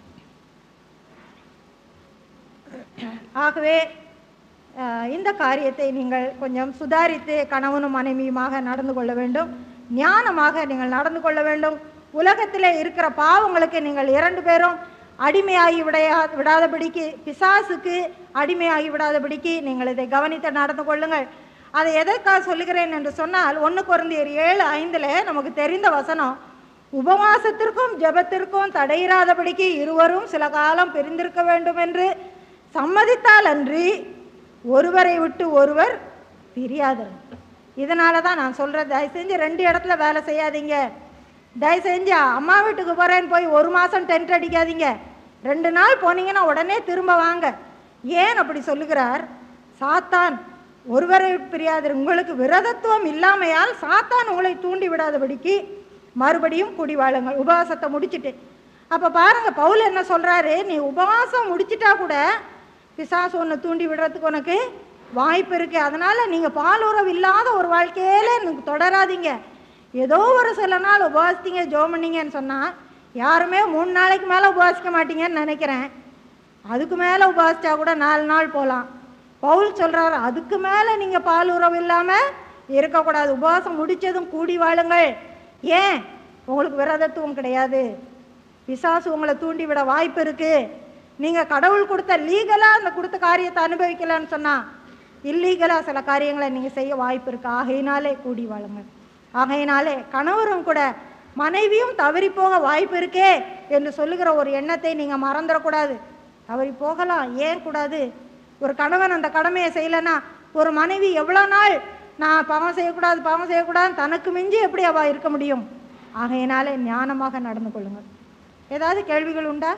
ஆகவே அஹ், இந்த காரியத்தை நீங்கள் கொஞ்சம் சுதாரித்து கணவனும் மனைவியுமாக நடந்து கொள்ள வேண்டும் ஞானமாக நீங்கள் நடந்து கொள்ள வேண்டும் உலகத்தில் இருக்கிற பாவங்களுக்கு நீங்கள் இரண்டு பேரும் அடிமையாகி விடையா விடாதபடிக்கு பிசாசுக்கு அடிமையாகி விடாதபடிக்கு நீங்கள் இதை கவனித்து நடந்து கொள்ளுங்கள் அதை எதற்காக சொல்லுகிறேன் என்று சொன்னால் ஒன்று குறைந்தியர் ஏழு ஐந்தில் நமக்கு தெரிந்த வசனம் உபவாசத்திற்கும் ஜெபத்திற்கும் தடையிராதபடிக்கு இருவரும் சில காலம் பிரிந்திருக்க வேண்டும் என்று சம்மதித்தால் அன்றி ஒருவரை விட்டு ஒருவர் பிரியாதர் இதனால தான் நான் சொல்கிறேன் தயவு செஞ்சு ரெண்டு இடத்துல வேலை செய்யாதீங்க தயவு செஞ்சு அம்மா வீட்டுக்கு போகிறேன்னு போய் ஒரு மாதம் டென்ட் அடிக்காதீங்க ரெண்டு நாள் போனீங்கன்னா உடனே திரும்ப வாங்க ஏன் அப்படி சொல்லுகிறார் சாத்தான் ஒருவரை விட்டு பிரியாதர் உங்களுக்கு விரதத்துவம் இல்லாமையால் சாத்தான் உங்களை தூண்டி விடாதபடிக்கு மறுபடியும் குடி வாழுங்கள் உபவாசத்தை முடிச்சிட்டு அப்போ பாருங்க பவுல் என்ன சொல்றாரு நீ உபவாசம் முடிச்சிட்டா கூட பிசாசு ஒன்று தூண்டி விடுறதுக்கு உனக்கு வாய்ப்பு இருக்கு அதனால நீங்க பாலுறவு இல்லாத ஒரு வாழ்க்கையில நீங்க தொடராதீங்க ஏதோ ஒரு சில நாள் உபவாசித்தீங்க ஜோம் பண்ணீங்கன்னு சொன்னா யாருமே மூணு நாளைக்கு மேலே உபவாசிக்க மாட்டீங்கன்னு நினைக்கிறேன் அதுக்கு மேலே உபவாசிச்சா கூட நாலு நாள் போகலாம் பவுல் சொல்றாரு அதுக்கு மேலே நீங்கள் பால் உறவு இல்லாமல் இருக்கக்கூடாது உபவாசம் முடிச்சதும் கூடி வாழுங்கள் ஏன் உங்களுக்கு விரதத்துவம் கிடையாது பிசாசு உங்களை தூண்டி விட வாய்ப்பு இருக்கு நீங்கள் கடவுள் கொடுத்த லீகலாக அந்த கொடுத்த காரியத்தை அனுபவிக்கலான்னு சொன்னா இல்லீகலாக சில காரியங்களை நீங்கள் செய்ய வாய்ப்பு இருக்கு ஆகையினாலே கூடி வாழுங்கள் ஆகையினாலே கணவரும் கூட மனைவியும் தவறி போக வாய்ப்பு இருக்கே என்று சொல்லுகிற ஒரு எண்ணத்தை நீங்கள் மறந்துடக்கூடாது தவறி போகலாம் ஏன் கூடாது ஒரு கணவன் அந்த கடமையை செய்யலைன்னா ஒரு மனைவி எவ்வளோ நாள் நான் பாவம் செய்யக்கூடாது பாவம் செய்யக்கூடாது தனக்கு மிஞ்சி எப்படி அவ இருக்க முடியும் ஆகையினாலே ஞானமாக நடந்து கொள்ளுங்கள் ஏதாவது கேள்விகள் உண்டா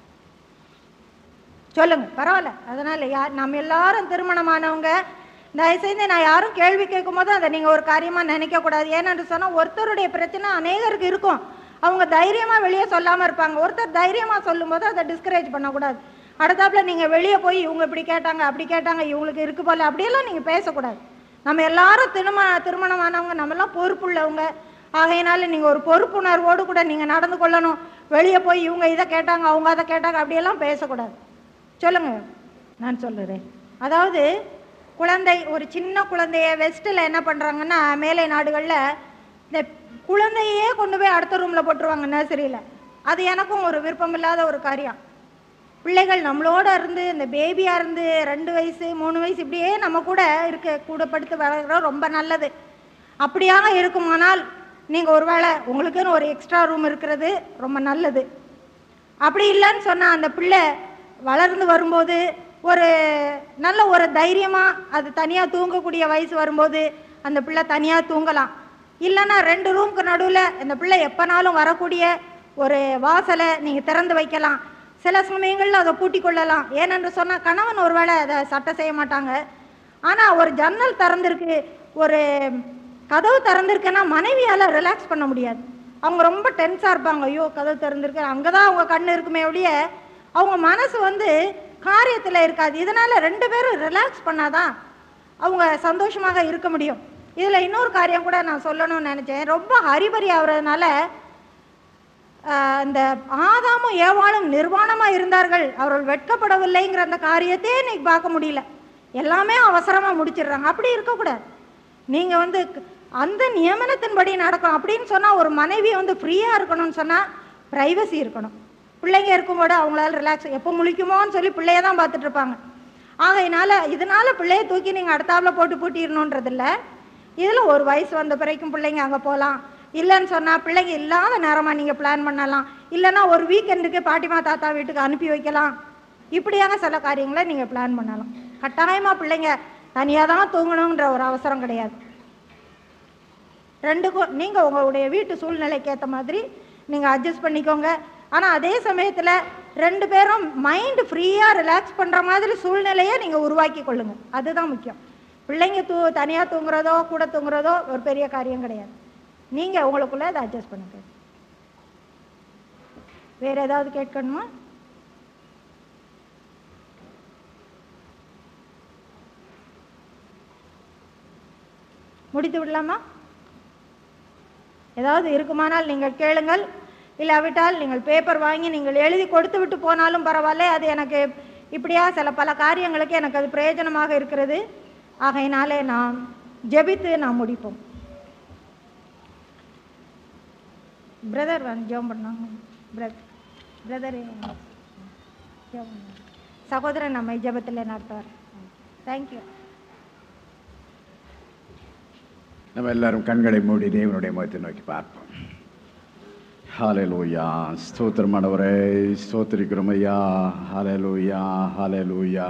சொல்லுங்க பரவாயில்ல அதனால யார் நம்ம எல்லாரும் திருமணமானவங்க தயவுசெய்து நான் யாரும் கேள்வி கேட்கும் போது அதை நீங்கள் ஒரு காரியமாக நினைக்கக்கூடாது ஏன்னு சொன்னால் ஒருத்தருடைய பிரச்சனை அநேகருக்கு இருக்கும் அவங்க தைரியமாக வெளியே சொல்லாமல் இருப்பாங்க ஒருத்தர் தைரியமாக சொல்லும்போது அதை டிஸ்கரேஜ் பண்ணக்கூடாது அடுத்தாப்புல நீங்கள் வெளியே போய் இவங்க இப்படி கேட்டாங்க அப்படி கேட்டாங்க இவங்களுக்கு இருக்கு போல அப்படியெல்லாம் நீங்கள் பேசக்கூடாது நம்ம எல்லாரும் திருமண திருமணமானவங்க நம்மெல்லாம் பொறுப்புள்ளவங்க ஆகையினால நீங்கள் ஒரு பொறுப்புணர்வோடு கூட நீங்கள் நடந்து கொள்ளணும் வெளியே போய் இவங்க இதை கேட்டாங்க அவங்க அதை கேட்டாங்க அப்படியெல்லாம் பேசக்கூடாது சொல்லுங்க நான் சொல்லுறேன் அதாவது குழந்தை ஒரு சின்ன குழந்தைய வெஸ்ட்டில் என்ன பண்ணுறாங்கன்னா மேலை நாடுகளில் இந்த குழந்தையே கொண்டு போய் அடுத்த ரூமில் போட்டுருவாங்க நர்சரியில் அது எனக்கும் ஒரு விருப்பமில்லாத ஒரு காரியம் பிள்ளைகள் நம்மளோட இருந்து இந்த பேபியாக இருந்து ரெண்டு வயசு மூணு வயசு இப்படியே நம்ம கூட இருக்க கூட படுத்து வளர்க்குறோம் ரொம்ப நல்லது அப்படியாக இருக்குமானால் நீங்கள் ஒருவேளை உங்களுக்குன்னு ஒரு எக்ஸ்ட்ரா ரூம் இருக்கிறது ரொம்ப நல்லது அப்படி இல்லைன்னு சொன்னால் அந்த பிள்ளை வளர்ந்து வரும்போது ஒரு நல்ல ஒரு தைரியமாக அது தனியாக தூங்கக்கூடிய வயசு வரும்போது அந்த பிள்ளை தனியாக தூங்கலாம் இல்லைன்னா ரெண்டு ரூமுக்கு நடுவில் இந்த பிள்ளை எப்போனாலும் வரக்கூடிய ஒரு வாசலை நீங்கள் திறந்து வைக்கலாம் சில சமயங்களில் அதை பூட்டி கொள்ளலாம் ஏனென்று சொன்னால் கணவன் ஒருவேளை அதை சட்டை செய்ய மாட்டாங்க ஆனால் ஒரு ஜன்னல் திறந்திருக்கு ஒரு கதவு திறந்திருக்குன்னா மனைவியால் ரிலாக்ஸ் பண்ண முடியாது அவங்க ரொம்ப டென்ஸாக இருப்பாங்க ஐயோ கதவு திறந்திருக்கு அங்கே தான் அவங்க கண் இருக்குமே ஒழிய அவங்க மனசு வந்து காரியத்தில் இருக்காது இதனால் ரெண்டு பேரும் ரிலாக்ஸ் பண்ணாதான் அவங்க சந்தோஷமாக இருக்க முடியும் இதில் இன்னொரு காரியம் கூட நான் சொல்லணும்னு நினச்சேன் ரொம்ப ஹரிபரி ஆகுறதுனால ஆஹ், இந்த ஆதாமும் ஏவாளும் நிர்வாணமாக இருந்தார்கள் அவர்கள் வெட்கப்படவில்லைங்கிற அந்த காரியத்தையே இன்னைக்கு பார்க்க முடியல எல்லாமே அவசரமாக முடிச்சிடுறாங்க அப்படி இருக்கக்கூடாது நீங்கள் வந்து க- அந்த நியமனத்தின்படி நடக்கும் அப்படின்னு சொன்னால் ஒரு மனைவி வந்து ஃப்ரீயாக இருக்கணும்னு சொன்னால் ப்ரைவசி இருக்கணும் பிள்ளைங்க இருக்கும்போது அவங்களால ரிலாக்ஸ் எப்போ முழிக்குமோன்னு சொல்லி பிள்ளைய தான் பார்த்துட்டு இருப்பாங்க ஆகையினால இதனால பிள்ளைய தூக்கி நீங்கள் அடுத்தாப்புல போட்டு பூட்டிடணுன்றதில்ல இதில் ஒரு வயசு வந்த பிறகும் பிள்ளைங்க அங்கே போகலாம் இல்லைன்னு சொன்னால் பிள்ளைங்க இல்லாத நேரமாக நீங்கள் பிளான் பண்ணலாம் இல்லைன்னா ஒரு வீக்கெண்டுக்கு பாட்டிமா தாத்தா வீட்டுக்கு அனுப்பி வைக்கலாம் இப்படியான சில காரியங்களை நீங்கள் பிளான் பண்ணலாம் கட்டாயமாக பிள்ளைங்க தனியாக தான் தூங்கணுன்ற ஒரு அவசரம் கிடையாது ரெண்டுக்கும் நீங்கள் உங்களுடைய வீட்டு சூழ்நிலைக்கு ஏற்ற மாதிரி நீங்கள் அட்ஜஸ்ட் பண்ணிக்கோங்க ஆனால் அதே சமயத்தில் ரெண்டு பேரும் மைண்டு ஃப்ரீயாக ரிலாக்ஸ் பண்ணுற மாதிரி சூழ்நிலையை நீங்கள் உருவாக்கி கொள்ளுங்க அதுதான் முக்கியம் பிள்ளைங்க தூ தனியாக தூங்குறதோ கூட தூங்குறதோ ஒரு பெரிய காரியம் கிடையாது நீங்கள் உங்களுக்குள்ளே அதை அட்ஜஸ்ட் பண்ணுங்க வேறு ஏதாவது கேட்கணுமா முடித்து விடலாமா ஏதாவது இருக்குமானால் நீங்கள் கேளுங்கள் இல்லாவிட்டால் நீங்கள் பேப்பர் வாங்கி நீங்கள் எழுதி கொடுத்து விட்டு போனாலும் பரவாயில்ல அது எனக்கு இப்படியா சில பல காரியங்களுக்கு எனக்கு அது பிரயோஜனமாக இருக்கிறது ஆகையினாலே நாம் ஜெபித்து நாம் முடிப்போம் பிரதர் வந்து ஜெபம் பண்ணாங்க பிரதர் பிரதர் சகோதரன் நம்மை ஜெபத்தில் நடத்துவார் தேங்க்யூ நம்ம எல்லாரும் கண்களை மூடி தேவனுடைய முகத்தை நோக்கி பார்ப்போம் ஹalleluya ஸ்தோத்திரமானவரே ஸ்தோத்திரிக்கிறோம் ஐயா ஹalleluya ஹalleluya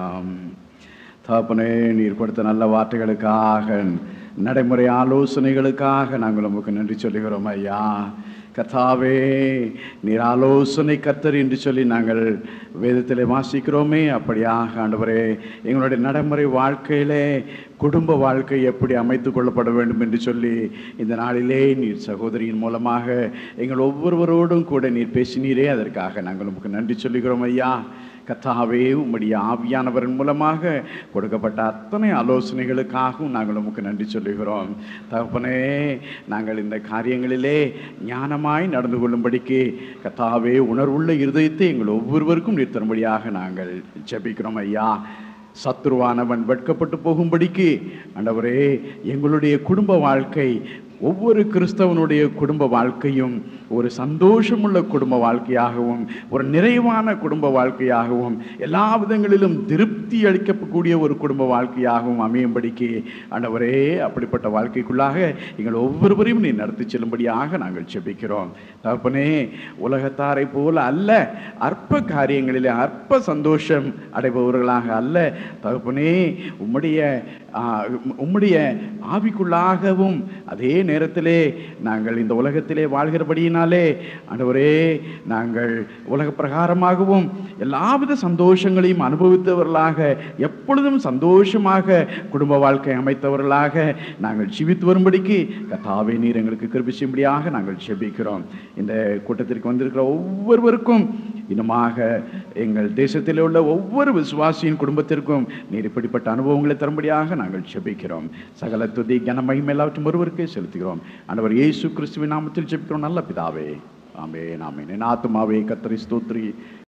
தகப்பனே நீர் கொடுத்த நல்ல வார்த்தைகளுக்காக நடைமுறை ஆலோசனைகளுக்காக நாங்கள் உமக்கு நன்றி சொல்லுகிறோம் ஐயா கர்த்தாவே நீர் ஆலோசனை கர்த்தர் என்று சொல்லி நாங்கள் வேதத்தில் வாசிக்கிறோமே அப்படியாக ஆண்டவரே எங்களுடைய நடைமுறை வாழ்க்கையிலே குடும்ப வாழ்க்கை எப்படி அமைத்து கொள்ளப்பட வேண்டும் என்று சொல்லி இந்த நாளிலே நீர் சகோதரியின் மூலமாக எங்கள் ஒவ்வொருவரோடும் கூட நீர் பேசினீரே அதற்காக நாங்கள் உமக்கு நன்றி சொல்லுகிறோம் ஐயா கத்தாவே உம்முடைய ஆவியானவரின் மூலமாக கொடுக்கப்பட்ட அத்தனை ஆலோசனைகளுக்காகவும் நாங்கள் உமக்கு நன்றி சொல்லுகிறோம் தகப்பனே நாங்கள் இந்த காரியங்களிலே ஞானமாய் நடந்து கொள்ளும்படிக்கு கத்தாவே உணர்வுள்ள இருதயத்தை எங்கள் ஒவ்வொருவருக்கும் நீர் தரும்படியாக நாங்கள் ஜெபிக்கிறோம் ஐயா சத்துருவானவன் வெட்கப்பட்டு போகும்படிக்கு ஆண்டவரே எங்களுடைய குடும்ப வாழ்க்கை ஒவ்வொரு கிறிஸ்தவனுடைய குடும்ப வாழ்க்கையும் ஒரு சந்தோஷமுள்ள குடும்ப வாழ்க்கையாகவும் ஒரு நிறைவான குடும்ப வாழ்க்கையாகவும் எல்லா விதங்களிலும் திருப்தி அளிக்கக்கூடிய ஒரு குடும்ப வாழ்க்கையாகவும் அமையும்படிக்கு ஆண்டவரே அப்படிப்பட்ட வாழ்க்கைக்குள்ளாக எங்கள் ஒவ்வொருவரையும் நீ நடத்தி செல்லும்படியாக நாங்கள் செபிக்கிறோம் தகப்பனே உலகத்தாரை போல அல்ல அற்ப காரியங்களிலே அற்ப சந்தோஷம் அடைபவர்களாக அல்ல தகப்பனே உம்முடைய ஆ, உம்முடைய ஆவிக்குள்ளாகவும் அதே நேரத்திலே நாங்கள் இந்த உலகத்திலே வாழ்கிறபடியினாலே ஆண்டவரே நாங்கள் உலக பிரகாரமாகவும் எல்லாவித சந்தோஷங்களையும் அனுபவித்தவர்களாக எப்பொழுதும் சந்தோஷமாக குடும்ப வாழ்க்கை அமைத்தவர்களாக நாங்கள் ஜீவித்து வரும்படிக்கு கத்தாவே நீர் எங்களுக்கு கிருபி செய்யும்படியாக நாங்கள் செபிக்கிறோம் இந்த கூட்டத்திற்கு வந்திருக்கிற ஒவ்வொருவருக்கும் இன்னுமாக எங்கள் தேசத்தில் உள்ள ஒவ்வொரு விசுவாசியின் குடும்பத்திற்கும் நீர் இப்படிப்பட்ட அனுபவங்களை தரும்படியாக நாங்கள் செபிக்கிறோம் சகல துதி கனமயம் எல்லாவற்றும் ஒருவருக்கே செலுத்துகிறோம் ஆண்டவர் இயேசு கிறிஸ்துவின் நாமத்தில் செபிக்கிறோம் நல்ல பிதாவே ஆமே நாமே என் ஆத்துமாவே கத்தரி ஸ்தோத்ரி